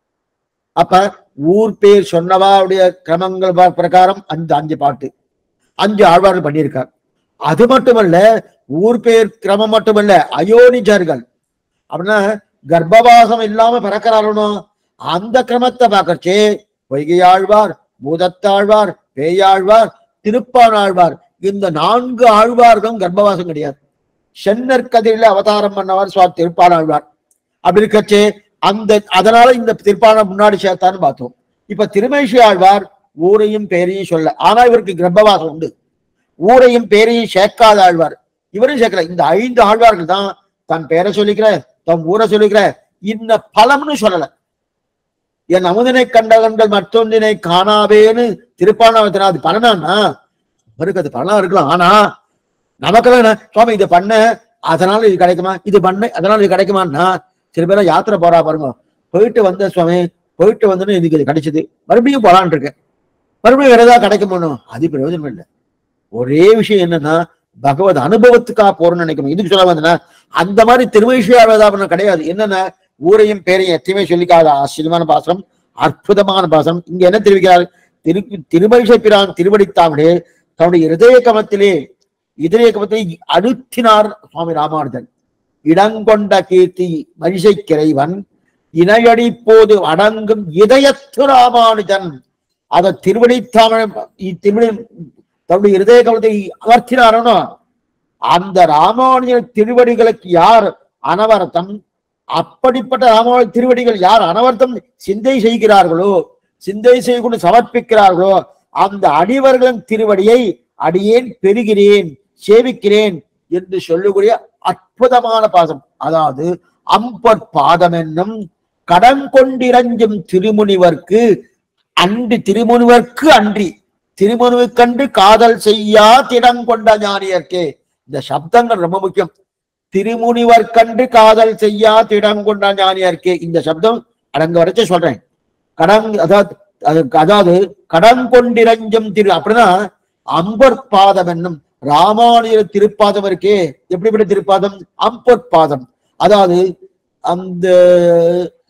அப்ப ஊர் பேர் சொன்னவாவுடைய கிரமங்கள் ப- பிரகாரம் அந்த அஞ்சு பாட்டு அஞ்சு ஆழ்வார்கள் பண்ணியிருக்கார் அது மட்டுமல்ல ஊர் பேர் கிரமம் மட்டுமல்ல அயோனிஜர்கள் அப்படின்னா கர்ப்பவாசம் இல்லாம பிறக்கிறாரோ அந்த கிரமத்தை பார்க்கறச்சே பொய்கையாழ்வார் பூதத்தாழ்வார் பேயாழ்வார் திருப்பானாழ்வார் இந்த நான்கு ஆழ்வார்களும் கர்ப்பவாசம் கிடையாது சென்னர் கதிரில அவதாரம் பண்ணவர் சுவாமி திருப்பானாழ்வார் அப்படி இருக்கச்சே அந்த அதனால இந்த திருப்பான முன்னாடி சேர்த்தான்னு பார்த்தோம் இப்ப திருமேஷி ஆழ்வார் ஊரையும் பேரையும் சொல்ல ஆனா இவருக்கு கர்ப்பவாசம் உண்டு ஊரையும் பேரையும் சேர்க்காத ஆழ்வார் இவரும் சேர்க்கல இந்த ஐந்து ஆழ்வார்கள் தான் தன் பேரை சொல்லிக்கிற தன் ஊரை சொல்லிக்கிற இந்த பலம்னு சொல்லல என் அமுதனை கண்டகங்கள் மற்றொன்றினை காணாவேன்னு திருப்பாணவத்தினா அது பலனான்னா அவருக்கு அது பலனா இருக்கலாம் ஆனா நமக்கெல்லாம் என்ன சுவாமி இது பண்ண அதனால இது கிடைக்குமா இது பண்ண அதனால இது கிடைக்குமான்னா சில பேர் யாத்திரை போறா பாருங்க போயிட்டு வந்த சுவாமி போயிட்டு வந்தோன்னு இதுக்கு இது கிடைச்சது மறுபடியும் போலான் இருக்கேன் மறுபடியும் வேற ஏதாவது கிடைக்குமோ அது பிரயோஜனம் இல்லை ஒரே விஷயம் என்னன்னா பகவத் அனுபவத்துக்கா போறோம்னு நினைக்கணும் இதுக்கு சொல்ல வந்தனா அந்த மாதிரி திருவைஷியாவதாபனம் கிடையாது என்னன்னா ஊரையும் பேரையும் எத்தையுமே சொல்லிக்காத ஆச்சரியமான பாசனம் அற்புதமான பாசனம் இங்க என்ன தெரிவிக்கிறார் திரு திருமழிசை பிரான் திருவடித்தாமலே தன்னுடைய இருதய கமத்திலே இதய கமத்தை அழுத்தினார் சுவாமி ராமானுஜன் இடங்கொண்ட கீர்த்தி மரிசை கிரைவன் இணையடி போது அடங்கும் இதயத்து ராமானுஜன் அதை திருவடித்தாம திருவடி தன்னுடைய இருதய கமத்தை அமர்த்தினாரோ அந்த ராமானுஜன் திருவடிகளுக்கு யார் அனவர்த்தம் அப்படிப்பட்ட ராமானுஜ திருவடிகள் யார் அனவர்த்தம் சிந்தை செய்கிறார்களோ சிந்தை செய்து சமர்ப்பிக்கிறார்களோ அந்த அடிவர்களின் திருவடியை அடியேன் பெறுகிறேன் சேவிக்கிறேன் என்று சொல்லக்கூடிய அற்புதமான பாசம் அதாவது அம்பற் பாதம் என்னும் கடன் கொண்டிரஞ்சும் திருமுனிவர்க்கு அன்றி திருமுனிவர்க்கு அன்றி திருமுனிவுக்கன்று காதல் செய்யா திடங்கொண்ட ஞானியர்க்கே இந்த சப்தங்கள் ரொம்ப முக்கியம் திருமுனிவர் கண்டு காதல் செய்யா திடங்கொண்ட ஞானியர்க்கே இந்த சப்தம் அடங்க வரைச்சே சொல்றேன் கடன் அதாவது அது- அதாவது கடன் கொண்டிரஞ்சும் திரு அப்படின்னா அம்பர் பாதம் என்னும் ராமானுஜ திருப்பாதம் இருக்கே எப்படிப்பட்ட திருப்பாதம் அம்பர் பாதம் அதாவது அந்த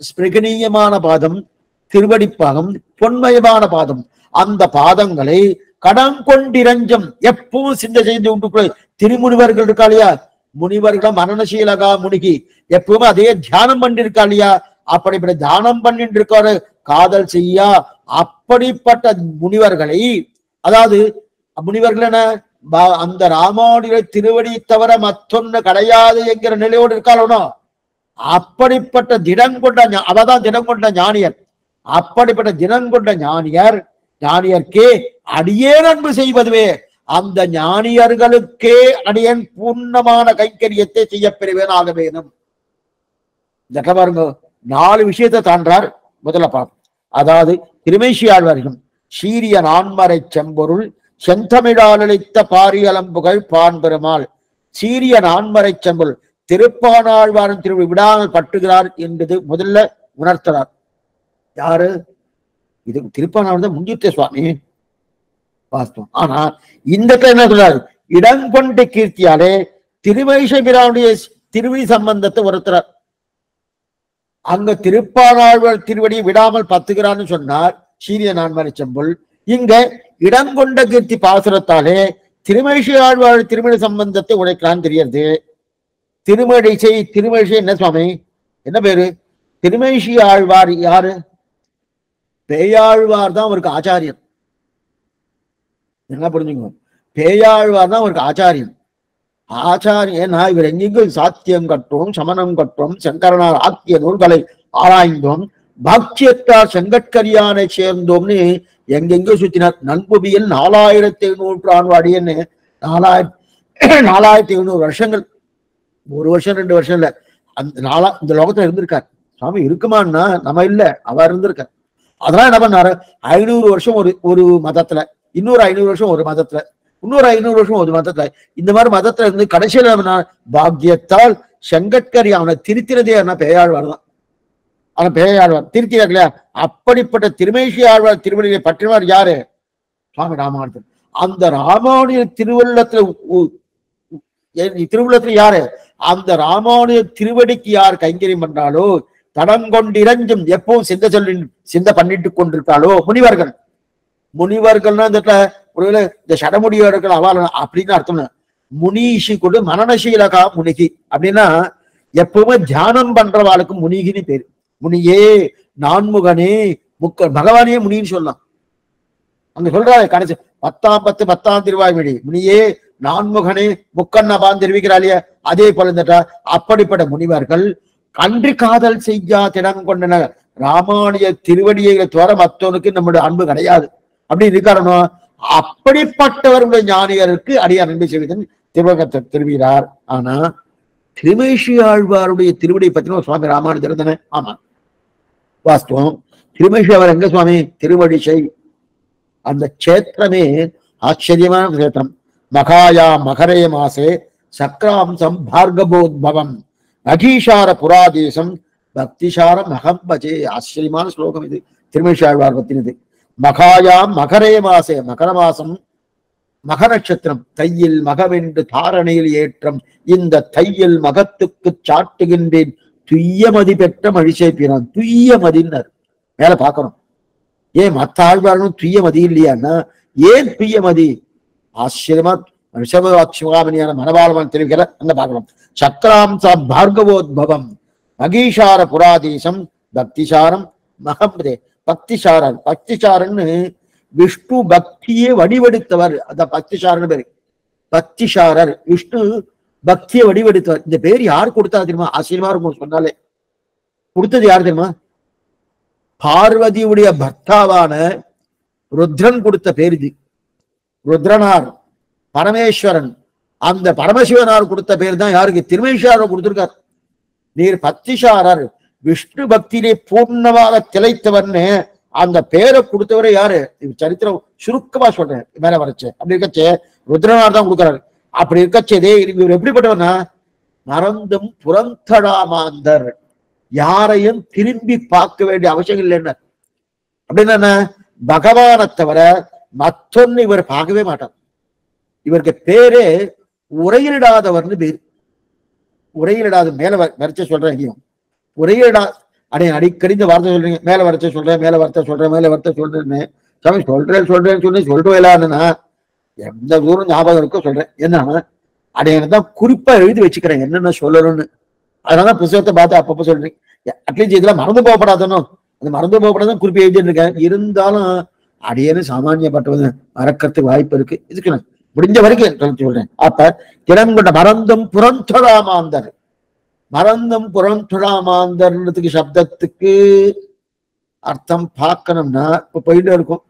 ஸ்பிருகணீயமான பாதம் திருவடிப்பாகம் பொன்மயமான பாதம் அந்த பாதங்களை கடன் கொண்டிரஞ்சம் எப்பவும் சிந்தை செய்து உண்டு திருமுனிவர்கள் இருக்கா இல்லையா முனிவர்கள் மரணசீலகா முனிகி எப்பவுமே அதே தியானம் பண்ணிருக்கா இல்லையா அப்படிப்பட்ட தியானம் பண்ணிட்டு இருக்காரு காதல் செய்யா அப்படிப்பட்ட முனிவர்களை அதாவது முனிவர்கள் என்ன ப- அந்த ராமானுடைய திருவடி தவிர மற்றொன்னு கிடையாது என்கிற நிலையோடு இருக்காளோ அப்படிப்பட்ட திடம் கொண்ட ஞா- அவதான் திடம் கொண்ட ஞானியர் அப்படிப்பட்ட தினம் கொண்ட ஞானியர் ஞானியர்க்கே அடியேன் அன்பு செய்வதுவே அந்த ஞானியர்களுக்கே அடியேன் பூர்ணமான கைங்கரியத்தை செய்ய பெறுவேன் ஆக வேணும் இந்த இடத்துல பாருங்க நாலு விஷயத்தை தாண்டார் முதல்ல பார்ப்போம் அதாவது திருமைசி ஆழ்வார்கள் சீரிய நான்மறை செம்பொருள் செந்தமிழால் அளித்த பாரியலம்புகள் பான் பெருமாள் சீரிய நான்மறை செம்பொருள் திருப்பானாழ்வாரன் திருவி விடாமல் பட்டுகிறார் என்பது முதல்ல உணர்த்துறார் யாரு இது திருப்பானாழ்வார் தான் முஞ்சித்த சுவாமி வாஸ்தவம் ஆனா இந்த இடத்துல என்ன சொல்றாரு இடங்கொண்ட கீர்த்தியாலே திருமைஷபிரானுடைய திருவி சம்பந்தத்தை உணர்த்துறார் அங்க திருப்பானாழ்வார் திருவடியை விடாமல் பத்துகிறான்னு சொன்னார் சீரிய நான்மறை செம்புல் இங்க இடங்கொண்ட கீர்த்தி பாசுரத்தாலே திருமேஷி ஆழ்வார் திருமண சம்பந்தத்தை உடைக்கிறான்னு தெரியுது திருமழிசை திருமழிசை என்ன சுவாமி என்ன பேரு திருமேஷி ஆழ்வார் யாரு பேயாழ்வார் தான் அவருக்கு ஆச்சாரியன் என்ன புரிஞ்சுங்க பேயாழ்வார் தான் அவருக்கு ஆச்சாரியன் ஆச்சாரியன் இவர் எங்கெங்கும் சாத்தியம் கற்றோம் சமணம் கற்றோம் சங்கரனார் ஆக்கிய நூல்களை ஆராய்ந்தோம் பாக்கியத்தார் செங்கட்கரியானை சேர்ந்தோம்னு எங்கெங்கோ சுத்தினார் நன்புபியில் நாலாயிரத்தி ஐநூறு ஆண்வாடின்னு நாலாயிரத்தி நாலாயிரத்தி ஐநூறு வருஷங்கள் ஒரு வருஷம் ரெண்டு வருஷம் இல்ல அந்த நாளா இந்த லோகத்துல இருந்திருக்கார் சாமி இருக்குமான்னா நம்ம இல்ல அவர் இருந்திருக்கார் அதெல்லாம் என்ன பண்ணாரு ஐநூறு வருஷம் ஒரு ஒரு மதத்துல இன்னொரு ஐநூறு வருஷம் ஒரு மதத்துல இன்னொரு ஐநூறு வருஷம் ஒரு மதத்துல இந்த மாதிரி மதத்துல இருந்து கடைசியில என்ன பாக்கியத்தால் செங்கட்கரி அவனை திருத்தினதே என்ன பேயாழ்வார் தான் அவன் பேயாழ்வார் திருத்தினார் இல்லையா அப்படிப்பட்ட திருமேஷி ஆழ்வார் திருவள்ளியை பற்றினவர் யாரு சுவாமி ராமானுஜன் அந்த ராமானுஜ திருவள்ளத்துல உ- உ- எ- திருவுள்ளத்துல யாரு அந்த ராமானுஜ திருவடிக்கு யார் கைங்கரியம் பண்றாலோ தடங்கொண்டிரஞ்சும் எப்பவும் சிந்த சொல்லி சிந்த பண்ணிட்டு கொண்டிருக்காளோ முனிவர்கள் முனிவர்கள்னா இந்த இடத்துல ஒருவேளை இந்த சடமுடிவர்கள் அவள் அப்படின்னு அர்த்தம் இல்ல. முனீஷி கொண்டு மனநசீலகா முனிகி அப்படின்னா எப்பவுமே தியானம் பண்றவாளுக்கு முனிகின்னு பேரு முனியே நான்முகனே முக்க பகவானே முனின்னு சொல்லலாம் அங்க சொல்றாரு கடைசி பத்தாம் பத்து பத்தாம் திருவாய்மொழி முனியே நான்முகனே முக்கண்ணபான் தெரிவிக்கிறாளிய அதே போல இந்த அப்படிப்பட்ட முனிவர்கள் கன்றி காதல் செய்யா திடம் கொண்டனர் ராமானுஜ திருவடியை தவிர மற்றவனுக்கு நம்முடைய அன்பு கிடையாது அப்படி இருக்காரனோ அப்படிப்பட்டவர்களுடைய ஞானியருக்கு அடியார் அன்பு செய்வதன் திருவகத்தை திரும்பினார் ஆனா திருமேஷி ஆழ்வாருடைய திருவடி பத்தின ஒரு சுவாமி ராமானுஜர் தானே ஆமா வாஸ்தவம் திருமேஷி அவர் எங்க சுவாமி திருவடிசை அந்த க்ஷேத்திரமே ஆச்சரியமான க்ஷேத்திரம் மகாயா மகரே மாசே சக்ராம்சம் பார்கபோத்பவம் அகீஷார புராதேசம் பக்திசாரம் அகம்பஜே ஆச்சரியமான ஸ்லோகம் இது திருமேஷாழ்வார் பத்தினது மகாயாம் மகரே மாசே மகர மாசம் மக நட்சத்திரம் தையில் மகவென்று தாரணையில் ஏற்றம் இந்த தையில் மகத்துக்கு சாட்டுகின்றேன் துய்யமதி பெற்ற மழிசை பிறான் துய்யமதின்னர் மேல பார்க்கணும் ஏன் மத்த ஆழ்வார்களும் துய்யமதி இல்லையான்னா ஏன் துய்யமதி ஆச்சரியமா ரிஷபவாட்சிவாமணியான மனபாலவன் தெரிவிக்கிற அங்க பார்க்கணும் சக்கராம்சா பார்கவோத்பவம் மகீஷார புராதீசம் பக்திசாரம் மகம்பதே பக்திசாரன் பக்திசாரன்னு விஷ்ணு பக்தியே வடிவெடுத்தவர் அந்த பக்திசாரன் பேரு பக்திசாரர் விஷ்ணு பக்தியை வடிவெடுத்தவர் இந்த பேர் யார் கொடுத்தா தெரியுமா ஆச்சரியமா இருக்கும் சொன்னாலே கொடுத்தது யார் தெரியுமா பார்வதியுடைய பர்த்தாவான ருத்ரன் கொடுத்த பேர் இது ருத்ரனார் பரமேஸ்வரன் அந்த பரமசிவனார் கொடுத்த பேர் தான் யாருக்கு திருமேஸ்வரர் கொடுத்திருக்கார் நீர் பக்திசாரர் விஷ்ணு பக்தியிலே பூர்ணமாக திளைத்தவர்னு அந்த பேரை கொடுத்தவரை யாரு இது சரித்திரம் சுருக்கமா சொல்றேன் மேல வரச்சு அப்படி இருக்கச்சே ருத்ரனார் தான் கொடுக்குறாரு அப்படி இருக்கச்சே இதே இவர் எப்படிப்பட்டவர்னா மறந்தும் புறந்தடாமாந்தர் யாரையும் திரும்பி பார்க்க வேண்டிய அவசியம் இல்லைன்னு அப்படின்னா என்ன பகவானை தவிர மற்றொன்னு இவர் பார்க்கவே மாட்டார் இவருக்கு பேரே உரையிடாதவர்னு பேர் உரையிடாத மேல வ- வரைச்ச சொல்றேன் இங்கேயும் உரையிடா அடே அடிக்கடி இந்த வார்த்தை சொல்றீங்க மேல வரத்த சொல்றேன் மேல வரத்த சொல்றேன் மேல வரத்த சொல்றேன்னு சாமி சொல்றேன் சொல்றேன்னு சொல்லி சொல்லிட்டு இல்லாதுன்னா எந்த தூரம் ஞாபகம் இருக்கோ சொல்றேன் என்ன அடைய தான் குறிப்பா எழுதி வச்சுக்கிறேன் என்னென்ன சொல்லணும்னு அதனால புத்தகத்தை பார்த்து அப்பப்போ சொல்றேன் அட்லீஸ்ட் இதெல்லாம் மறந்து போகப்படாதனோ அந்த மறந்து போகப்படாதான் குறிப்பு எழுதிட்டு இருக்கேன் இருந்தாலும் அடியேன்னு சாமானியப்பட்டவங்க மறக்கிறதுக்கு வாய்ப்பு இருக்கு இதுக்கு நான் முடிஞ்ச வரைக்கும் சொல்ல சொல்றேன் அப்ப திறம் கொண்ட மறந்தும் புறந்தொழாமாந்தர் மறந்தும் புறந்தொழாமாந்தர்ன்றதுக்கு சப்தத்துக்கு அர்த்தம் பார்க்கணும்னா இப்ப போயிட்டே இருக்கும்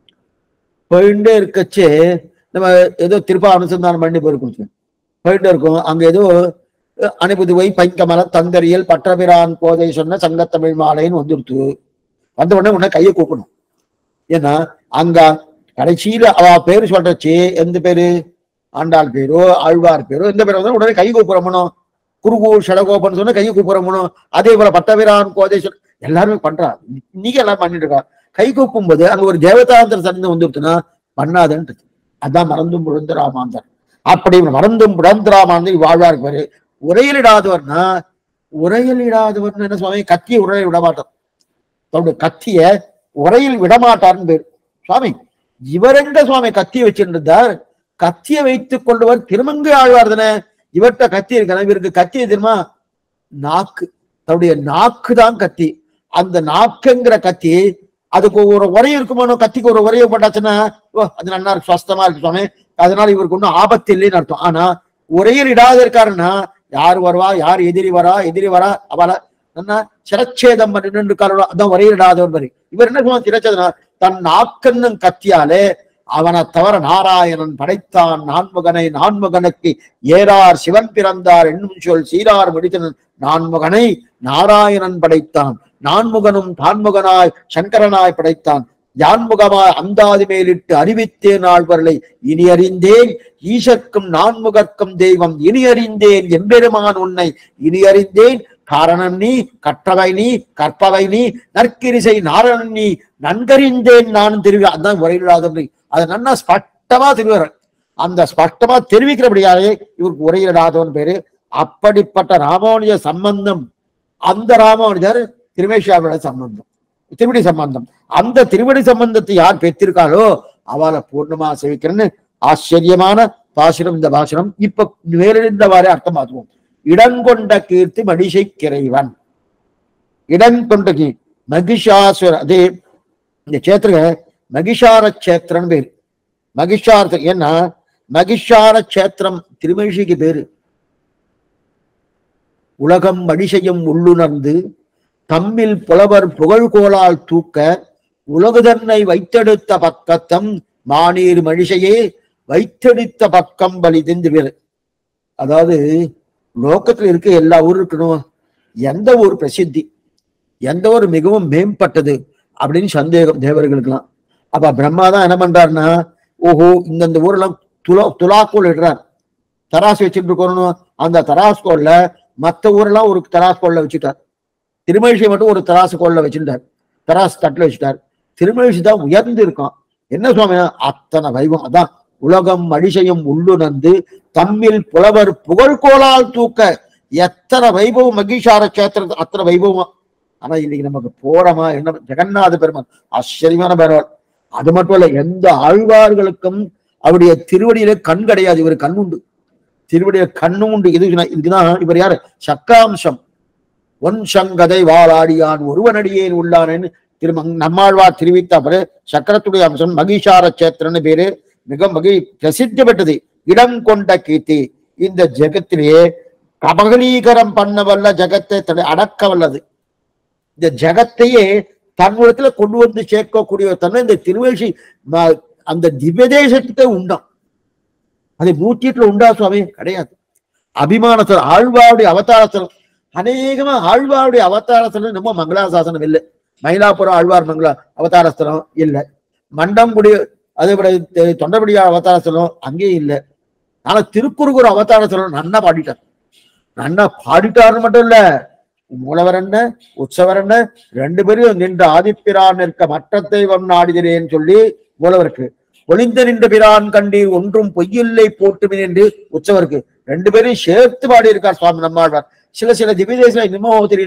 போயிட்டே இருக்கச்சே நம்ம ஏதோ திருப்பா அனுசந்தானம் பண்ணி போயிருக்கோம் போயிட்டே இருக்கும் அங்க ஏதோ அஹ், அனுபுதுவை பைங்கமல தந்தரியல் பற்றபிரான் கோதை சொன்ன சங்கத்தமிழ் மாலைன்னு வந்துருத்து வந்த உடனே உடனே கையை கூப்பணும் ஏன்னா அங்க கடைசியில அவ பேரு சொல்றச்சு எந்த பேரு ஆண்டாள் பேரோ ஆழ்வார் பேரோ எந்த பேரோ வந்தாலும் உடனே கை கூப்புறமணும் குருகூர் ஷடகோபன் சொன்னா கை கூப்புறமணும் அதே போல பட்டபிரான் கோதை சொன்ன எல்லாருமே பண்றா இன்னைக்கு எல்லாரும் பண்ணிட்டு இருக்கா கை கூப்பும் போது அங்க ஒரு தேவதாந்திர சன்னிதம் வந்துருச்சுன்னா பண்ணாதன்றது அதான் மறந்தும் புழந்து ராமாந்தர் அப்படி மறந்தும் புழந்து ராமாந்தர் வாழ்வார் பேரு உரையிலிடாதவர்னா உரையிலிடாதவர்னு என்ன சுவாமி கத்திய உரையில் விட மாட்டார் தன்னுடைய கத்திய உரையில் விடமாட்டார்னு பேர் சுவாமி இவரெங்க சுவாமி கத்திய வச்சிருந்தார் கத்திய வைத்துக் கொண்டவர் திருமங்கை ஆழ்வார் தானே இவர்கிட்ட கத்தி இருக்கணும் இவருக்கு கத்தி எது தெரியுமா நாக்கு தன்னுடைய நாக்கு தான் கத்தி அந்த நாக்குங்கிற கத்தி அதுக்கு ஒரு உரை இருக்குமானோ கத்திக்கு ஒரு உரையை போட்டாச்சுன்னா ஓ அது நல்லா இருக்கு சுவஸ்தமா இருக்கு சுவாமி அதனால இவருக்கு ஒன்றும் ஆபத்து இல்லைன்னு அர்த்தம் ஆனா உரையில் இடாத இருக்காருன்னா யார் வருவா யார் எதிரி வரா எதிரி வரா அவள என்ன சிரச்சேதம் பண்ணிட்டு இருக்காரோ அதான் உரையில் இடாதவர் மாதிரி இவர் என்ன சொல்லுவாங்க சிரச்சேதனா தன் நாக்கன்னும் கத்தியாலே அவனை தவிர நாராயணன் படைத்தான் நான்முகனை நான்முகனுக்கு ஏறார் சிவன் பிறந்தார் என்னும் சொல் சீரார் முடித்தனன் நான்முகனை நாராயணன் படைத்தான் நான்முகனும் தான்முகனாய் சங்கரனாய் படைத்தான் யான்முகமாய் அந்தாதி மேலிட்டு அறிவித்தேன் ஆழ்வர்களை இனி அறிந்தேன் ஈசர்க்கும் நான்முகர்க்கும் தெய்வம் இனி அறிந்தேன் எம்பெருமான் உன்னை இனி அறிந்தேன் காரணம் நீ கற்றவை நீ கற்பவை நீ நற்கிரிசை நாரணன் நீ நன்கறிந்தேன் நான் தெரிவி அதான் உரையிடாதபடி அதை நன்னா ஸ்பஷ்டமா தெரிவார் அந்த ஸ்பஷ்டமா தெரிவிக்கிறபடியாலே இவருக்கு உரையிடாதவன் பேரு அப்படிப்பட்ட ராமானுஜ சம்பந்தம் அந்த ராமானுஜர் திருமேஷாவோட சம்பந்தம் திருவடி சம்பந்தம் அந்த திருவடி சம்பந்தத்தை யார் பெற்றிருக்காளோ அவளை பூர்ணமா சேவிக்கிறேன்னு ஆச்சரியமான பாசுரம் இந்த பாசுரம் இப்ப வேறிருந்தவாறே அர்த்தமாக்குவோம் இடங்கொண்ட கீர்த்தி மடிசை கிரைவன் இடங்கொண்ட கீ மகிஷாசுர அதே இந்த சேத்திர மகிஷார சேத்திரன்னு பேரு மகிஷார ஏன்னா மகிஷார சேத்திரம் திருமேஷிக்கு பேரு உலகம் மடிசையும் உள்ளுணர்ந்து தம்மில் புலவர் புகழ்கோளால் தூக்க உலகுதன்னை வைத்தெடுத்த பக்கத்தம் மானீர் மழிசையே வைத்தெடுத்த பக்கம் பலிதென்று பேரு அதாவது லோகத்துல இருக்க எல்லா ஊரும் இருக்கணும் எந்த ஊர் பிரசித்தி எந்த ஊர் மிகவும் மேம்பட்டது அப்படின்னு சந்தேகம் தேவர்களுக்கெல்லாம் அப்ப பிரம்மா தான் என்ன பண்றாருன்னா ஓஹோ இந்தந்த ஊரெல்லாம் துலா துலாக்கோல் இடுறார் தராசு வச்சுட்டு இருக்கணும் அந்த தராசு கோல்ல மத்த ஊரெல்லாம் ஒரு தராசு கோல்ல வச்சுட்டார் திருமழிசை மட்டும் ஒரு தராசு கோல்ல வச்சுட்டார் தராசு தட்டுல வச்சுட்டார் திருமழிசை தான் உயர்ந்து இருக்கான் என்ன சுவாமி அத்தனை வைபவம் அதான் உலகம் மடிசையும் உள்ளுணர்ந்து தம்மில் புலவர் புகழ்கோளால் தூக்க எத்தனை வைபவம் மகிஷார சேத்திர அத்தனை வைபவம் ஆனா இன்னைக்கு நமக்கு போறமா என்ன ஜெகநாத பெருமான் ஆச்சரியமான பெருமாள் அது மட்டும் இல்ல எந்த ஆழ்வார்களுக்கும் அவருடைய திருவடியில கண் கிடையாது இவர் கண் உண்டு திருவடியில கண்ணும் உண்டு இது இதுதான் இவர் யாரு சக்காம்சம் ஒன் சங்கதை வாளாடியான் ஒருவனடியேன் உள்ளானேன்னு திரு நம்மாழ்வார் தெரிவித்த சக்கரத்துடைய அம்சம் மகிஷார சேத்திரன்னு பேரு மிக மகி பிரசித்தி பெற்றது இடம் கொண்ட கீர்த்தி இந்த ஜெகத்திலேயே கபகலீகரம் பண்ண வல்ல ஜெகத்தை தடை அடக்க வல்லது இந்த ஜெகத்தையே தன்னிடத்துல கொண்டு வந்து சேர்க்கக்கூடிய தன்மை இந்த திருவேஷி ம- அந்த திவ்யதேசத்துக்கு உண்டாம் அது நூற்றிட்டுல உண்டா சுவாமி கிடையாது அபிமானத்தில் ஆழ்வாருடைய அவதாரத்தில் அநேகமா ஆழ்வாருடைய அவதாரத்துல நம்ம மங்களாசாசனம் இல்லை மயிலாப்புரம் ஆழ்வார் மங்களா அவதாரஸ்தலம் இல்லை மண்டங்குடி அதே போல தெ- தொண்டபடியார் அவதாரஸ்தலம் அங்கேயும் இல்லை ஆனா திருக்குறுகூர் அவதாரஸ்தலம் நன்னா பாடிட்டார் நன்னா பாடிட்டாருன்னு மட்டும் இல்ல மூலவர் என்ன உற்சவர் என்ன ரெண்டு பேரும் நின்று ஆதிப்பிரான் நிற்க மற்ற தெய்வம் நாடிதிரேன்னு சொல்லி மூலவருக்கு ஒளிந்த நின்ற பிரான் கண்டீர் ஒன்றும் பொய்யில்லை போட்டுமின் என்று உற்சவருக்கு ரெண்டு பேரையும் சேர்த்து பாடி இருக்கார் சுவாமி நம்மாழ்வார் சில சில திவ்ய தேசம் இன்னமும் தெரியல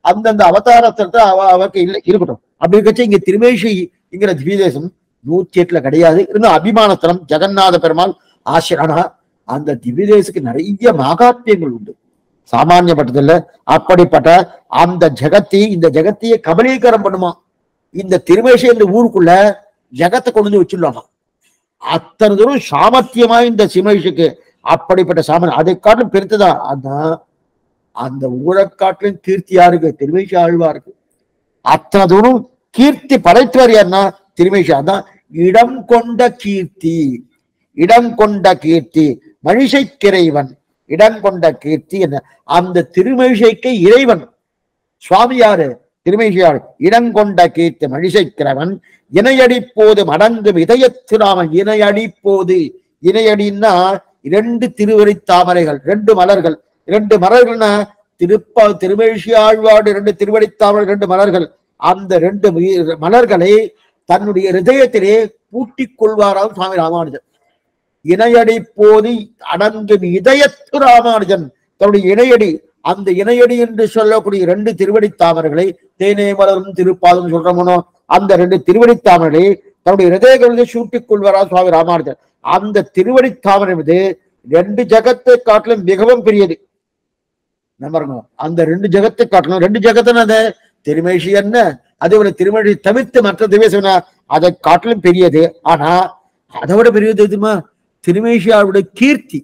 அந்தந்த அவதாரத்திற்கு அவ அவருக்கு இல்லை இருக்கட்டும் அப்படி இருக்கச்சு இங்க திருமேஷிங்கிற திவ்யதேசம் நூத்தி எட்டுல கிடையாது இன்னும் அபிமானத்தலம் ஜெகநாத பெருமாள் ஆசிரணா அந்த திவ்யதேசுக்கு நிறைய மகாத்மியங்கள் உண்டு சாமானியப்பட்டதில்ல அப்படிப்பட்ட அந்த ஜெகத்தி இந்த ஜெகத்தியை கபலீகரம் பண்ணுமா இந்த திருமேஷி இந்த ஊருக்குள்ள ஜெகத்தை கொண்டு வந்து வச்சிடலாமா அத்தனை தூரம் சாமர்த்தியமா இந்த சிமேஷுக்கு அப்படிப்பட்ட சாமன் அதை காட்டிலும் பெருத்துதான் அதான் அந்த ஊழக்காட்டிலும் கீர்த்தி யாருக்கு திருமேஷி ஆழ்வாருக்கு அத்தனை தூரம் கீர்த்தி படைத்தவர் யாருன்னா திருமேஷி அதான் இடம் கொண்ட கீர்த்தி இடம் கொண்ட கீர்த்தி மழிசைக்கிறைவன் இடம் கொண்ட கீர்த்தி என்ன அந்த திருமேஷைக்கு இறைவன் சுவாமி யாரு திருமேஷியார் இடங்கொண்ட கீர்த்தி மழிசைக்கிறவன் இணையடி போது மடங்கும் இதயத்திராமன் இணையடி போது இணையடின்னா இரண்டு திருவரி தாமரைகள் ரெண்டு மலர்கள் இரண்டு மலர்கள்னா திருப்ப திருமேஷி ஆழ்வாடு இரண்டு திருவடி தாமரை ரெண்டு மலர்கள் அந்த ரெண்டு மீ- மலர்களை தன்னுடைய ஹிருதயத்திலே பூட்டிக் கொள்வாராம் சுவாமி ராமானுஜன் இணையடி போது அடங்கும் இதயத்து ராமானுஜன் தன்னுடைய இணையடி அந்த இணையடி என்று சொல்லக்கூடிய ரெண்டு திருவடி தாமரைகளை தேனே மலரும் திருப்பாதம் சொல்றோமோ அந்த ரெண்டு திருவடி தாமரைகளை தன்னுடைய ஹிருதயங்களிலே சூட்டிக் கொள்வாரா சுவாமி ராமானுஜன் அந்த திருவடி தாமரை மீது ரெண்டு ஜகத்தை காட்டிலும் மிகவும் பெரியது நம்பருங்க அந்த ரெண்டு ஜகத்தை காட்டிலும் ரெண்டு ஜகத்துன்னு அது திருமேஷி என்ன அதே போல திருமேஷி தவிர்த்து மற்ற திவேசம் அதை காட்டிலும் பெரியது ஆனா அதை விட பெரியது எதுமா திருமேஷியாவுடைய கீர்த்தி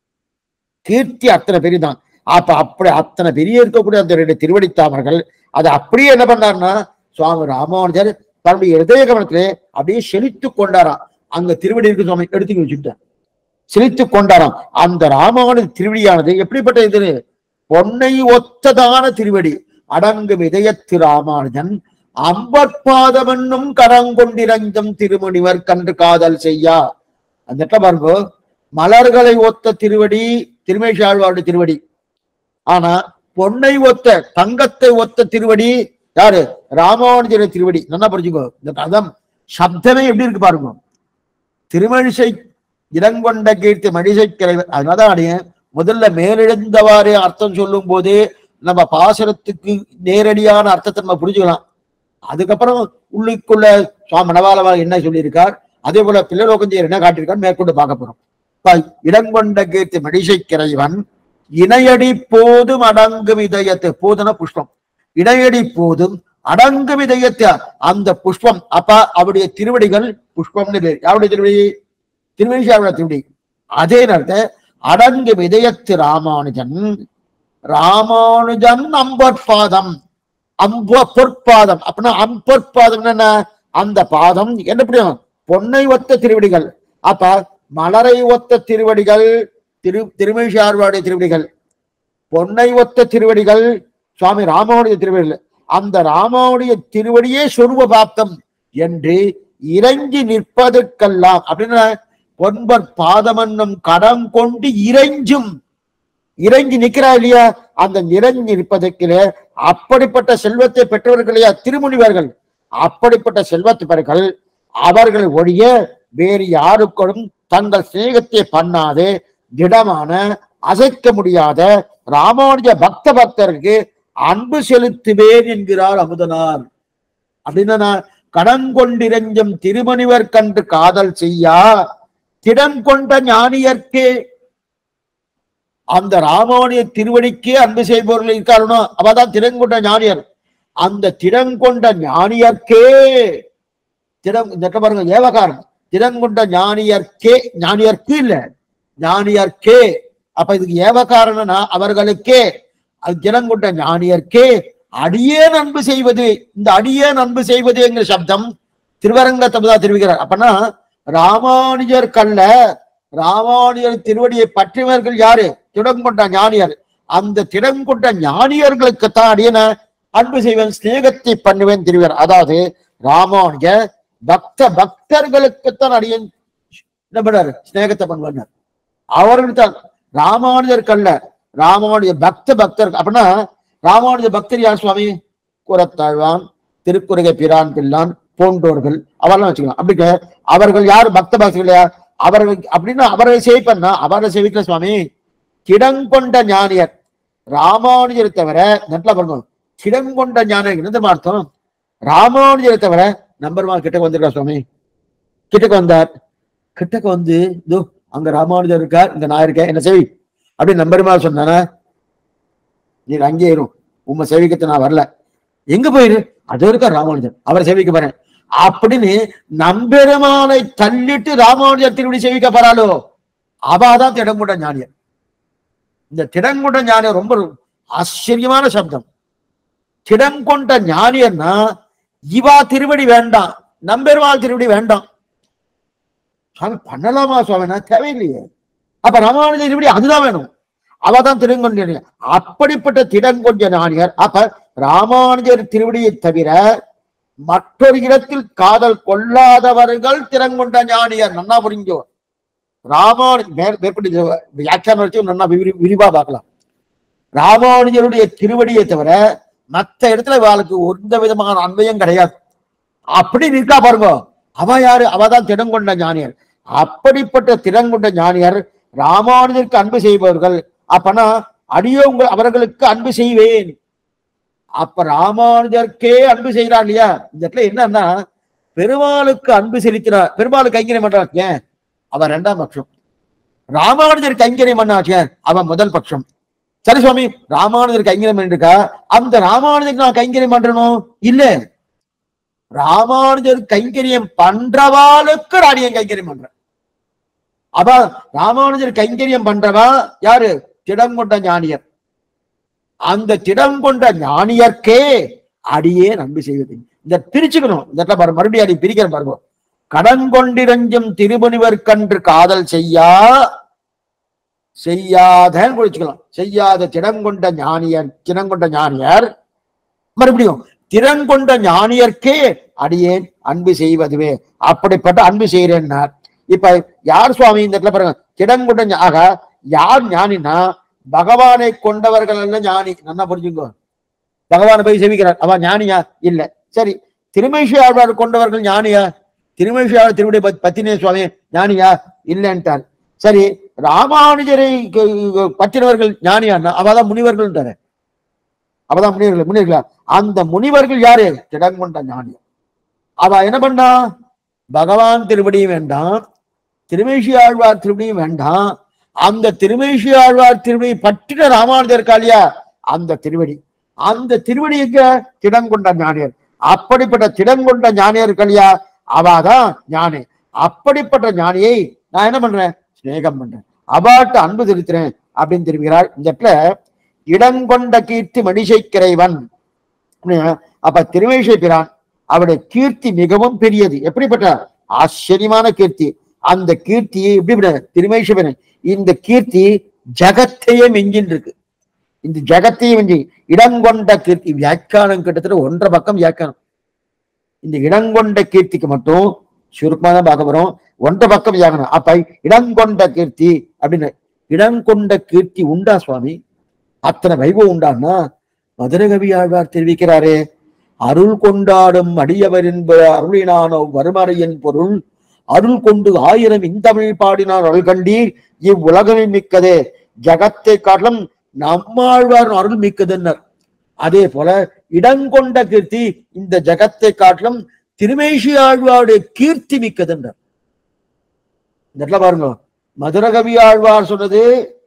கீர்த்தி அத்தனை பெரியதான் அப்ப அப்படி அத்தனை பெரிய இருக்கக்கூடிய அந்த ரெண்டு திருவடி தாமர்கள் அதை அப்படியே என்ன பண்ணாருன்னா சுவாமி ராமானுஜர் தன்னுடைய ஹிருதய கவனத்திலே அப்படியே செழித்து கொண்டாராம் அங்க திருவடி இருக்கு சுவாமி எடுத்து வச்சுட்டார் செழித்து கொண்டாராம் அந்த ராமானுஜ திருவடியானது எப்படிப்பட்ட இது பொன்னை ஒத்ததான திருவடி அடங்கும் இதயத்து ராமானுஜன் அம்பற்பாதமென்னும் கரங்கொண்டிரஞ்சம் திருமுனிவர் கன்று காதல் செய்யா அந்த இடத்துல பாருங்க மலர்களை ஒத்த திருவடி திருமேஷி ஆழ்வாருடைய திருவடி ஆனா பொன்னை ஒத்த தங்கத்தை ஒத்த திருவடி யாரு ராமானுஜர திருவடி நல்லா புரிஞ்சுக்கோ இந்த கதம் சப்தமே எப்படி இருக்கு பாருங்க திருமணிசை இடங்கொண்ட கீர்த்தி மணிசை கிளைவர் அதனாலதான் அடையேன் முதல்ல மேலெழுந்தவாறே அர்த்தம் சொல்லும் போதே நம்ம பாசனத்துக்கு நேரடியான அர்த்தத்தை நம்ம புரிஞ்சுக்கலாம் அதுக்கப்புறம் உள்ளுக்குள்ள சுவாமி மணவாளவா என்ன சொல்லியிருக்கார் அதே போல பிள்ளலோகஞ்சேர் என்ன காட்டியிருக்கார் மேற்கொண்டு பார்க்க போறோம் இப்ப இடங்கொண்ட கீர்த்தி மடிசை கிரைவன் இணையடி போதும் அடங்கும் இதயத்து போதுன புஷ்பம் இணையடி போதும் அடங்கும் இதயத்தை அந்த புஷ்பம் அப்ப அவருடைய திருவடிகள் புஷ்பம்னு பேர் யாருடைய திருவடி திருவடிசாவுடைய திருவடி அதே நேரத்தை அடங்கும் இதயத்து ராமானுஜன் ராமானுஜன் அம்பற்பாதம் அம்ப பொற்பாதம் அப்படின்னா அம்பொற்பாதம் என்ன அந்த பாதம் என்ன புரியும் பொன்னை ஒத்த திருவடிகள் அப்ப மலரை ஒத்த திருவடிகள் திரு திருமேஷார்வாடைய திருவடிகள் பொன்னை ஒத்த திருவடிகள் சுவாமி ராமாவுடைய திருவடிகள் அந்த ராமாவுடைய திருவடியே சொருப பாப்தம் என்று இறங்கி நிற்பதற்கெல்லாம் அப்படின்னா பொன்பர் பாதமன்னும் கடம் கொண்டு இறைஞ்சும் இறங்கி நிக்கிறா இல்லையா அந்த நிறைஞ்சு நிற்பதற்கிலே அப்படிப்பட்ட செல்வத்தை பெற்றவர்களையா திருமுனிவர்கள் அப்படிப்பட்ட செல்வத்தவர்கள் அவர்கள் ஒழிய வேறு யாருக்கும் தங்கள் சிநேகத்தை பண்ணாதே திடமான அசைக்க முடியாத ராமானுஜ பக்த பக்தருக்கு அன்பு செலுத்துவேன் என்கிறார் அமுதனார் அப்படின்னா கடங்கொண்டிரஞ்சம் திருமணிவர் கண்டு காதல் செய்யா திடங்கொண்ட ஞானியர்க்கே அந்த ராமானுய திருவடிக்கே அன்பு செய்பவர்கள் இருக்காருனோ அவதான் திடங்கொண்ட ஞானியர் அந்த திடங்கொண்ட ஞானியர்க்கே திடம் இந்த இடத்துல பாருங்க ஏவகாரம் திடங்கொண்ட ஞானியர்க்கே ஞானியர்க்கு இல்ல ஞானியர்க்கே அப்ப இதுக்கு ஏவகாரணனா அவர்களுக்கே அது திடங்கொண்ட ஞானியர்க்கே அடியேன் அன்பு செய்வது இந்த அடியேன் அன்பு செய்வது என்கிற சப்தம் திருவரங்க தபதா தெரிவிக்கிறார் அப்பனா ராமானுஜர் கல்ல ராமானுஜர் திருவடியை பற்றியவர்கள் யாரு திடங்கொண்ட ஞானியர் அந்த திடங்கொண்ட ஞானியர்களுக்குத்தான் அடியன அன்பு செய்வேன் சிநேகத்தை பண்ணுவேன் திருவர் அதாவது ராமானுஜ பக்த பக்தர்களுக்குத்தான் அடியன் என்ன பண்ணாரு சிநேகத்தை பண்ணுவார் அவர்கள் தான் ராமானுஜர் கல்ல ராமானுஜ பக்த பக்தர் அப்படின்னா ராமானுஜ பக்தர் யார் சுவாமி கூறத்தாழ்வான் திருக்குறகை பிரான் பிள்ளான் போன்றோர்கள் அவரெல்லாம் வச்சுக்கலாம் அப்படி க- அவர்கள் யார் பக்த பக்தர்களா அவர்கள் அப்படின்னா அவரை சேவிப்பன்னா அவரை சேவிக்கல சுவாமி கிடங்கொண்ட ஞானியர் ராமானுஜரை தவிர நெட்ல பாருங்க திடங்கொண்ட ஞானம் என்ன தெரியுமா அர்த்தம் ராமானுஜரை தவிர நம்பர் ஒன் கிட்டக்கு வந்திருக்கா சுவாமி கிட்டக்கு வந்தார் கிட்டக்கு வந்து இதோ அங்க ராமானுஜர் இருக்கார் இங்க நான் இருக்கேன் என்ன செவி அப்படி நம்பருமா சொன்னானா நீ அங்கே இரும் உண்மை சேவிக்கத்தை நான் வரல எங்க போயிரு அது இருக்கா ராமானுஜர் அவரை சேவிக்க போறேன் அப்படின்னு நம்பெருமானை தள்ளிட்டு ராமானுஜர் திருவிடி சேவிக்க போறாளோ அவாதான் திடங்குட ஞானியர் இந்த திடங்குட ஞானியர் ரொம்ப ஆச்சரியமான சப்தம் திடங்கொண்ட ஞானியர்னா இவா திருவடி வேண்டாம் நம்பெருமாள் திருவடி வேண்டாம் சுவாமி பண்ணலாமா சுவாமினா தேவையில்லையே அப்ப ராமானுஜ திருவடி அதுதான் வேணும் அவதான் திருங்கொண்ட அப்படிப்பட்ட திடங்கொண்ட ஞானியர் அப்ப ராமானுஜர் திருவடியை தவிர மற்றொரு இடத்தில் காதல் கொள்ளாதவர்கள் திறங்கொண்ட ஞானியர் நன்னா புரிஞ்சோ ராமானு மேற்- மேற்படி வியாக்கியானம் வச்சு நன்னா விரி- விரிவா பார்க்கலாம் ராமானுஜருடைய திருவடியை தவிர மத்த இடத்துல இவாளுக்கு எந்த விதமான அன்பையும் கிடையாது அப்படி இருக்கா பாருங்க அவ யாரு அவதான் திடங்கொண்ட ஞானியர் அப்படிப்பட்ட திடங்கொண்ட ஞானியர் ராமானுஜருக்கு அன்பு செய்பவர்கள் அப்பனா அடியோங்க அவர்களுக்கு அன்பு செய்வேன் அப்ப ராமானுஜருக்கே அன்பு செய்யறான் இல்லையா இந்த இடத்துல என்னன்னா பெருமாளுக்கு அன்பு செலுத்தினார் பெருமாளுக்கு கைங்கரியம் பண்றான் ஏன் அவன் ரெண்டாம் பட்சம் ராமானுஜர் கைங்கரியம் பண்ணாச்சே அவன் முதல் பட்சம் சரி சுவாமி ராமானுஜர் கைங்கரியம் பண்ணிருக்கா அந்த ராமானுஜருக்கு நான் கைங்கரியம் பண்றணும் இல்ல ராமானுஜர் கைங்கரியம் பண்றவாளுக்கு ராணியன் கைங்கரியம் பண்றேன் அவ ராமானுஜர் கைங்கரியம் பண்றவா யாரு திடம் கொண்ட ஞானியர் அந்த திடம் கொண்ட ஞானியர்க்கே அடியே நம்பி செய்வது இந்த பிரிச்சுக்கணும் இந்த இடத்துல பாரு மறுபடியும் அடி பிரிக்கிற பாருங்க கடன் கொண்டிரஞ்சும் திருமுனிவர் கன்று காதல் செய்யா செய்யாதன்னு குறிச்சுக்கலாம் செய்யாத திடம் கொண்ட ஞானியர் திடம் கொண்ட ஞானியர் மறுபடியும் திறன் கொண்ட ஞானியர்க்கே அடியேன் அன்பு செய்வதுவே அப்படிப்பட்ட அன்பு செய்கிறேன்னார் இப்ப யார் சுவாமி இந்த இடத்துல பாருங்க திடம் கொண்ட ஞா- ஆக யார் ஞானினா பகவானை கொண்டவர்கள் எல்லாம் ஞானி நல்லா புரிஞ்சுக்கோ பகவானை போய் சேவிக்கிறார் அவன் ஞானியா இல்ல சரி திருமேஷி ஆழ்வார் கொண்டவர்கள் ஞானியா திருமேஷி ஆழ்வார் திருவிடை பத்- பத்தினே சுவாமி ஞானியா இல்லைன்ட்டார் சரி ராமானுஜரை க- பற்றினவர்கள் ஞானியான்னா அவதான் முனிவர்கள் அவதான் முனிவர்கள் முனிவர்களா அந்த முனிவர்கள் யாரு திடங்கொண்ட ஞானி அவ என்ன பண்ணா பகவான் திருவடியும் வேண்டாம் திருமேஷி ஆழ்வார் திருவடியும் வேண்டாம் அந்த திருமேஷி ஆழ்வார் திருவடி பற்றின ராமானுஜர் இருக்கா இல்லையா அந்த திருவடி அந்த திருவடி எங்க திடங்கொண்ட ஞானியர் அப்படிப்பட்ட திடங்கொண்ட ஞானியர் இருக்கா இல்லையா அவாதான் ஞானி அப்படிப்பட்ட ஞானியை நான் என்ன பண்றேன் சிநேகம் பண்றேன் அவாட்ட அன்பு செலுத்துறேன் அப்படின்னு திரும்புகிறாள் இந்த இடத்துல இடங்கொண்ட கீர்த்தி மணிசைக்கிறைவன் அப்படின்னா, அப்ப திருவேஷை பிரான் அவருடைய கீர்த்தி மிகவும் பெரியது எப்படிப்பட்ட ஆச்சரியமான கீர்த்தி அந்த கீர்த்தியை எப்படி திருமேஸ்வரன் இந்த கீர்த்தி ஜகத்தையே மிஞ்சின்னு இருக்கு இந்த ஜகத்தையே மிஞ்சி இடங்கொண்ட கீர்த்தி வியாக்கியானம் கிட்டத்தட்ட ஒன்றரை பக்கம் வியாக்கியானம் இந்த இடங்கொண்ட கீர்த்திக்கு மட்டும் சுருக்கமா தான் பார்க்க போறோம் ஒன்றரை பக்கம் வியாக்கணும் அப்ப இடங்கொண்ட கீர்த்தி அப்படின்னு இடங்கொண்ட கீர்த்தி உண்டா சுவாமி அத்தனை வைபவம் உண்டான்னா மதுரகவி ஆழ்வார் தெரிவிக்கிறாரே அருள் கொண்டாடும் அடியவர் என்ப அருளினானோ வருமறையின் பொருள் அருள் கொண்டு ஆயிரம் இந்தமிழ் பாடினார் அருள் கண்டீர் இவ்வுலகமே மிக்கதே ஜகத்தை காட்டிலும் நம்மாழ்வார் அருள் மிக்கதுன்னர் அதே போல இடங்கொண்ட கீர்த்தி இந்த ஜகத்தை காட்டிலும் திருமேஷி ஆழ்வாருடைய கீர்த்தி மிக்கதுன்னர் இந்த இடத்துல பாருங்க மதுரகவி ஆழ்வார் சொன்னது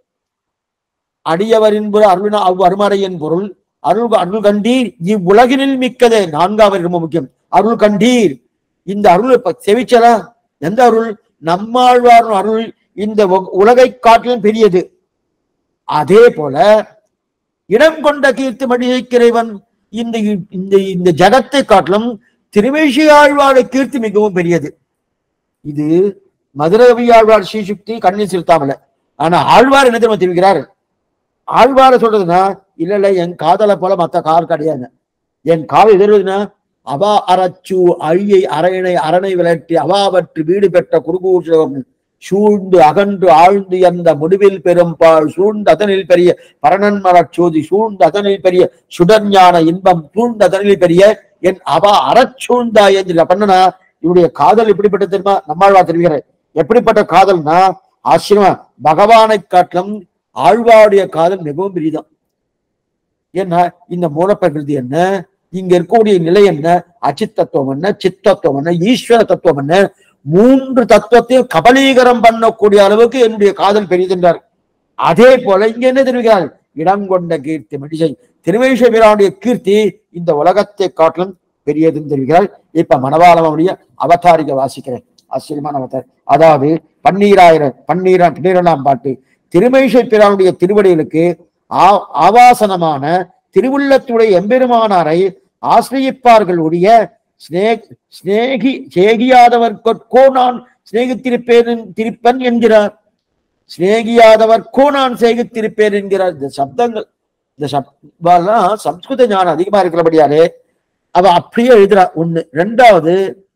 அடியவரின் பொருள் அருளினா அவ் அருமறையின் பொருள் அருள் அருள் கண்டீர் இவ்வுலகினில் மிக்கதே நான்காவது ரொம்ப முக்கியம் அருள் கண்டீர் இந்த அருள் இப்ப செவிச்சலா எந்த அருள் நம்மாழ்வார் அருள் இந்த உ- உலகை காட்டிலும் பெரியது அதே போல இடம் கொண்ட கீர்த்தி மடியைக்கிறைவன் இந்த இந்த இந்த ஜகத்தை காட்டிலும் திருமேஷி ஆழ்வாருடைய கீர்த்தி மிகவும் பெரியது இது மதுரவி ஆழ்வார் ஸ்ரீசுக்தி கண்ணீர் செலுத்தாமல ஆனா ஆழ்வார் என்ன தெரியுமா தெரிவிக்கிறார் ஆழ்வார சொல்றதுன்னா இல்ல இல்ல என் காதலை போல மத்த கால் கிடையாது என் கால் எதிர்வதுன்னா அவா அறச்சு அழியை அரையணை அரணை விளட்டி அவாவற்று வீடு பெற்ற குருகூர் சூழ்ந்து அகன்று ஆழ்ந்து அந்த முடிவில் பெரும்பால் சூழ்ந்து அதனில் பெரிய பரணன் மலர் சோதி சூழ்ந்து அதனில் பெரிய சுடர்ஞான இன்பம் சூழ்ந்து அதனில் பெரிய என் அவா அறச்சூழ்ந்தா என்று பண்ணனா இவருடைய காதல் எப்படிப்பட்ட தெரியுமா நம்மாழ்வார் தெரிவிக்கிறார் எப்படிப்பட்ட காதல்னா ஆச்சரியமா பகவானை காட்டிலும் ஆழ்வாருடைய காதல் மிகவும் பெரிதான் ஏன்னா இந்த மூலப்பிரகிருதி என்ன இங்க இருக்கக்கூடிய நிலை என்ன அச்சித் தத்துவம் என்ன சித்தத்துவம் என்ன ஈஸ்வர தத்துவம் என்ன மூன்று தத்துவத்தையும் கபலீகரம் பண்ணக்கூடிய அளவுக்கு என்னுடைய காதல் பெரியதென்றார் அதே போல இங்க என்ன தெரிவிக்கிறார் இடங்கொண்ட கீர்த்தி மடிசை திருவேஷபிரானுடைய கீர்த்தி இந்த உலகத்தை காட்டிலும் பெரியதுன்னு தெரிவிக்கிறார் இப்ப மணவாளமுடைய அவதாரிக வாசிக்கிறேன் ஆச்சரியமான அவதார் அதாவது பன்னீராயிரம் பன்னீரா பன்னீரெண்டாம் பாட்டு திருமேஷை பிரானுடைய திருவடிகளுக்கு ஆ- ஆவாசனமான திருவுள்ளத்துடைய எம்பெருமானாரை ஆசிரியப்பார்கள் உடைய ஸ்நே- ஸ்நேகி சேகியாதவர்க்கோ நான் சிநேகித்திருப்பேன் திருப்பன் என்கிறார் சிநேகியாதவர்க்கோ நான் சேகித்திருப்பேன் என்கிறார் இந்த சப்தங்கள் இந்த சப்தெல்லாம் சம்ஸ்கிருத ஞானம் அதிகமா இருக்கிறபடியாலே அவ அப்படியே எழுதுறா ஒண்ணு ரெண்டாவது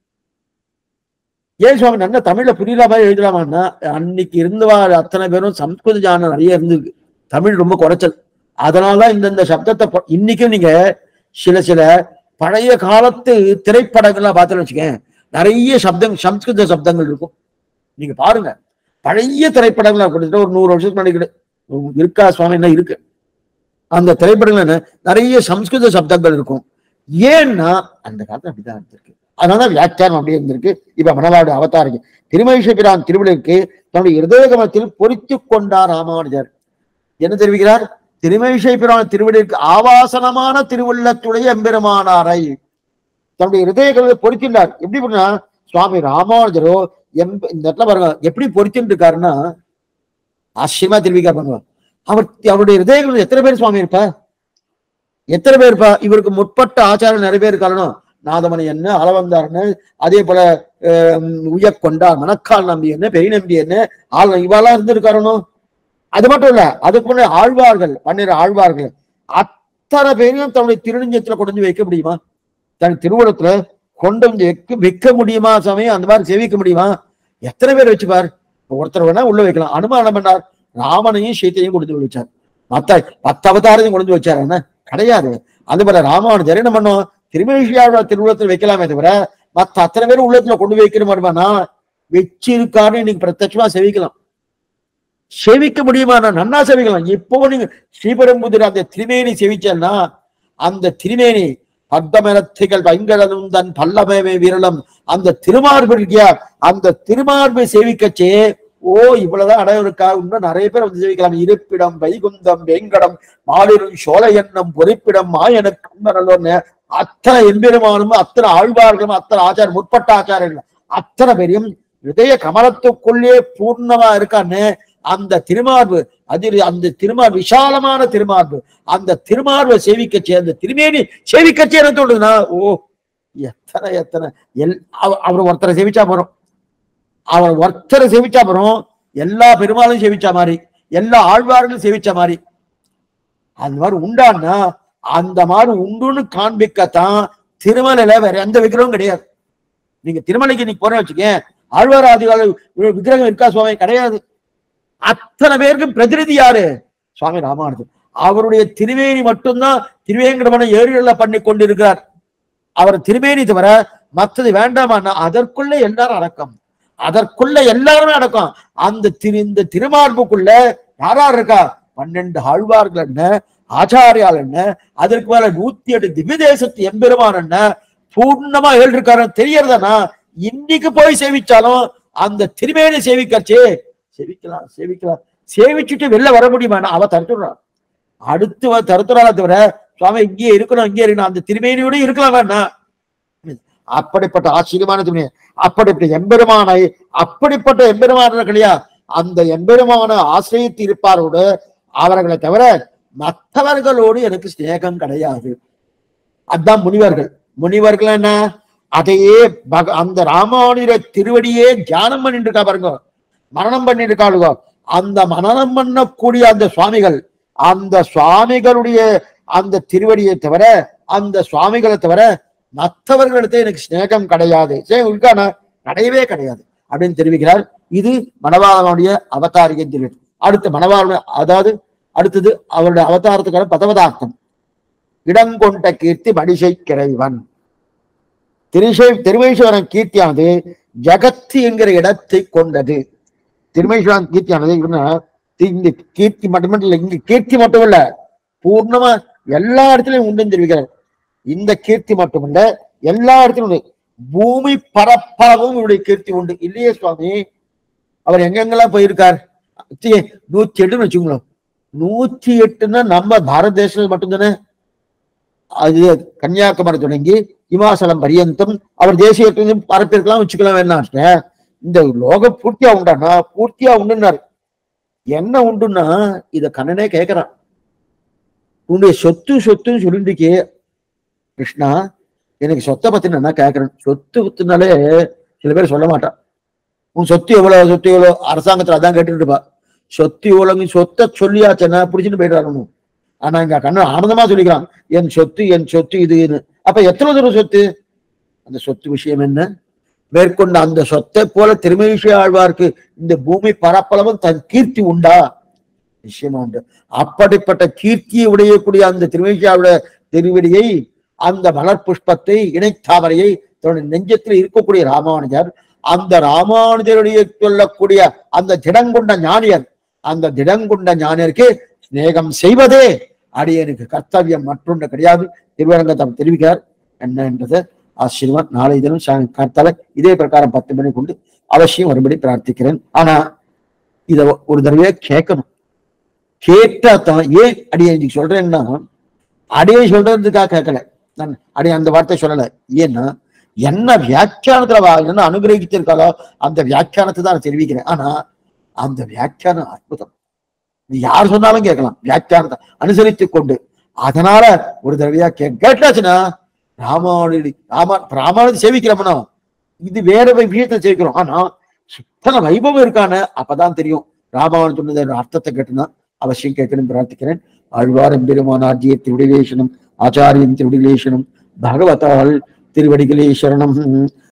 ஏன் சுவாமி நல்ல தமிழ்ல புரியல மாதிரி எழுதலாமான்னா அன்னைக்கு இருந்தவா அத்தனை பேரும் சம்ஸ்கிருத ஞானம் நிறைய இருந்தது தமிழ் ரொம்ப குறைச்சல் அதனாலதான் இந்த இந்த சப்தத்தை பொ- இன்னைக்கும் நீங்க சில சில பழைய காலத்து திரைப்படங்கள்லாம் பார்த்தோன்னு வச்சுக்கேன் நிறைய சப்தம் சம்ஸ்கிருத சப்தங்கள் இருக்கும் நீங்க பாருங்க பழைய திரைப்படங்களா கிட்டத்தட்ட ஒரு நூறு வருஷத்துக்கு முன்னாடி கிட்ட- இருக்கா சுவாமி என்ன இருக்கு அந்த திரைப்படங்கள் என்ன நிறைய சம்ஸ்கிருத சப்தங்கள் இருக்கும் ஏன்னா அந்த காலத்துல அப்படிதான் இருந்திருக்கு அதனால வியாக்கியானம் அப்படியே இருந்திருக்கு இப்ப மணவாடு அவதாரிக்கு திருமகிஷபிரான் திருவிழாவுக்கு தன்னுடைய இருதயகமத்தில் பொறித்து கொண்டார் ராமானுஜர் என்ன தெரிவிக்கிறார் திருமகிஷை பிரான் திருவிழிற்கு ஆவாசனமான திருவுள்ளத்துடைய எம்பெருமானாரை தன்னுடைய இருதயங்களை பொறிக்கின்றார் எப்படி பண்ணா சுவாமி ராமானுஜரோ எம் இந்த இடத்துல பாருங்க எப்படி பொறிச்சுட்டு இருக்காருன்னா ஆச்சரியமா தெரிவிக்கா பாருங்க அவர் அவருடைய இருதயங்கள் எத்தனை பேர் சுவாமி இருப்பா எத்தனை பேர் இருப்பா இவருக்கு முற்பட்ட ஆச்சாரம் நிறைய பேர் இருக்காரணும் நாதமணி என்ன அளவந்தார்னு அதே போல அஹ், உய்யக்கொண்டார் மணக்கால் நம்பி என்ன பெரிய நம்பி என்ன ஆள் இவாளா இருந்திருக்காரணும் அது மட்டும் இல்ல அதுக்கு முன்னாடி ஆழ்வார்கள் பன்னிரு ஆழ்வார்கள் அத்தனை பேரையும் தன்னுடைய திருநெஞ்சத்துல கொண்டு வந்து வைக்க முடியுமா தன் திருவுளத்துல கொண்டு வந்து வைக்க வைக்க முடியுமா சமயம் அந்த மாதிரி சேவிக்க முடியுமா எத்தனை பேர் வச்சுப்பார் ஒருத்தர் வேணா உள்ள வைக்கலாம் அனுமானம் பண்ணார் ராமனையும் சீத்தையும் கொண்டு வந்து வச்சார் மத்த பத்து அவதாரத்தையும் கொண்டு வந்து வச்சார் என்ன கிடையாது அது போல ராமானுஜர் என்ன பண்ணோம் திருமேஷியாவோட திருவுளத்தில் வைக்கலாமே தவிர மத்த அத்தனை பேரும் உள்ளத்துல கொண்டு வைக்கிற மாதிரினா வச்சிருக்காருன்னு இன்னைக்கு பிரத்யட்சமா செவிக்கலாம் செவிக்க முடியுமா நான் நன்னா செவிக்கலாம் இப்போ நீங்க ஸ்ரீபெரும்புதூர் அந்த திருமேனி செவிச்சேன்னா அந்த திருமேனி பத்தமரத்திகள் பயங்கரதும் தன் பல்லமே விரலம் அந்த திருமார்பு இருக்கியா அந்த திருமார்பை சேவிக்கச்சே ஓ இவ்வளவுதான் அடையம் இருக்கா இன்னும் நிறைய பேர் வந்து சேவிக்கலாம் இருப்பிடம் வைகுந்தம் வேங்கடம் மாலிரும் சோலை எண்ணம் பொறிப்பிடம் மாயனுக்கு அத்தனை எம்பெருமானும் அத்தனை ஆழ்வார்களும் அத்தனை ஆச்சாரம் முற்பட்ட ஆச்சாரர்கள் அத்தனை பேரையும் இதய கமலத்துக்குள்ளே பூர்ணமா இருக்கான்னு அந்த திருமார்பு அதில் அந்த திருமார்பு விசாலமான திருமார்பு அந்த திருமார்பை சேவிக்கச்சே அந்த திருமேனி சேவிக்கச்சே என்ன தோணுதுன்னா ஓ எத்தனை எத்தனை எல் அவ- அவர் ஒருத்தரை சேவிச்சா போறோம் அவர் ஒருத்தரை சேவிச்சா போறோம் எல்லா பெருமாளும் சேவிச்சா மாதிரி எல்லா ஆழ்வார்களும் சேவிச்ச மாதிரி அந்த மாதிரி உண்டான்னா அந்த மாதிரி உண்டுன்னு காண்பிக்கத்தான் திருமலையில வேற எந்த விக்கிரகம் கிடையாது நீங்க திருமலைக்கு நீங்க போற வச்சுக்கேன் ஆழ்வார் ஆதிகால விக்கிரகம் இருக்கா சுவாமி கிடையாது அத்தனை பேருக்கும் பிரதிநிதி யாரு சுவாமி ராமானுஜர் அவருடைய திருவேணி மட்டும்தான் திருவேங்கடமன ஏரிகளில் பண்ணி கொண்டிருக்கிறார் அவர் திருமேனி தவிர மத்தது வேண்டாமான்னா அதற்குள்ள எல்லாரும் அடக்கம் அதற்குள்ள எல்லாருமே அடக்கம் அந்த திரு இந்த திருமார்புக்குள்ள யாரார் இருக்கா பன்னெண்டு ஆழ்வார்கள் என்ன ஆச்சாரியால் என்ன அதற்கு மேல நூத்தி எட்டு திவ்ய தேசத்து எம்பெருமான் என்ன பூர்ணமா ஏழ்ருக்காரு தெரியறதுனா இன்னைக்கு போய் சேவிச்சாலும் அந்த திருமேனி சேவிக்கச்சே சேவிக்கலாம் சேவிக்கலாம் சேவிச்சுட்டு வெளில வர முடியுமா அவ தடுத்துடுறான் அடுத்து வ- தடுத்துறாளே தவிர சுவாமி இங்கேயே இருக்கணும் இங்கே இருக்கணும் அந்த திருமேனியோட இருக்கலாம் வேண்டாம் அப்படிப்பட்ட ஆச்சரியமான துணை அப்படிப்பட்ட எம்பெருமானை அப்படிப்பட்ட எம்பெருமானர்கள் இல்லையா அந்த எம்பெருமான ஆசிரியத்து இருப்பாரோடு அவர்களை தவிர மற்றவர்களோடு எனக்கு சிநேகம் கிடையாது அதான் முனிவர்கள் முனிவர்கள் என்ன அதையே பக- அந்த ராமானுஜர திருவடியே தியானம் பண்ணிட்டு இருக்கா பாருங்க மரணம் பண்ணிட்டு இருக்காளுங்க அந்த மனனம் பண்ணக்கூடிய அந்த சுவாமிகள் அந்த சுவாமிகளுடைய அந்த திருவடியை தவிர அந்த சுவாமிகளை தவிர மற்றவர்களிடத்தை எனக்கு சிநேகம் கிடையாது சரி இருக்கானா கிடையவே கிடையாது அப்படின்னு தெரிவிக்கிறார் இது மணவாளனுடைய அவதாரிகை தெரியும் அடுத்து மணவாள அதாவது அடுத்தது அவருடைய அவதாரத்துக்கான பதவதார்த்தம் இடங்கொண்ட கீர்த்தி மடிசை கிரைவன் திருசை திருமேஸ்வரன் கீர்த்தியானது ஜகத்து என்கிற இடத்தை கொண்டது திருமேஸ்வரன் கீர்த்தியானது இவனா இந்த கீர்த்தி மட்டும் இல்ல இங்க கீர்த்தி மட்டும் இல்ல பூர்ணமா எல்லா இடத்துலயும் உண்டுன்னு தெரிவிக்கிறார் இந்த கீர்த்தி மட்டுமல்ல எல்லா இடத்திலும் உண்டு பூமி பரப்பளவும் இவருடைய கீர்த்தி உண்டு இல்லையே சுவாமி அவர் எங்கெங்கெல்லாம் போயிருக்கார் சி, நூத்தி எட்டுன்னு வச்சுக்கோங்களேன் நூத்தி எட்டுன்னா நம்ம பாரத தேசத்துல மட்டும்தானே அது கன்னியாகுமரி தொடங்கி இமாசலம் பரியந்தம் அவர் தேசிய பரப்பிருக்கலாம் வச்சுக்கலாம் வேணாம் இந்த லோகம் பூர்த்தியா உண்டானா பூர்த்தியா உண்டுன்னாரு என்ன உண்டுன்னா இத கண்ணனே கேக்குறான் உன்னுடைய சொத்து சொத்துன்னு சொல்லிட்டு கிருஷ்ணா எனக்கு சொத்தை பத்தி நான் கேட்கறேன் சொத்து பத்தினாலே சில பேர் சொல்ல மாட்டான் உன் சொத்து எவ்வளவு சொத்து எவ்வளவு அரசாங்கத்துல அதான் கேட்டுட்டு இருப்பா சொத்து எவ்வளவு சொத்தை சொல்லியாச்சுன்னா புடிச்சுட்டு போயிட்டு வரணும் ஆனா இங்க கண்ணன் ஆனந்தமா சொல்லிக்கிறான் என் சொத்து என் சொத்து இதுன்னு அப்ப எத்தனை தூரம் சொத்து அந்த சொத்து விஷயம் என்ன மேற்கொண்ட அந்த சொத்தை போல திருமேஷி ஆழ்வார்க்கு இந்த பூமி பரப்பளவும் தன் கீர்த்தி உண்டா நிச்சயமா உண்டு அப்படிப்பட்ட கீர்த்தியை உடையக்கூடிய அந்த திருமேஷியாவுடைய திருவடியை அந்த மலர் புஷ்பத்தை இணைத்தாமரையை தன்னுடைய நெஞ்சத்தில் இருக்கக்கூடிய ராமானுஜர் அந்த ராமானுஜருடைய சொல்லக்கூடிய அந்த திடங்கொண்ட ஞானியர் அந்த திடங்கொண்ட ஞானியருக்கு சிநேகம் செய்வதே அடியனுக்கு கர்த்தவியம் மற்றொன்று கிடையாது திருவரங்கத்தை அவர் தெரிவிக்கிறார் என்ன என்றது ஆசீர்வாத் நாளை தினம் சா- காத்தால இதே பிரகாரம் பத்து மணி கொண்டு அவசியம் வரும்படி பிரார்த்திக்கிறேன் ஆனா இத ஒரு தடவையே கேட்கணும் கேட்டா தான் ஏன் அடியே இன்னைக்கு சொல்றேன்னா அடியே சொல்றதுக்காக கேட்கல நான் அடியே அந்த வார்த்தை சொல்லல ஏன்னா என்ன வியாக்கியானத்துல வா- என்ன அனுகிரகிச்சிருக்காளோ அந்த வியாக்கியானத்தை தான் நான் தெரிவிக்கிறேன் ஆனா அந்த வியாக்கியானம் அற்புதம் நீ யார் சொன்னாலும் கேட்கலாம் வியாக்கியானத்தை அனுசரித்துக் கொண்டு அதனால ஒரு தடவையா கே கேட்டாச்சுன்னா ராமாவளி ராமா ராமாவளி சேவிக்கிறோம்னா இது வேற வை- விஷயத்தை சேவிக்கிறோம் ஆனா சுத்தன வைபவம் இருக்கான அப்பதான் தெரியும் ராமாவளி சொன்னது அர்த்தத்தை கேட்டுனா அவசியம் கேட்கணும் பிரார்த்திக்கிறேன் ஆழ்வாரம் பெருமானார்ஜிய திருவிடிலேஷனம் ஆச்சாரியன் திருவிடிலேஷனம் பகவதால் திருவடிகளே சரணம்